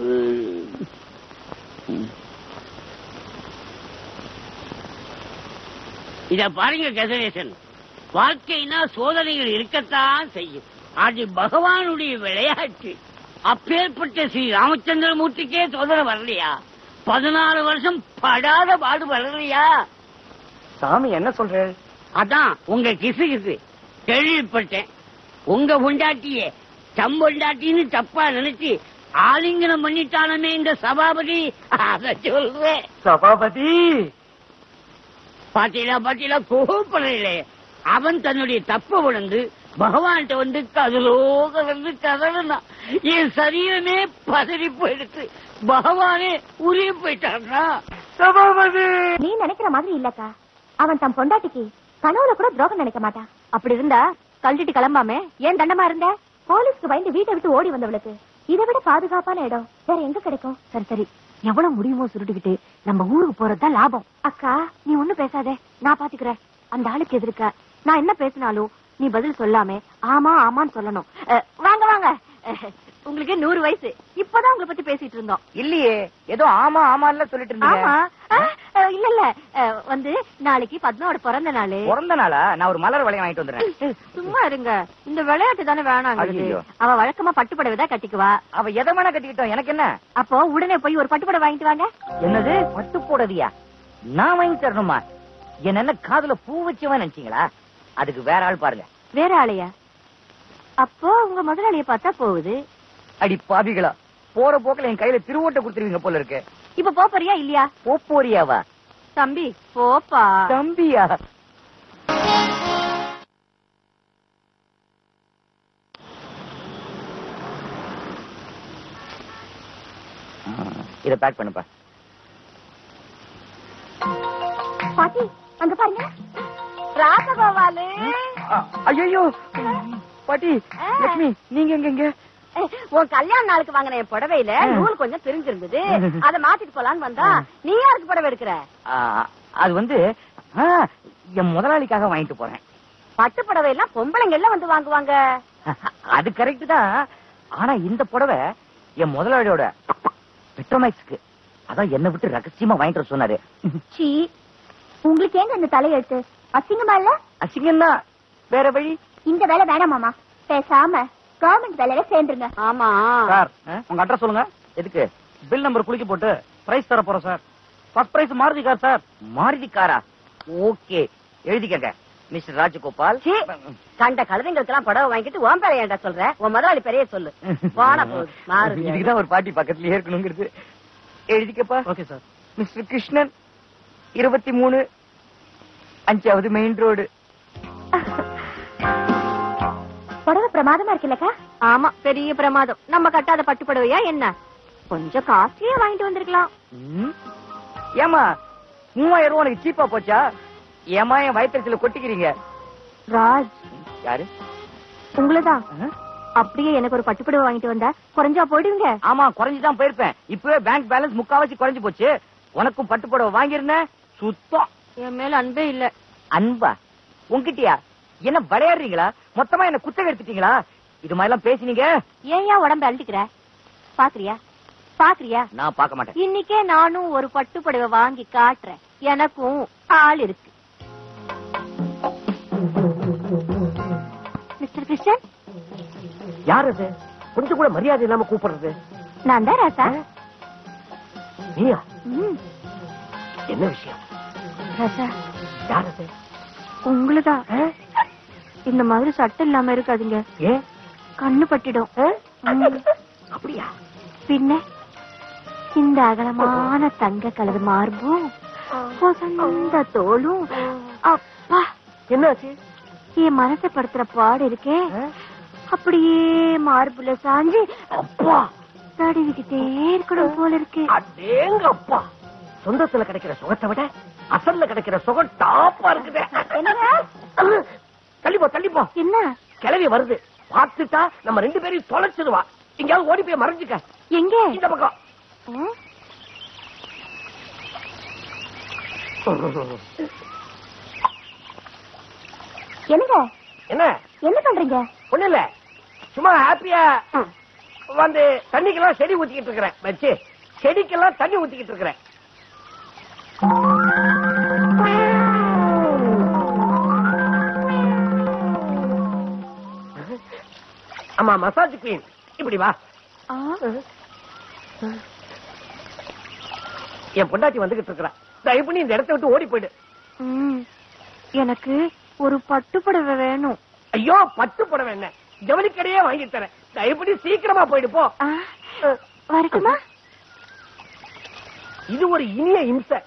இத பாருங்க கதிரேசன் வாழ்க்கைனா சோதனைகள் இருக்கத்தான் செய்யும் அது பகவானுடைய விளையாட்டு அப்பேற்பட்ட ஸ்ரீ ராமச்சந்திரமூர்த்திக்கே சோதனை வரலையா பதினாலு வருஷம் படாத பாடு வரலையா சாமி என்ன சொல்ற அதான் உங்க கிசு கிசு கேள்விப்பட்டேன் உங்க பொண்டாட்டிய தம் பொண்டாட்டின்னு தப்பா நினைச்சு ஆலிங்கனம் பண்ணிட்டானமே இந்த சபாபதி அத சொல்றேன் சபாபதி பாத்தீங்களா பாத்தீங்களா கோபப்படல அவன் தன்னுடைய தப்ப உணர்ந்து பகவான்கிட்ட வந்து கதலோக வந்து கதறினான் என் சரீரமே பதறி போயிடுச்சு பகவானே உரிய போயிட்டான்னா சபாபதி நீ நினைக்கிற மாதிரி இல்லக்கா அவன் தன் பொண்டாட்டிக்கு கனவுல கூட துரோகம் நினைக்க மாட்டான் அப்படி இருந்தா கழட்டிட்டு கிளம்பாம ஏன் தண்டமா இருந்த போலீஸ்க்கு பயந்து வீட்டை விட்டு ஓடி வந்தவளுக்கு இதை விட பாதுகாப்பான இடம் வேற எங்க கிடைக்கும் சரி சரி எவ்வளவு முடியுமோ சுருட்டிக்கிட்டு நம்ம ஊருக்கு போறதுதான் லாபம் அக்கா நீ ஒண்ணும் பேசாதே நான் பாத்துக்கிறேன் அந்த ஆளுக்கு எதிர்க்க நான் என்ன பேசினாலும் நீ பதில் சொல்லாம ஆமா ஆமான்னு சொல்லணும் அஹ், வாங்க வாங்க அஹ், உங்களுக்கு நூறு வயசு இப்பதான் உங்களை பத்தி பேசிட்டு இருந்தோம் இல்லையே ஏதோ ஆமா ஆமான்ல சொல்லிட்டு இருந்தீங்க ஆமா அஹ், அஹ், இல்ல இல்ல அஹ், வந்து நாளைக்கு பத்மாவோட பிறந்த நாளு பிறந்த நாளா நான் ஒரு மலர் வளையம் வாங்கிட்டு வந்துடுறேன் சும்மா இருங்க இந்த விளையாட்டு தானே வேணாங்கிறது ஐயையோ. அவ வழக்கமா பட்டுப்புடவை தான் கட்டிக்குவா அவ எதை வேணா கட்டிக்கிட்டோம் எனக்கு என்ன அப்போ உடனே போய் ஒரு பட்டுப்புடவை வாங்கிட்டு வாங்க என்னது பட்டு போடுறதியா நான் வாங்கி தரணுமா என்ன என்ன காதுல பூ வச்சவன் நினைச்சீங்களா அதுக்கு வேற ஆள் பாருங்க வேற ஆளையா அப்போ உங்க முதலாளிய பார்த்தா போகுது அடி பாவிகளா போற போக்குல என் கையில திருவோட்டை கொடுத்துருவீங்க போல இருக்கு இப்ப போப் போறியா இல்லையா போப்போரியாவா தம்பி போப்பா தம்பியா இத பேக் பண்ணுப்பா பாட்டி அங்க பாருங்க ராசகோபாலு ஐயோ பாட்டி லட்சுமி நீங்க எங்க எங்க உன் கல்யாண நாளுக்கு வாங்கின என் புடவையில ஆ. நூல் கொஞ்சம் பிரிஞ்சிருந்தது அத மாத்திட்டு போலான்னு வந்தா நீ யாருக்கு புடவை எடுக்கிற ஆ, அது வந்து ஆ, என் முதலாளிக்காக வாங்கிட்டு போறேன் பட்டு புடவை எல்லாம் பொம்பளைங்க எல்லாம் வந்து வாங்குவாங்க அது கரெக்ட் தான் ஆனா இந்த புடவை என் முதலாளியோட பெட்ரோமேக்ஸ்க்கு அதான் என்ன விட்டு ரகசியமா வாங்கிட்டு வர சொன்னாரு சீ உங்களுக்கு ஏங்க அந்த தலையெழுத்து அசிங்கமா இல்ல அசிங்கம்னா வேற வழி இந்த வேலை வேணாம் மாமா பேசாம கவர்மெண்ட் வேலையில சேர்ந்துருங்க ஆமா சார் ஆ? உங்க அட்ரஸ் சொல்லுங்க எதுக்கு பில் நம்பர் குளிக்க போட்டு பிரைஸ் தர போறோம் sir first prize Maruti car sir Maruti காரா ஓகே எழுதிக்கங்க மிஸ்டர் ராஜகோபால் சீ, கண்ட கழுதைங்களுக்கு எல்லாம் புடவை வாங்கிட்டு உன் பேரை ஏன்டா சொல்ற உன் முதலாளி பெரிய சொல்லு போன போகுது மாறுதி இதுக்குதான் ஒரு பாட்டி பக்கத்துலயே இருக்கணுங்கிறது எழுதிக்கப்பா ஓகே சார் மிஸ்டர் கிருஷ்ணன் இருபத்தி மூணு அஞ்சாவது மெயின் ரோடு புடவை பிரமாதமா இருக்குல்லக்கா ஆமா பெரிய பிரமாதம் நம்ம கட்டாத பட்டு புடவையா என்ன கொஞ்சம் காஸ்ட்லியா வாங்கிட்டு வந்திருக்கலாம் ம்? ஏமா மூவாயிரம் ரூபாய் உனக்கு சீப்பா போச்சா ஏமா என் வயிற்றுல கொட்டிக்கிறீங்க ராஜ் யாரு உங்களதான் ஆ? அப்படியே எனக்கு ஒரு பட்டு புடவை வாங்கிட்டு வந்தா குறைஞ்சா போயிடுவீங்க ஆமா குறைஞ்சுதான் போயிருப்பேன் இப்பவே பேங்க் பேலன்ஸ் முக்காவாசி குறைஞ்சு போச்சு உனக்கும் பட்டு புடவை வாங்கியிருந்தேன் சுத்தம் என் மேல அன்பே இல்ல அன்பா உன்கிட்டயா என்ன விளையாடுறீங்களா மொத்தமா என்ன குத்தகை எடுத்துட்டீங்களா இது மாதிரி எல்லாம் பேசினீங்க ஏன் ஏன் உடம்ப அழுத்திக்கிற பாக்குறியா பாக்குறியா நான் பார்க்க மாட்டேன் இன்னைக்கே நானும் ஒரு பட்டு புடவை வாங்கி காட்டுறேன் எனக்கும் ஆள் இருக்கு மிஸ்டர் கிருஷ்ணன் யார் அது கொஞ்சம் கூட மரியாதை இல்லாம கூப்பிடுறது நான் தான் ராசா நீயா ம், என்ன விஷயம் ராசா யார் அது உங்களுதான் இந்த மாதிரி சட்டம் இல்லாம இருக்காதீங்க ஏன் கண்ணு பட்டிடும் ம், அப்படியா பின்ன இந்த அகலமான தங்க கலர் மார்பும் பொசந்த தோலும் அப்பா என்னாச்சு என் மனசை படுத்துற பாடு இருக்கே அப்படியே மார்புல சாஞ்சு அப்பா தடவிக்கிட்டே இருக்கணும் போல இருக்கு அடேங்க அப்பா சொந்தத்துல கிடைக்கிற சுகத்தை விட அசல்ல கிடைக்கிற சுகம் டாப்பா இருக்குது என்னங்க? தள்ளிப்போ தள்ளிப்போ என்ன கிளவி வருது பார்த்துட்டா நம்ம ரெண்டு பேரையும் தொலைச்சிருவா எங்கேயாவது ஓடி போய் மறைஞ்சுக்க எங்க இந்த பக்கம் ம்? என்னங்க என்ன என்ன பண்றீங்க ஒண்ணு இல்ல சும்மா ஹாப்பியா வந்து தண்ணிக்கெல்லாம் செடி ஊத்திக்கிட்டு இருக்கிறேன் வச்சு செடிக்கெல்லாம் தண்ணி ஊத்திக்கிட்டு இருக்கிறேன் ஆமா மசாஜ் குவீன் இப்படி வா என் பொண்டாட்டி வந்துகிட்டு இருக்கிறா தயவு பண்ணி இந்த இடத்த விட்டு ஓடி போயிடு எனக்கு ஒரு பட்டு புடவை வேணும் ஐயோ பட்டு புடவை என்ன ஜவுளி கடையே வாங்கி தரேன் தயவு பண்ணி சீக்கிரமா போயிடு போ வரட்டுமா இது ஒரு இனிய இம்சை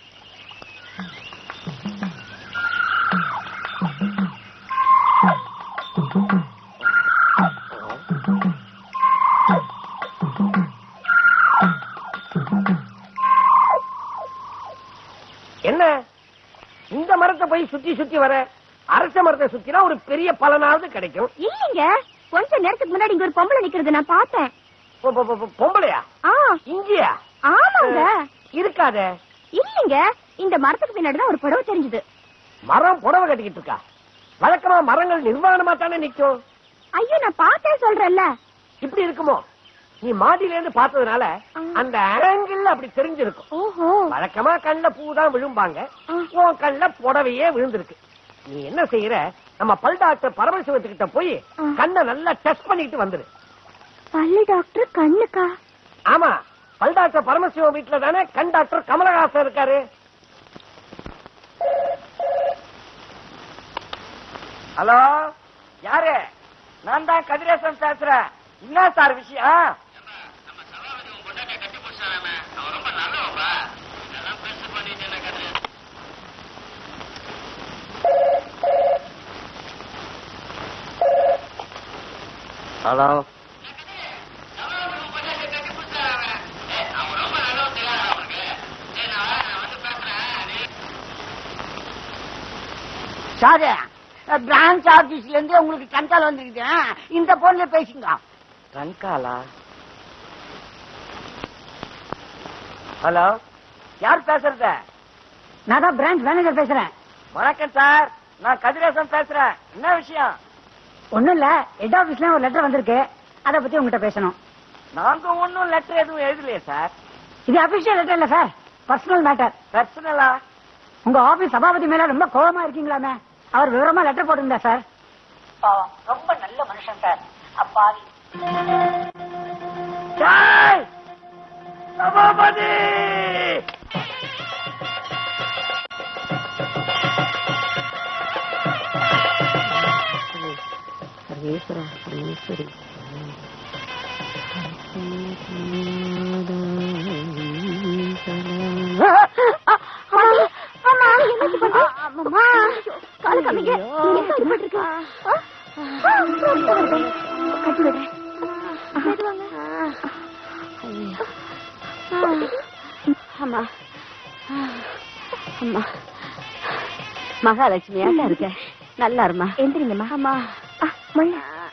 என்ன இந்த மரத்தை போய் சுத்தி சுத்தி வர அரச மரத்தை சுத்தினா ஒரு பெரிய பலனாவது கிடைக்கும் இல்லைங்க கொஞ்ச நேரத்துக்கு முன்னாடி இங்க ஒரு பொம்பளை நிக்கிறது நான் பார்த்தேன் பொ- பொ- பொ- பொம்பளையா ஆ இங்கேயா ஆமாங்க இருக்காதே இல்லைங்க இந்த மரத்துக்கு பின்னாடி தான் ஒரு புடவை தெரிஞ்சது மரம் புடவை கட்டிக்கிட்டு இருக்கா வழக்கமா மரங்கள் நிர்வாணமா தானே நிக்கும் ஐயோ நான் பார்த்தேன் சொல்றேன்ல இப்படி இருக்குமோ நீ மாடியில இருந்து பார்த்ததுனால ஆ. அந்த ஆங்கிள் அப்படி தெரிஞ்சிருக்கும் ஓஹோ வழக்கமா கண்ணுல பூ தான் விழும்பாங்க உன் கண்ணுல புடவையே விழுந்திருக்கு நீ என்ன செய்யற நம்ம பல் டாக்டர் பரமசிவத்துக்கிட்ட போய் ஆ. கண்ணை நல்லா டெஸ்ட் பண்ணிட்டு வந்துரு பள்ளி டாக்டர் கண்ணுக்கா ஆமா பல் டாக்டர் பரமசிவம் வீட்டுல தானே கண் டாக்டர் கமலஹாசன் இருக்காரு ஹலோ யாரு நான் தான் கதிரேசன் பேசுறேன் என்ன சார் விஷயம் ஹலோ சாரு பிரான்ச் ஆபீஸ்ல இருந்து உங்களுக்கு கண்கால் வந்திருக்குது இந்த போன்ல பேசுங்க கண்காலா ஹலோ யார் பேசுறது நான் தான் பிரான்ச் மேனேஜர் பேசுறேன் வணக்கம் சார் நான் கதிரேசன் பேசுறேன் என்ன விஷயம் ஒண்ணும் இல்ல ஹெட் ஆபீஸ்ல ஒரு லெட்டர் வந்திருக்கு அத பத்தி உங்ககிட்ட பேசணும் நாங்க ஒன்னும் லெட்டர் எதுவும் எழுதலையே சார் இது அபிஷியல் லெட்டர் இல்ல சார் பர்சனல் மேட்டர் பர்சனலா உங்க ஆபீஸ் சபாபதி மேல ரொம்ப கோபமா இருக்கீங்களாமே அவர் விவரமா லெட்டர் போட்டிருந்தா சார் ரொம்ப நல்ல மனுஷன் சார் அப்பாவி ஜெய் சபாபதி அம்மா என்னாச்சு பண்ணு அம்மா கால காமிங்க என்ன அடிபட்டிருக்கு கட்டி விடு அம்மா அம்மா மகாலட்சுமியாட்டா இருக்க நல்லா இருமா எந்திரிங்கம்மா அம்மா மண்ண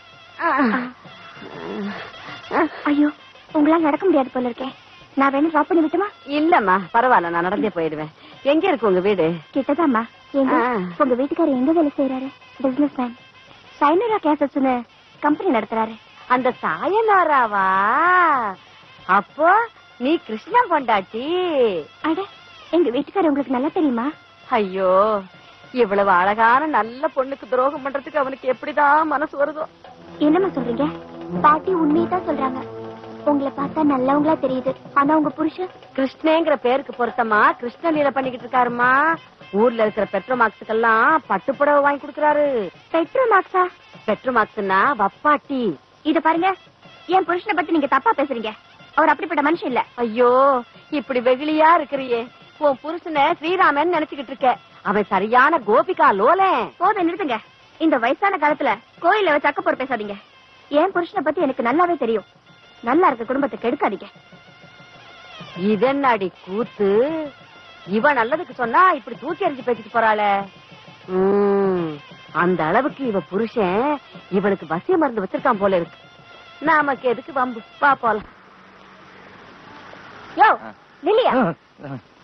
ஐயோ உங்களால நடக்க முடியாது போல இருக்கேன் நான் வேணும் ட்ராப் பண்ணி விட்டுமா இல்லம்மா பரவாயில்ல நான் நடந்தே போயிடுவேன் எங்க இருக்கு உங்க வீடு கிட்டதாம்மா எங்க ஆ. உங்க வீட்டுக்காரர் எங்க வேலை செய்யறாரு பிசினஸ் மேன் சைனரா கேசட்ஸ்னு கம்பெனி நடத்துறாரு அந்த சாயனாராவா அப்போ நீ கிருஷ்ணன் பொண்டாட்டி அட எங்க வீட்டுக்காரர் உங்களுக்கு நல்லா தெரியுமா ஐயோ இவ்வளவு அழகான நல்ல பொண்ணுக்கு துரோகம் பண்றதுக்கு அவனுக்கு எப்படிதான் மனசு வருதோ என்னம்மா சொல்றீங்க பாட்டி உண்மையை தான் சொல்றாங்க உங்களை பார்த்தா நல்லவங்களா தெரியுது ஆனா உங்க புருஷன் கிருஷ்ணேங்கிற பேருக்கு பொருத்தமா கிருஷ்ண லீலை பண்ணிக்கிட்டு இருக்காருமா ஊர்ல இருக்கிற பெட்ரோமாக்ஸுக்கெல்லாம் பட்டுப்புடவை வாங்கி கொடுக்கறாரு பெட்ரோ மார்க்ஸா பெட்ரோமாக்ஸ்னா வப்பாட்டி இத பாருங்க என் புருஷனை பத்தி நீங்க தப்பா பேசுறீங்க அவர் அப்படிப்பட்ட மனுஷன் இல்ல ஐயோ இப்படி வெகுளியா இருக்கிறியே உன் புருஷனை ஸ்ரீராமன் நினைச்சுக்கிட்டு இருக்க அவன் சரியான கோபிகா லோலன் போதும் நிறுத்துங்க இந்த வயசான காலத்துல கோயில்ல வச்சு அக்கப்போர் பேசாதீங்க என் புருஷனை பத்தி எனக்கு நல்லாவே தெரியும் நல்லா இருக்க குடும்பத்தை கெடுக்காதீங்க இதென்னாடி கூத்து இவ நல்லதுக்கு சொன்னா இப்படி தூக்கி எறிஞ்சு பேசிட்டு போறாளே உம், அந்த அளவுக்கு இவ புருஷன் இவனுக்கு வசிய மருந்து வச்சிருக்கான் போல இருக்கு நமக்கு எதுக்கு வம்பு வா போலாம் யோ லில்லியா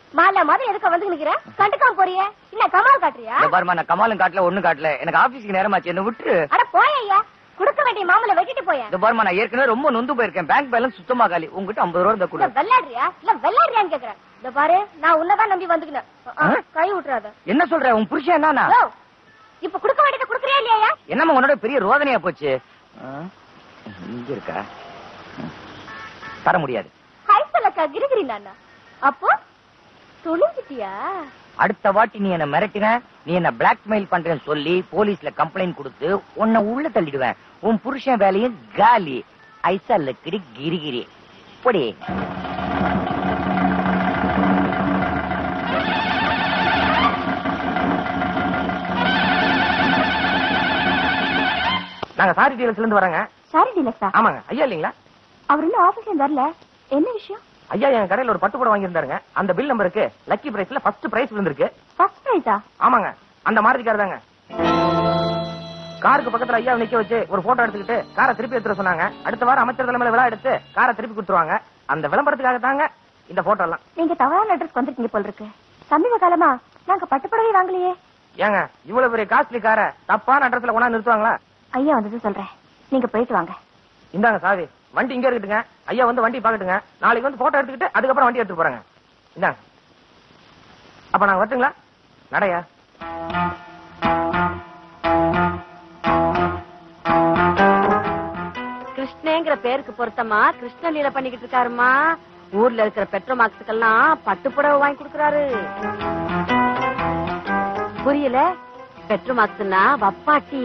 மாலா மாதிரி எதுக்கு வந்து நிக்கிற கண்டுக்காம போறியே இல்ல கமால் காட்டுறியா இங்க பாருமா நான் கமாலும் காட்டல ஒண்ணும் காட்டல எனக்கு ஆபீஸ்க்கு நேரமாச்சு என்ன விட்டுரு அட போய் ஐயா கொடுக்க வேண்டிய மாமலை வெட்டிட்டு போய இந்த பாருமா நான் ஏற்கனவே ரொம்ப நொந்து போயிருக்கேன் பேங்க் பேலன்ஸ் சுத்தமா காலி உங்ககிட்ட ஐம்பது ரூபா இருந்தா இல்ல கூட வெள்ளாடுறியா இல்ல வெள்ளாடுறியான்னு கேக்குறேன் இந்த பாரு நான் உன்னதான் நம்பி வந்துக்கினேன் அஹ், அஹ், கை விட்டுறாத என்ன சொல்ற உன் புருஷன் என்னன்னா யோ, இப்ப கொடுக்க வேண்டியதை கொடுக்குறியா இல்லையா என்னம்மா உன்னோட பெரிய ரோதனையா போச்சு ஆ? இங்க இருக்கா ம். தர முடியாது ஹைஸ்பல்லக்கா கிரிகிரி நானா அப்போ துணிஞ்சிட்டியா அடுத்த வாட்டி நீ என்ன மிரட்டின நீ என்ன பிளாக்மெயில் பண்றேன்னு சொல்லி போலீஸ்ல கம்ப்ளைண்ட் கொடுத்து உன்னை உள்ள தள்ளிடுவேன் உன் புருஷன் வேலையும் காலி ஐசா லக்கிடி கிரிகிரி இப்படி நாங்க சாரி டீலர்ஸ்ல இருந்து வரேங்க சாரி டீலக்ஸா ஆமாங்க ஐயா இல்லீங்களா அவர் இன்னும் ஆபீஸ்ல வரல என்ன விஷயம் ஐயா என் கடையில ஒரு பட்டு புடவை வாங்கியிருந்தாருங்க அந்த பில் நம்பருக்கு லக்கி பிரைஸ்ல ஃபர்ஸ்ட் பிரைஸ் விழுந்திருக்கு ஃபர்ஸ்ட் பிரைஸா ஆமாங்க அந்த மாருதி கார் தாங்க காருக்கு பக்கத்துல ஐயா நிக்க வச்சு ஒரு போட்டோ எடுத்துக்கிட்டு காரை திருப்பி எடுத்துட சொன்னாங்க அடுத்த வாரம் அமைச்சர் தலைமையில விழா எடுத்து காரை திருப்பி கொடுத்துருவாங்க அந்த விளம்பரத்துக்காக தாங்க இந்த போட்டோ எல்லாம் நீங்க தவறான அட்ரஸ் வந்துருக்கீங்க போல இருக்கு சமீப காலமா நாங்க பட்டுப்புடவை வாங்கலையே ஏங்க இவ்வளவு பெரிய காஸ்ட்லி காரை தப்பான அட்ரஸ்ல கொண்டாந்து நிறுத்துவாங்களா ஐயா வந்தது சொல்றேன் நீங்க போயிட்டு வாங்க இந்தாங்க சாவி வண்டி இங்க இருக்கட்டுங்க ஐயா வந்து வண்டி பாக்கட்டுங்க நாளைக்கு வந்து போட்டோ எடுத்துக்கிட்டு அதுக்கப்புறம் வண்டி எடுத்து போறாங்க இந்தாங்க அப்ப நாங்க வரட்டுங்களா நடையா கிருஷ்ணேங்கிற பேருக்கு பொருத்தமா கிருஷ்ண லீலை பண்ணிக்கிட்டு இருக்காருமா ஊர்ல இருக்கிற பெட்ரோமாக்ஸுக்கெல்லாம் பட்டு புடவை வாங்கி கொடுக்கறாரு புரியல பெட்ரோமாக்ஸ்னா வப்பாட்டி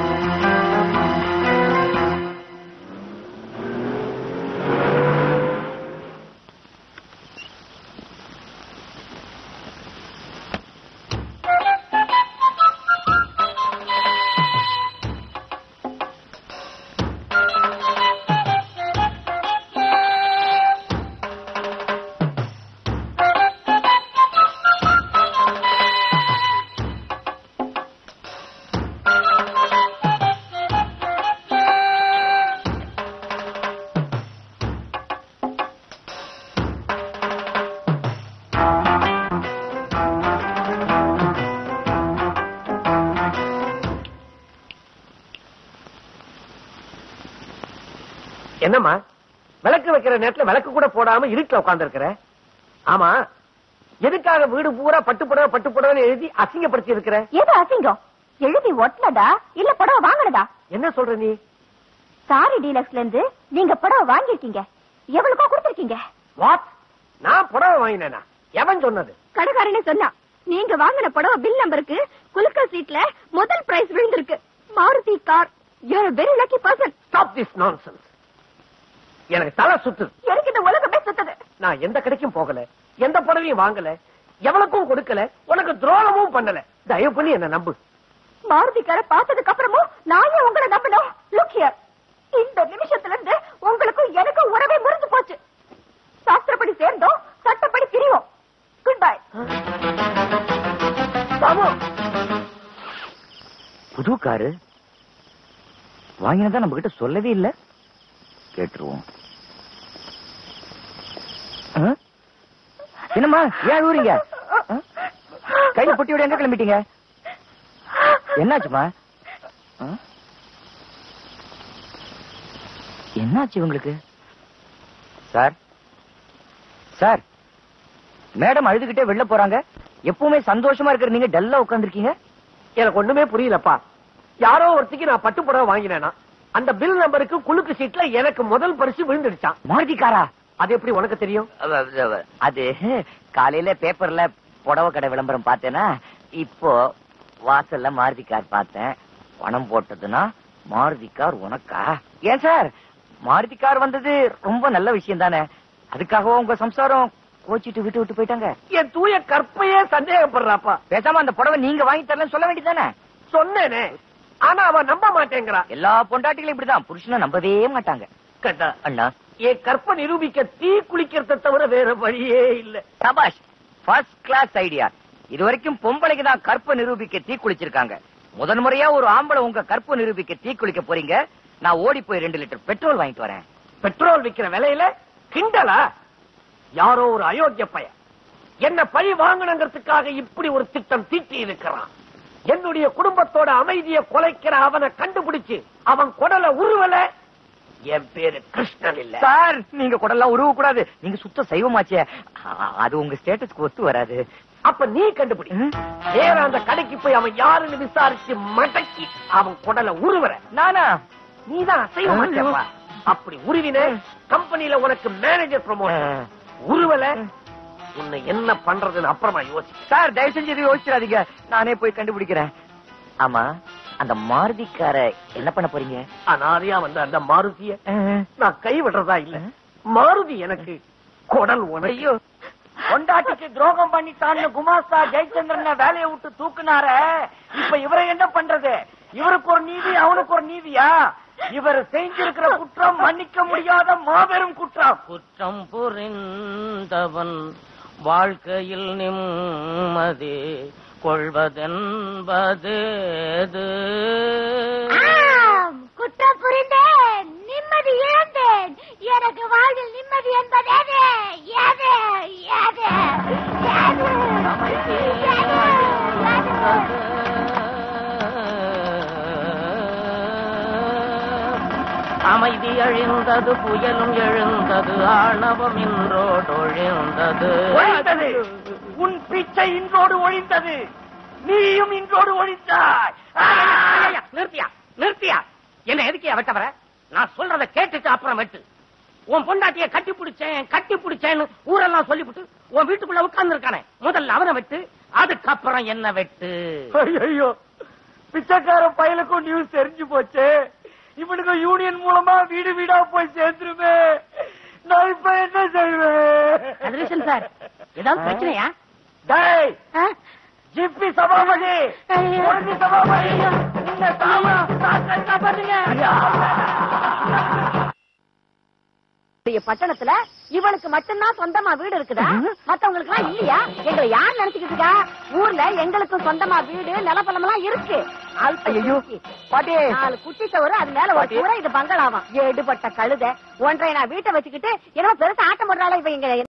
என்னம்மா விளக்கு வைக்கிற நேரத்துல விளக்கு கூட போடாம இருட்டுல உட்கார்ந்து இருக்கிற ஆமா எதுக்காக வீடு பூரா பட்டு புடவை பட்டு புடவை எழுதி அசிங்கப்படுத்தி இருக்கிற எது அசிங்கம் எழுதி ஒட்டினதா இல்ல புடவை வாங்கினதா என்ன சொல்ற நீ சாரி டீலக்ஸ்ல இருந்து நீங்க புடவை வாங்கிருக்கீங்க எவ்வளவுக்கோ கொடுத்திருக்கீங்க வாட் நான் புடவை வாங்கினேனா எவன் சொன்னது கடைக்காரனே சொன்னா நீங்க வாங்கின புடவை பில் நம்பருக்கு குலுக்கல் சீட்ல முதல் பிரைஸ் விழுந்திருக்கு Maruti car you're very lucky person stop this nonsense எனக்கு தலை சுத்துது எனக்கு இந்த உலகமே சுத்தது நான் எந்த கடைக்கும் போகல எந்த புடவையும் வாங்கல எவனுக்கும் கொடுக்கல உனக்கு துரோகமும் பண்ணல தயவு பண்ணி என்ன நம்பு மாருதி காரை பார்த்ததுக்கு அப்புறமும் நான் ஏன் உங்களை நம்பணும் லுக் ஹியர் இந்த நிமிஷத்துல இருந்து உங்களுக்கும் எனக்கும் உறவே முறிஞ்சு போச்சு சாஸ்திரப்படி சேர்ந்தோம் சட்டப்படி பிரிவோம் குட் பை பாபு புது காரு வாங்கினதா நம்ம கிட்ட சொல்லவே இல்ல கேட்டுருவோம் ஆ? என்னம்மா ஏன் ஊறீங்க ஆ? கையில பொட்டியோட எங்க கிளம்பிட்டீங்க என்னாச்சுமா ஆ? என்னாச்சு உங்களுக்கு சார் சார் மேடம் அழுதுகிட்டே வெளில போறாங்க எப்பவுமே சந்தோஷமா இருக்கிற நீங்க டல்லா உட்காந்துருக்கீங்க எனக்கு ஒண்ணுமே புரியலப்பா யாரோ ஒருத்திக்கு நான் பட்டு புடவை வாங்கினேனா அந்த பில் நம்பருக்கு குலுக்கு சீட்ல எனக்கு முதல் பரிசு விழுந்துடுச்சான் மாருதிக்காரா அது எப்படி உனக்கு தெரியும் அவ- அவ- அது காலையில பேப்பர்ல புடவை கடை விளம்பரம் பார்த்தேனா இப்போ வாசல்ல மாருதி கார் பார்த்தேன் பணம் போட்டதுன்னா மாருதி கார் உனக்கா ஏன் சார் மாருதி கார் வந்தது ரொம்ப நல்ல விஷயம் தானே அதுக்காகவா உங்க சம்சாரம் கோச்சிட்டு விட்டு விட்டு போயிட்டாங்க என் தூய கற்பையே சந்தேகப்படுறாப்பா பேசாம அந்த புடவை நீங்க வாங்கி தரலன்னு சொல்ல வேண்டியதானே சொன்னேனே ஆனா அவன் நம்ப மாட்டேங்கிறா எல்லா பொண்டாட்டிகளும் இப்படிதான் புருஷனை நம்பவே மாட்டாங்க கேட்டா அண்ணா என் கற்பை நிரூபிக்க தீ குளிக்கிறத தவிர வேற வழியே இல்ல சபாஷ் ஃபர்ஸ்ட் கிளாஸ் ஐடியா இது வரைக்கும் பொம்பளைக்கு தான் கற்பை நிரூபிக்க தீ குளிச்சிருக்காங்க முதன் முறையா ஒரு ஆம்பளை உங்க கற்பை நிரூபிக்க தீ குளிக்க போறீங்க நான் ஓடி போய் ரெண்டு லிட்டர் பெட்ரோல் வாங்கிட்டு வரேன் பெட்ரோல் விக்கிற விலையில கிண்டலா யாரோ ஒரு அயோக்கிய பையன் என்ன பழி வாங்கணுங்கிறதுக்காக இப்படி ஒரு திட்டம் தீட்டி இருக்கிறான் என்னுடைய குடும்பத்தோட அமைதியை குலைக்கிற அவனை கண்டுபிடிச்சு அவன் குடலை உருவல என் பேரு கிருஷ்ணன் இல்ல சார் நீங்க குடல்லாம் உருவ கூடாது நீங்க சுத்த சைவமாச்சே அ- அது உங்க ஸ்டேட்டஸ்க்கு ஒத்து வராது அப்ப நீ கண்டுபிடி நேரா அந்த கடைக்கு போய் அவன் யாருன்னு விசாரிச்சு மடக்கி அவன் குடலை உருவற நானா நீதான் அசைவமாச்சப்பா அப்படி உருவின கம்பெனில உனக்கு மேனேஜர் ப்ரமோஷன் உருவல உன்னை என்ன பண்றதுன்னு அப்புறமா யோசி சார் தயவு செஞ்சு எதுவும் யோசிச்சிடாதீங்க நானே போய் கண்டுபிடிக்கிறேன் ஆமா அந்த மாருதிக்கார என்ன பண்ண போறீங்க அனாதையா வந்த அந்த மாருதிய நான் கை விடுறதா இல்ல மாருதி எனக்கு குடல் உனக்கு ஐயோ பொண்டாட்டிக்கு துரோகம் பண்ணிட்டான்னு குமாஸ்தா ஜெயச்சந்திரன் வேலையை விட்டு தூக்குனார இப்ப இவரை என்ன பண்றது இவருக்கு ஒரு நீதி அவனுக்கு ஒரு நீதியா இவர் செஞ்சிருக்கிற குற்றம் மன்னிக்க முடியாத மாபெரும் குற்றம் குற்றம் புரிந்தவன் வாழ்க்கையில் நிம்மதி கொள்வதென்பது ஆம், குற்றம் புரிந்தேன் நிம்மதி இழந்தேன் எனக்கு வாழ்வில் நிம்மதி என்பது எது எது எது எது? எது? எது? அமைதி அழிந்தது புயலும் எழுந்தது ஆணவம் இன்றோடொழிந்தது ஒழிந்தது உன் பிச்சை இன்றோடு ஒழிந்தது நீயும் இன்றோடு ஒழித்தாய் ஐயா, நிறுத்தியா நிறுத்தியா என்ன எதுக்கு வெட்ட வர நான் சொல்றத கேட்டுட்டு அப்புறம் வெட்டு உன் பொண்டாட்டிய கட்டி பிடிச்சேன் கட்டி பிடிச்சேன்னு ஊரெல்லாம் சொல்லிவிட்டு உன் வீட்டுக்குள்ள உட்கார்ந்து இருக்கானே முதல்ல அவனை வெட்டு அதுக்கப்புறம் என்ன வெட்டு ஐயோ பிச்சைக்கார பயலுக்கும் நியூஸ் தெரிஞ்சு போச்சு இவனுக்கு யூனியன் மூலமா வீடு வீடா போய் சேர்ந்துருமே நான் இப்ப என்ன செய்வேன் கதிரேசன் சார் ஏதாவது பிரச்சனையா டேய் ஆ? ஜிப்பி சபாபதி ஐயோ. பொறுப்பி சபாபதி இந்த சாமா சாத்தை காப்பாத்துங்க பெரிய பட்டணத்துல இவனுக்கு மட்டும்தான் சொந்தமா வீடு இருக்குதா மத்தவங்களுக்கு எல்லாம் இல்லையா எங்களை யார் நினைச்சுக்கிட்டு இருக்கா ஊர்ல எங்களுக்கும் சொந்தமா வீடு நிலப்பலம் எல்லாம் இருக்கு ஐயோ பாட்டி நாலு குட்டி சவறு அது மேல ஒரு கூரை இது பங்களாவாம் எடுபட்ட கழுத ஒன்றை நான் வீட்டை வச்சுக்கிட்டு என்ன பெருசா ஆட்டம் போடுறாளா இவ இங்க